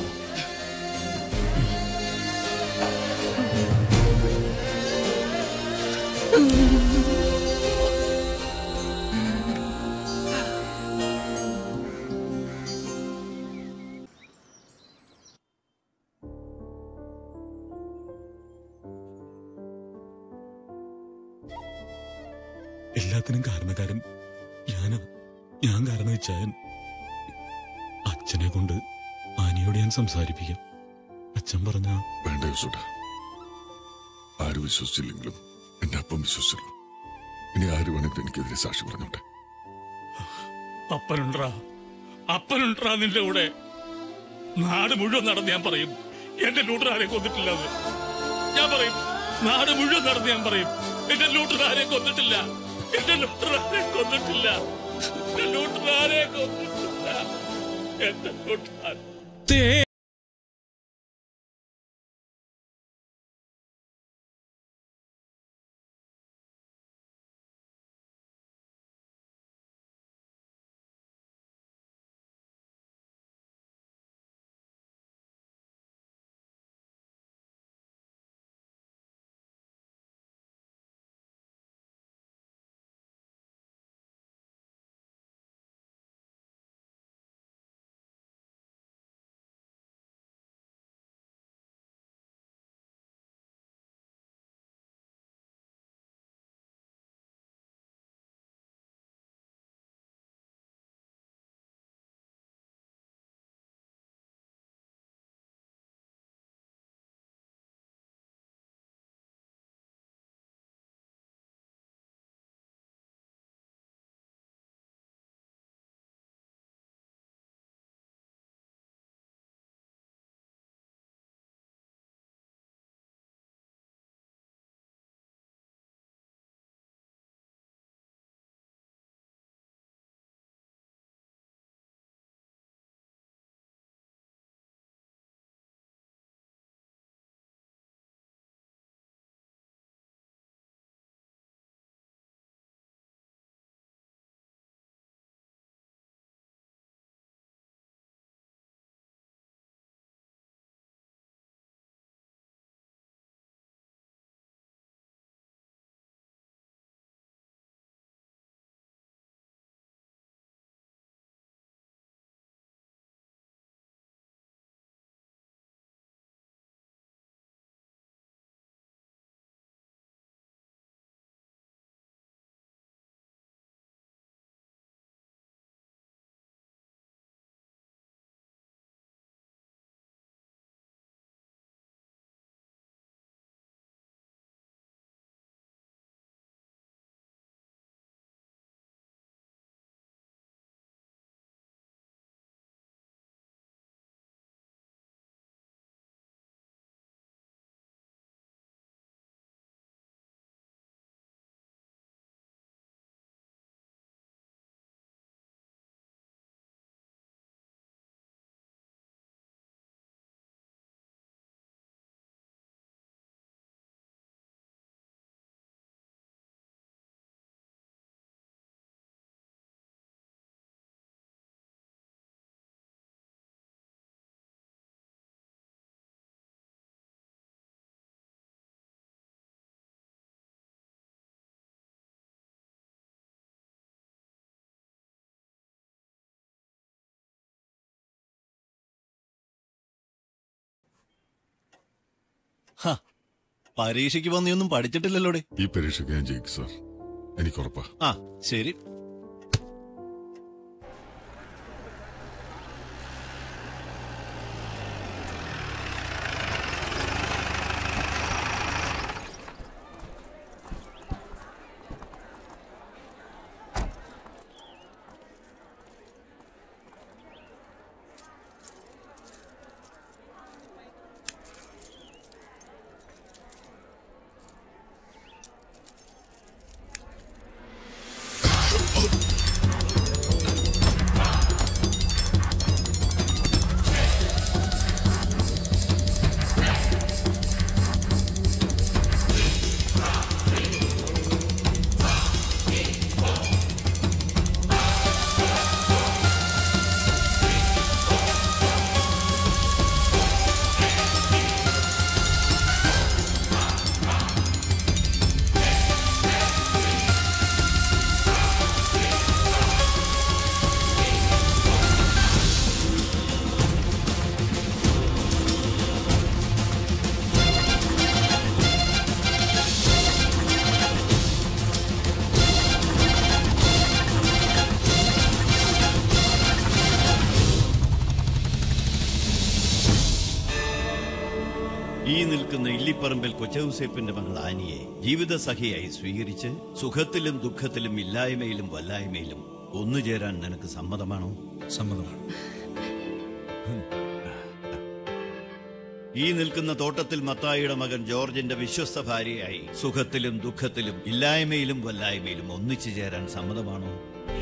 എല്ലാത്തിനും കാരണക്കാരൻ ഞാനാ ഞാൻ കാരണം ചായൻ അച്ഛനെ കൊണ്ട് ആനിയോട് ഞാൻ സംസാരിപ്പിക്കാം അച്ഛൻ പറഞ്ഞ വേണ്ട യൂസുട്ട ആര് വിശ്വസിച്ചില്ലെങ്കിലും എന്റെ അപ്പം വിശ്വസിച്ചല്ലോ ഇനി ആര് വേണമെങ്കിലും എനിക്കെതിരെ സാക്ഷി പറഞ്ഞോട്ടെ അപ്പനുണ്ടാ അപ്പനുണ്ടാ നിന്റെ കൂടെ നാട് മുഴുവൻ നടന്ന് ഞാൻ പറയും എന്റെ ലൂട്ടർ ആരെ കൊന്നിട്ടില്ല എന്ന്. ഞാൻ പറയും നാട് മുഴുവൻ നടന്ന് ഞാൻ പറയും എന്റെ ലൂട്ടർ ആരെ കൊന്നിട്ടില്ല എന്റെ ലൂട്ടർ ആരെ കൊന്നിട്ടില്ല എന്റെ ലൂട്ടർ ആരെ കൊന്നിട്ടില്ല എന്റെ ലൂട്ടർ പരീക്ഷയ്ക്ക് വന്നിയൊന്നും പഠിച്ചിട്ടില്ലല്ലോടെ ഈ പരീക്ഷയ്ക്ക് ഞാൻ ജയിക്കും സാർ എനിക്കുറപ്പാ ആ ശരി ഈ നിൽക്കുന്ന ഇല്ലിപ്പറമ്പിൽ കൊച്ചൗസേപ്പിന്റെ മകൾ ആനിയെ ജീവിത സഖിയായി സ്വീകരിച്ച് സുഖത്തിലും ദുഃഖത്തിലും ഇല്ലായ്മയിലും വല്ലായ്മയിലും ഒന്നുചേരാൻ നിനക്ക് സമ്മതമാണോ സമ്മതമാണ് ഈ നിൽക്കുന്ന തോട്ടത്തിൽ മത്തായിയുടെ മകൻ ജോർജിന്റെ വിശ്വസ്ത ഭാര്യയായി സുഖത്തിലും ദുഃഖത്തിലും ഇല്ലായ്മയിലും വല്ലായ്മയിലും ഒന്നിച്ചു ചേരാൻ സമ്മതമാണോ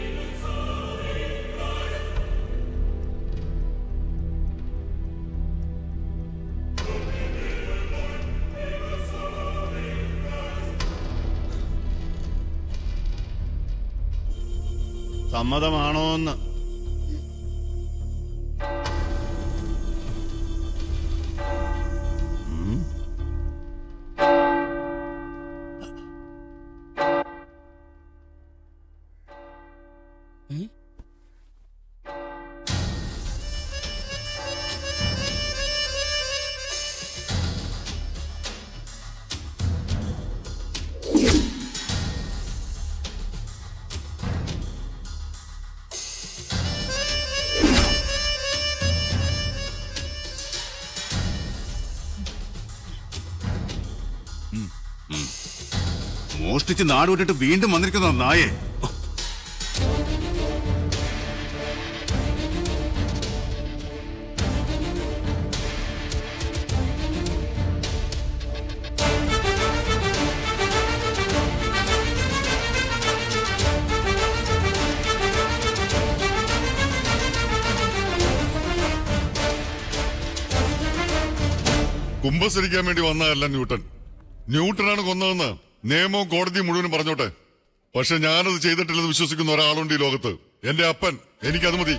സമ്മതമാണോ എന്ന് ഉം? മോഷ്ടിച്ച് നാട് വിട്ടിട്ട് വീണ്ടും വന്നിരിക്കുന്ന നായെ കുമ്പസരിക്കാൻ വേണ്ടി വന്നതല്ല ന്യൂട്ടൻ ന്യൂട്ടനാണ് കൊന്നതെന്ന് നിയമവും കോടതി മുഴുവനും പറഞ്ഞോട്ടെ പക്ഷെ ഞാനത് ചെയ്തിട്ടില്ലെന്ന് വിശ്വസിക്കുന്ന ഒരാളുണ്ട് ഈ ലോകത്ത് എന്റെ അപ്പൻ എനിക്കത് മതി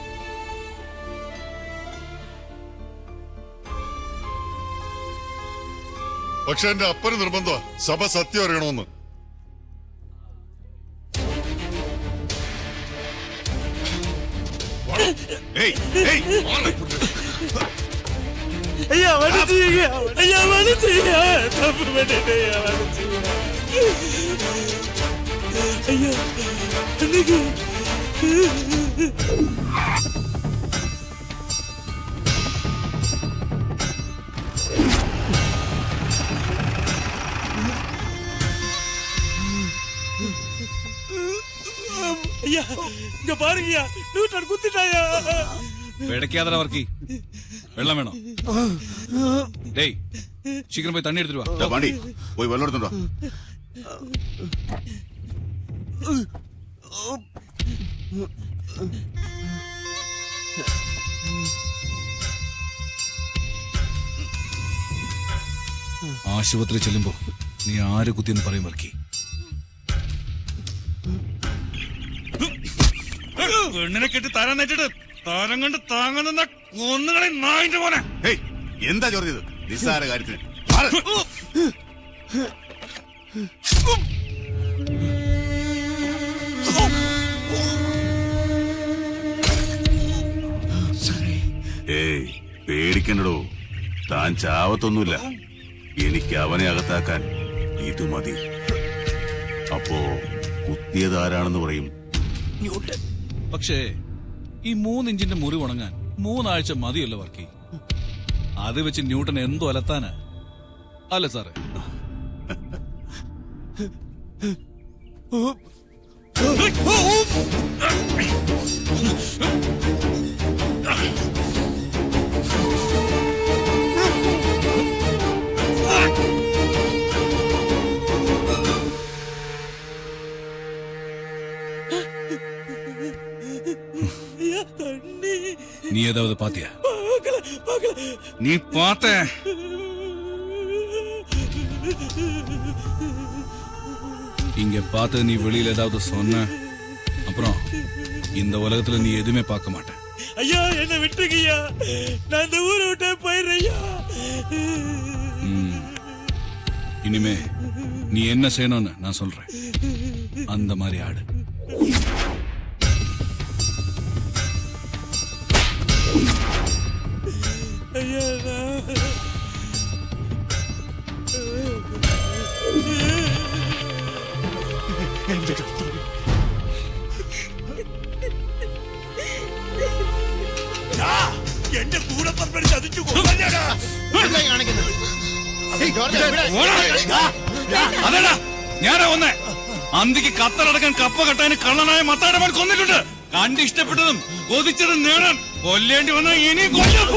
പക്ഷെ എന്റെ അപ്പന് നിർബന്ധ സഭ സത്യം അറിയണമെന്ന് ഏയ് ഏയ് മാറ്. ஐயா மன்னிச்சுங்க ஐயா மன்னிச்சுங்க தப்பு பண்ணிட்டேன் ஐயா மன்னிச்சுங்க ஐயா அன்னைக்கு ஐயா இங்க பாருங்கய்யா நியூட்டன் குத்திட்டாயா പിടയ്ക്കാതെ വർക്കി വെള്ളം വേണോ ഡേയ് ശീഘ്രം പോയി തണ്ണി എടുത്തിട്ട് ദാ വാ വണ്ടി പോയി വെള്ളം എടുത്തോണ്ടോ ആശുപത്രി ചെല്ലുമ്പോ നീ ആര് കുത്തിയെന്ന് പറയും വർക്കി പെണ്ണിനെ കെട്ടി തരാൻ നേറ്റിട്ട് താരം കൊണ്ട് താങ്ങുന്ന കൊന്നുകളെ നായിന്റെ മോനെ ഹേയ് എന്താ ജോർജ് ഇത് നിസ്സാര കാര്യത്തിന് മാറ്. ഏയ് പേടിക്കണ്ടടോ താൻ ചാവത്തൊന്നുമില്ല എനിക്ക് അവനെ അകത്താക്കാൻ ഇത് മതി അപ്പോ കുത്തിയത് ആരാണെന്ന് പറയും പക്ഷേ ഈ മൂന്നിഞ്ചിന്റെ മുറി ഉണങ്ങാൻ മൂന്നാഴ്ച മതിയല്ലോ വർക്കി അത് വെച്ച് ന്യൂട്ടൻ എന്തോ അലത്താനാ അല്ല സാറേ நீ ஏதாவது பாத்தியா நீ பார்த்த இங்க பார்த்து நீ வெளியில ஏதாவது சொன்ன அப்புறம் இந்த உலகத்துல நீ எதுவுமே பார்க்க மாட்ட ஐயா என்ன விட்டுருங்கய்யா நான் இந்த ஊரை விட்டே போயிடுறேயா ம். இனிமே நீ என்ன செய்யணும்னு நான் சொல்றேன் அந்த மாதிரி ஆடு ஐயா நான் എന്റെ കർത്താവേ. ആ, എന്റെ കൂടെ പറമ്പടി ചതിച്ചു കൊല്ലടാ അതേടാ ഞാനാ വന്നേ അന്തിക്ക് കത്തലടക്കാൻ കപ്പ കെട്ടാൻ കള്ളനായ മത്താടമാൻ കൊന്നിട്ടുണ്ട് കണ്ടിഷ്ടപ്പെട്ടതും കൊതിച്ചതും നേടാൻ കൊല്ലേണ്ടി വന്ന ഇനി കൊല്ലും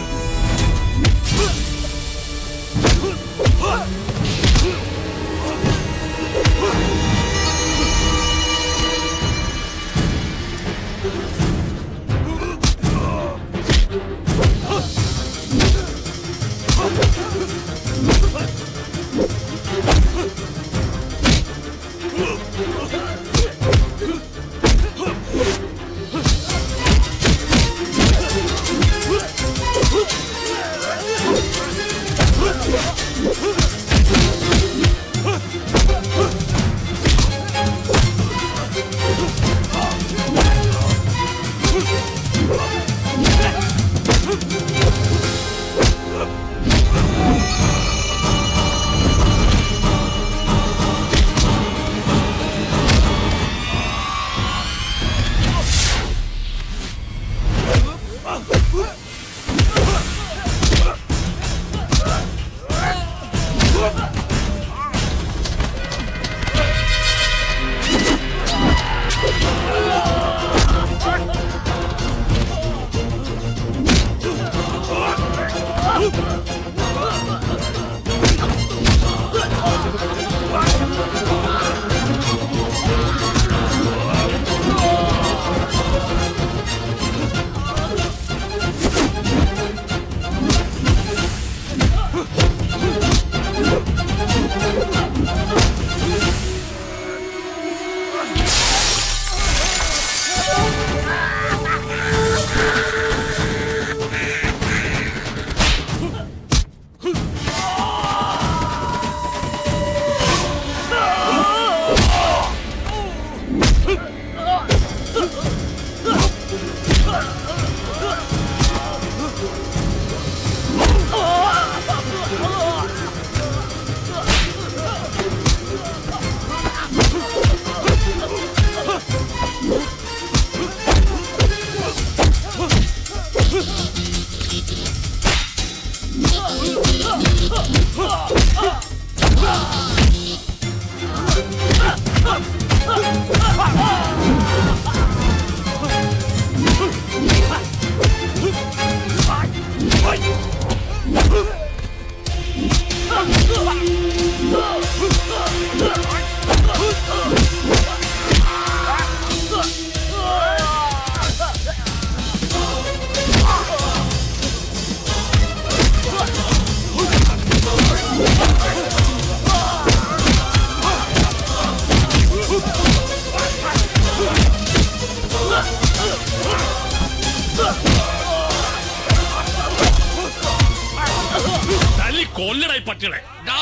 തല്ലി കൊല്ലടായി പട്ടികളെ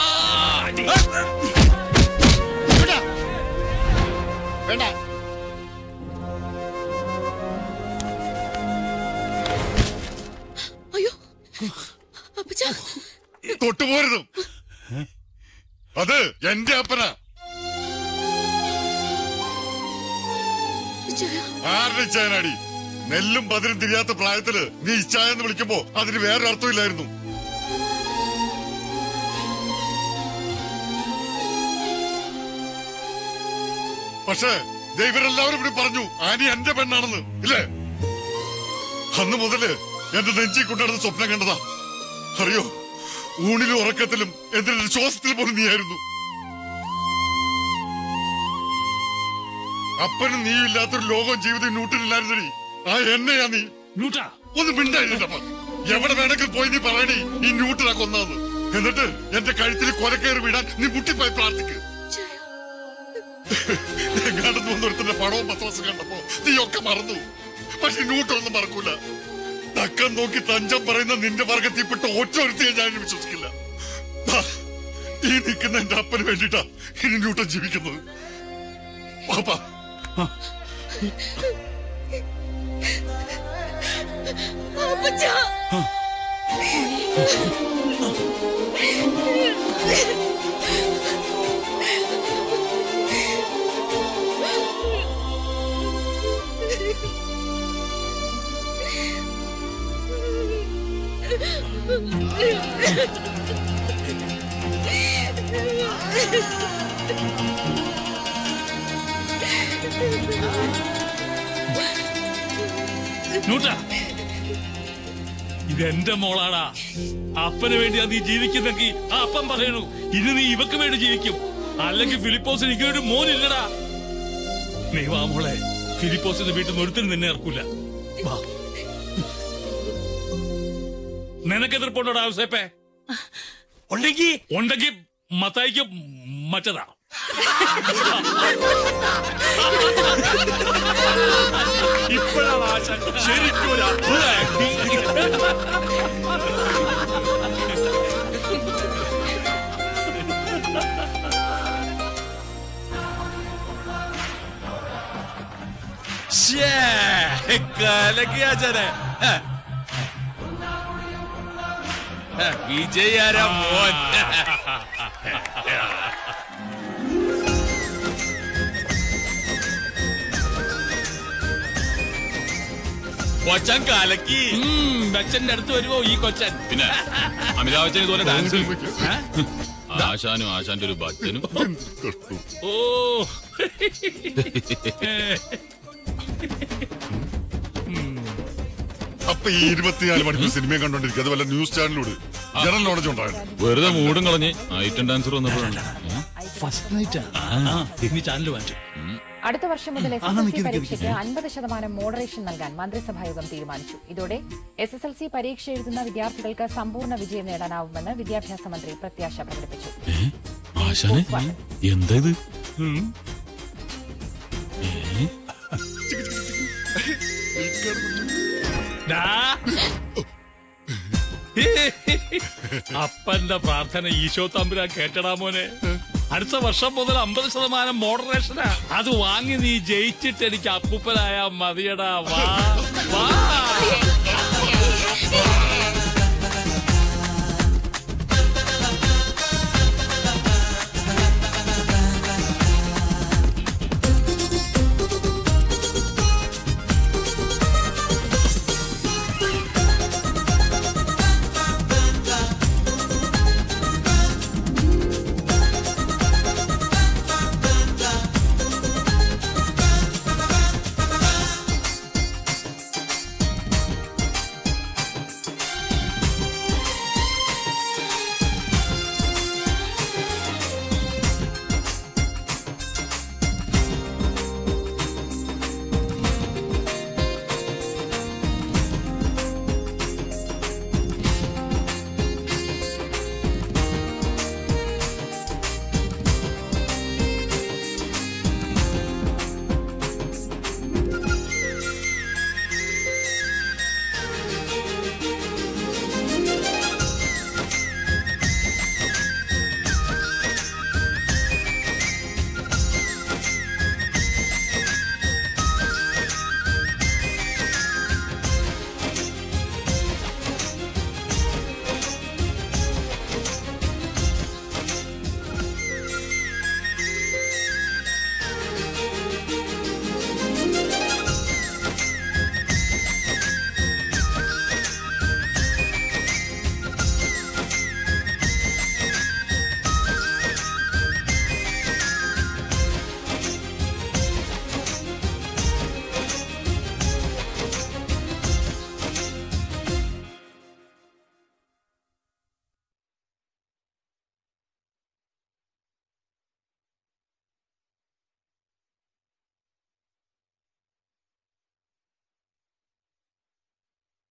വേണ്ട തൊട്ടുപോരുത് അത് എന്റെ അപ്പനാ ആരുടെ ഇച്ചായനാടി നെല്ലും പതിരും തിരിയാത്ത പ്രായത്തില് നീ ഇച്ചായെന്ന് വിളിക്കുമ്പോ അതിന് വേറെ അർത്ഥമില്ലായിരുന്നു പക്ഷേ ദേ ഇവരെല്ലാവരും ഇവിടെ പറഞ്ഞു ആനി എന്റെ പെണ്ണാണെന്ന് ഇല്ലേ അന്ന് മുതല് എന്റെ നെഞ്ചി കൊണ്ടുനടന്ന് സ്വപ്നം കണ്ടതാ അറിയോ ഊണിലും ഉറക്കത്തിലും എന്തിനും ശ്വാസത്തിൽ പോലും നീയായിരുന്നു അപ്പനും നീയും ഇല്ലാത്തൊരു ലോകം ജീവിതം നൂട്ടിലില്ലായിരുന്നടി ആ എന്നെയാ നീ ന്യൂട്ട ഒന്ന് മിണ്ടായിരുന്നപ്പ എവിടെ വേണമെങ്കിൽ പോയി നീ പറയണി ഈ ന്യൂട്ടനാ കൊന്നാന്ന് എന്നിട്ട് എന്റെ കഴുത്തിൽ കൊലക്കയറി വീടാൻ നീ മുട്ടിപ്പോയി പ്രാർത്ഥിക്ക് എങ്ങാണ്ടെന്ന് വന്നൊരുത്തിന്റെ പടവും പത്രോസും കണ്ടപ്പോ നീ ഒക്കെ മറന്നു പക്ഷെ ന്യൂട്ടൊന്നും മറക്കൂല തക്കം നോക്കി തഞ്ചം പറയുന്ന നിന്റെ വർഗത്തിൽപ്പെട്ട ഒറ്റ ഒരുത്തിയെ ഞാൻ ഇനി വിശ്വസിക്കില്ല ദാ, ഈ നിൽക്കുന്ന എന്റെ അപ്പന് വേണ്ടിട്ടാ ഇനി ന്യൂട്ടൻ ജീവിക്കുന്നത് പാപ്പാ ന്യൂട്ട ഇതെന്റെ മോളാടാ അപ്പന് വേണ്ടിയാ നീ ജീവിക്കുന്നെങ്കിൽ ആ അപ്പൻ പറയണു ഇനി നീ ഇവക്ക് വേണ്ടി ജീവിക്കും അല്ലെങ്കിൽ ഫിലിപ്പോസിന് ഇങ്ങനൊരു മോനില്ലടാ നീ വാ മോളെ ഫിലിപ്പോസിന്റെ വീട്ടിൽ നിന്ന് ഒരുത്തരും നിന്നെ ഇറക്കൂല വാ നിനക്ക് എതിർപ്പുണ്ടോടാ ഔസേപ്പേ ഉണ്ടെങ്കി ഉണ്ടെങ്കി മത്തായിക്ക് മറ്റതാ ഇപ്പോഴാണ് ആശാൻ ശരിക്കും ഒരു അത്ഭുത കലക്കിയാച്ചനെ വിജയാര മോൻ കൊച്ചൻ കലക്കി ബച്ചന്റെ അടുത്ത് വരുമോ ഈ കൊച്ചൻ പിന്നെ അമിതാഭ് ബച്ചൻ ഇതുപോലെ ഡാൻസ് ആശാനും ആശാന്റെ ഒരു ബച്ചനും ഓ അപ്പൊ ഈ ഇരുപത്തിനാല് മണിക്കൂർ സിനിമയും കണ്ടോണ്ടിരിക്കും അത് വല്ല ന്യൂസ് ചാനലിലൂടെ ജനറൽ നോളജ് ഉണ്ടായിരുന്നു വെറുതെ മൂടും കളഞ്ഞ് ഐറ്റം ഡാൻസർ വന്നപ്പോഴാണ് ഫസ്റ്റ് നൈറ്റ് ഇനി ചാനൽ വാങ്ങിച്ചു അടുത്ത വർഷം മുതൽ എസ് ആ, എസ് എൽ നിക്ക് സി നിക്ക് പരീക്ഷയ്ക്ക് നിക്ക്. അൻപത് ശതമാനം മോഡറേഷൻ നൽകാൻ മന്ത്രിസഭായോഗം തീരുമാനിച്ചു ഇതോടെ എസ് എസ് എൽ സി പരീക്ഷ എഴുതുന്ന വിദ്യാർത്ഥികൾക്ക് സമ്പൂർണ്ണ വിജയം നേടാനാവുമെന്ന് വിദ്യാഭ്യാസ മന്ത്രി പ്രത്യാശ പ്രകടിപ്പിച്ചു ആശാനെ എന്താ ഇത് ഡാ. അപ്പന്റെ പ്രാർത്ഥന ഈശോ തമ്പുരാൻ കേട്ടടാ മോനെ അടുത്ത വർഷം മുതൽ അമ്പത് ശതമാനം മോഡറേഷനാ അത് വാങ്ങി നീ ജയിച്ചിട്ട് എനിക്ക് അപ്പൂപ്പനായ മതിയടാ വാ വാ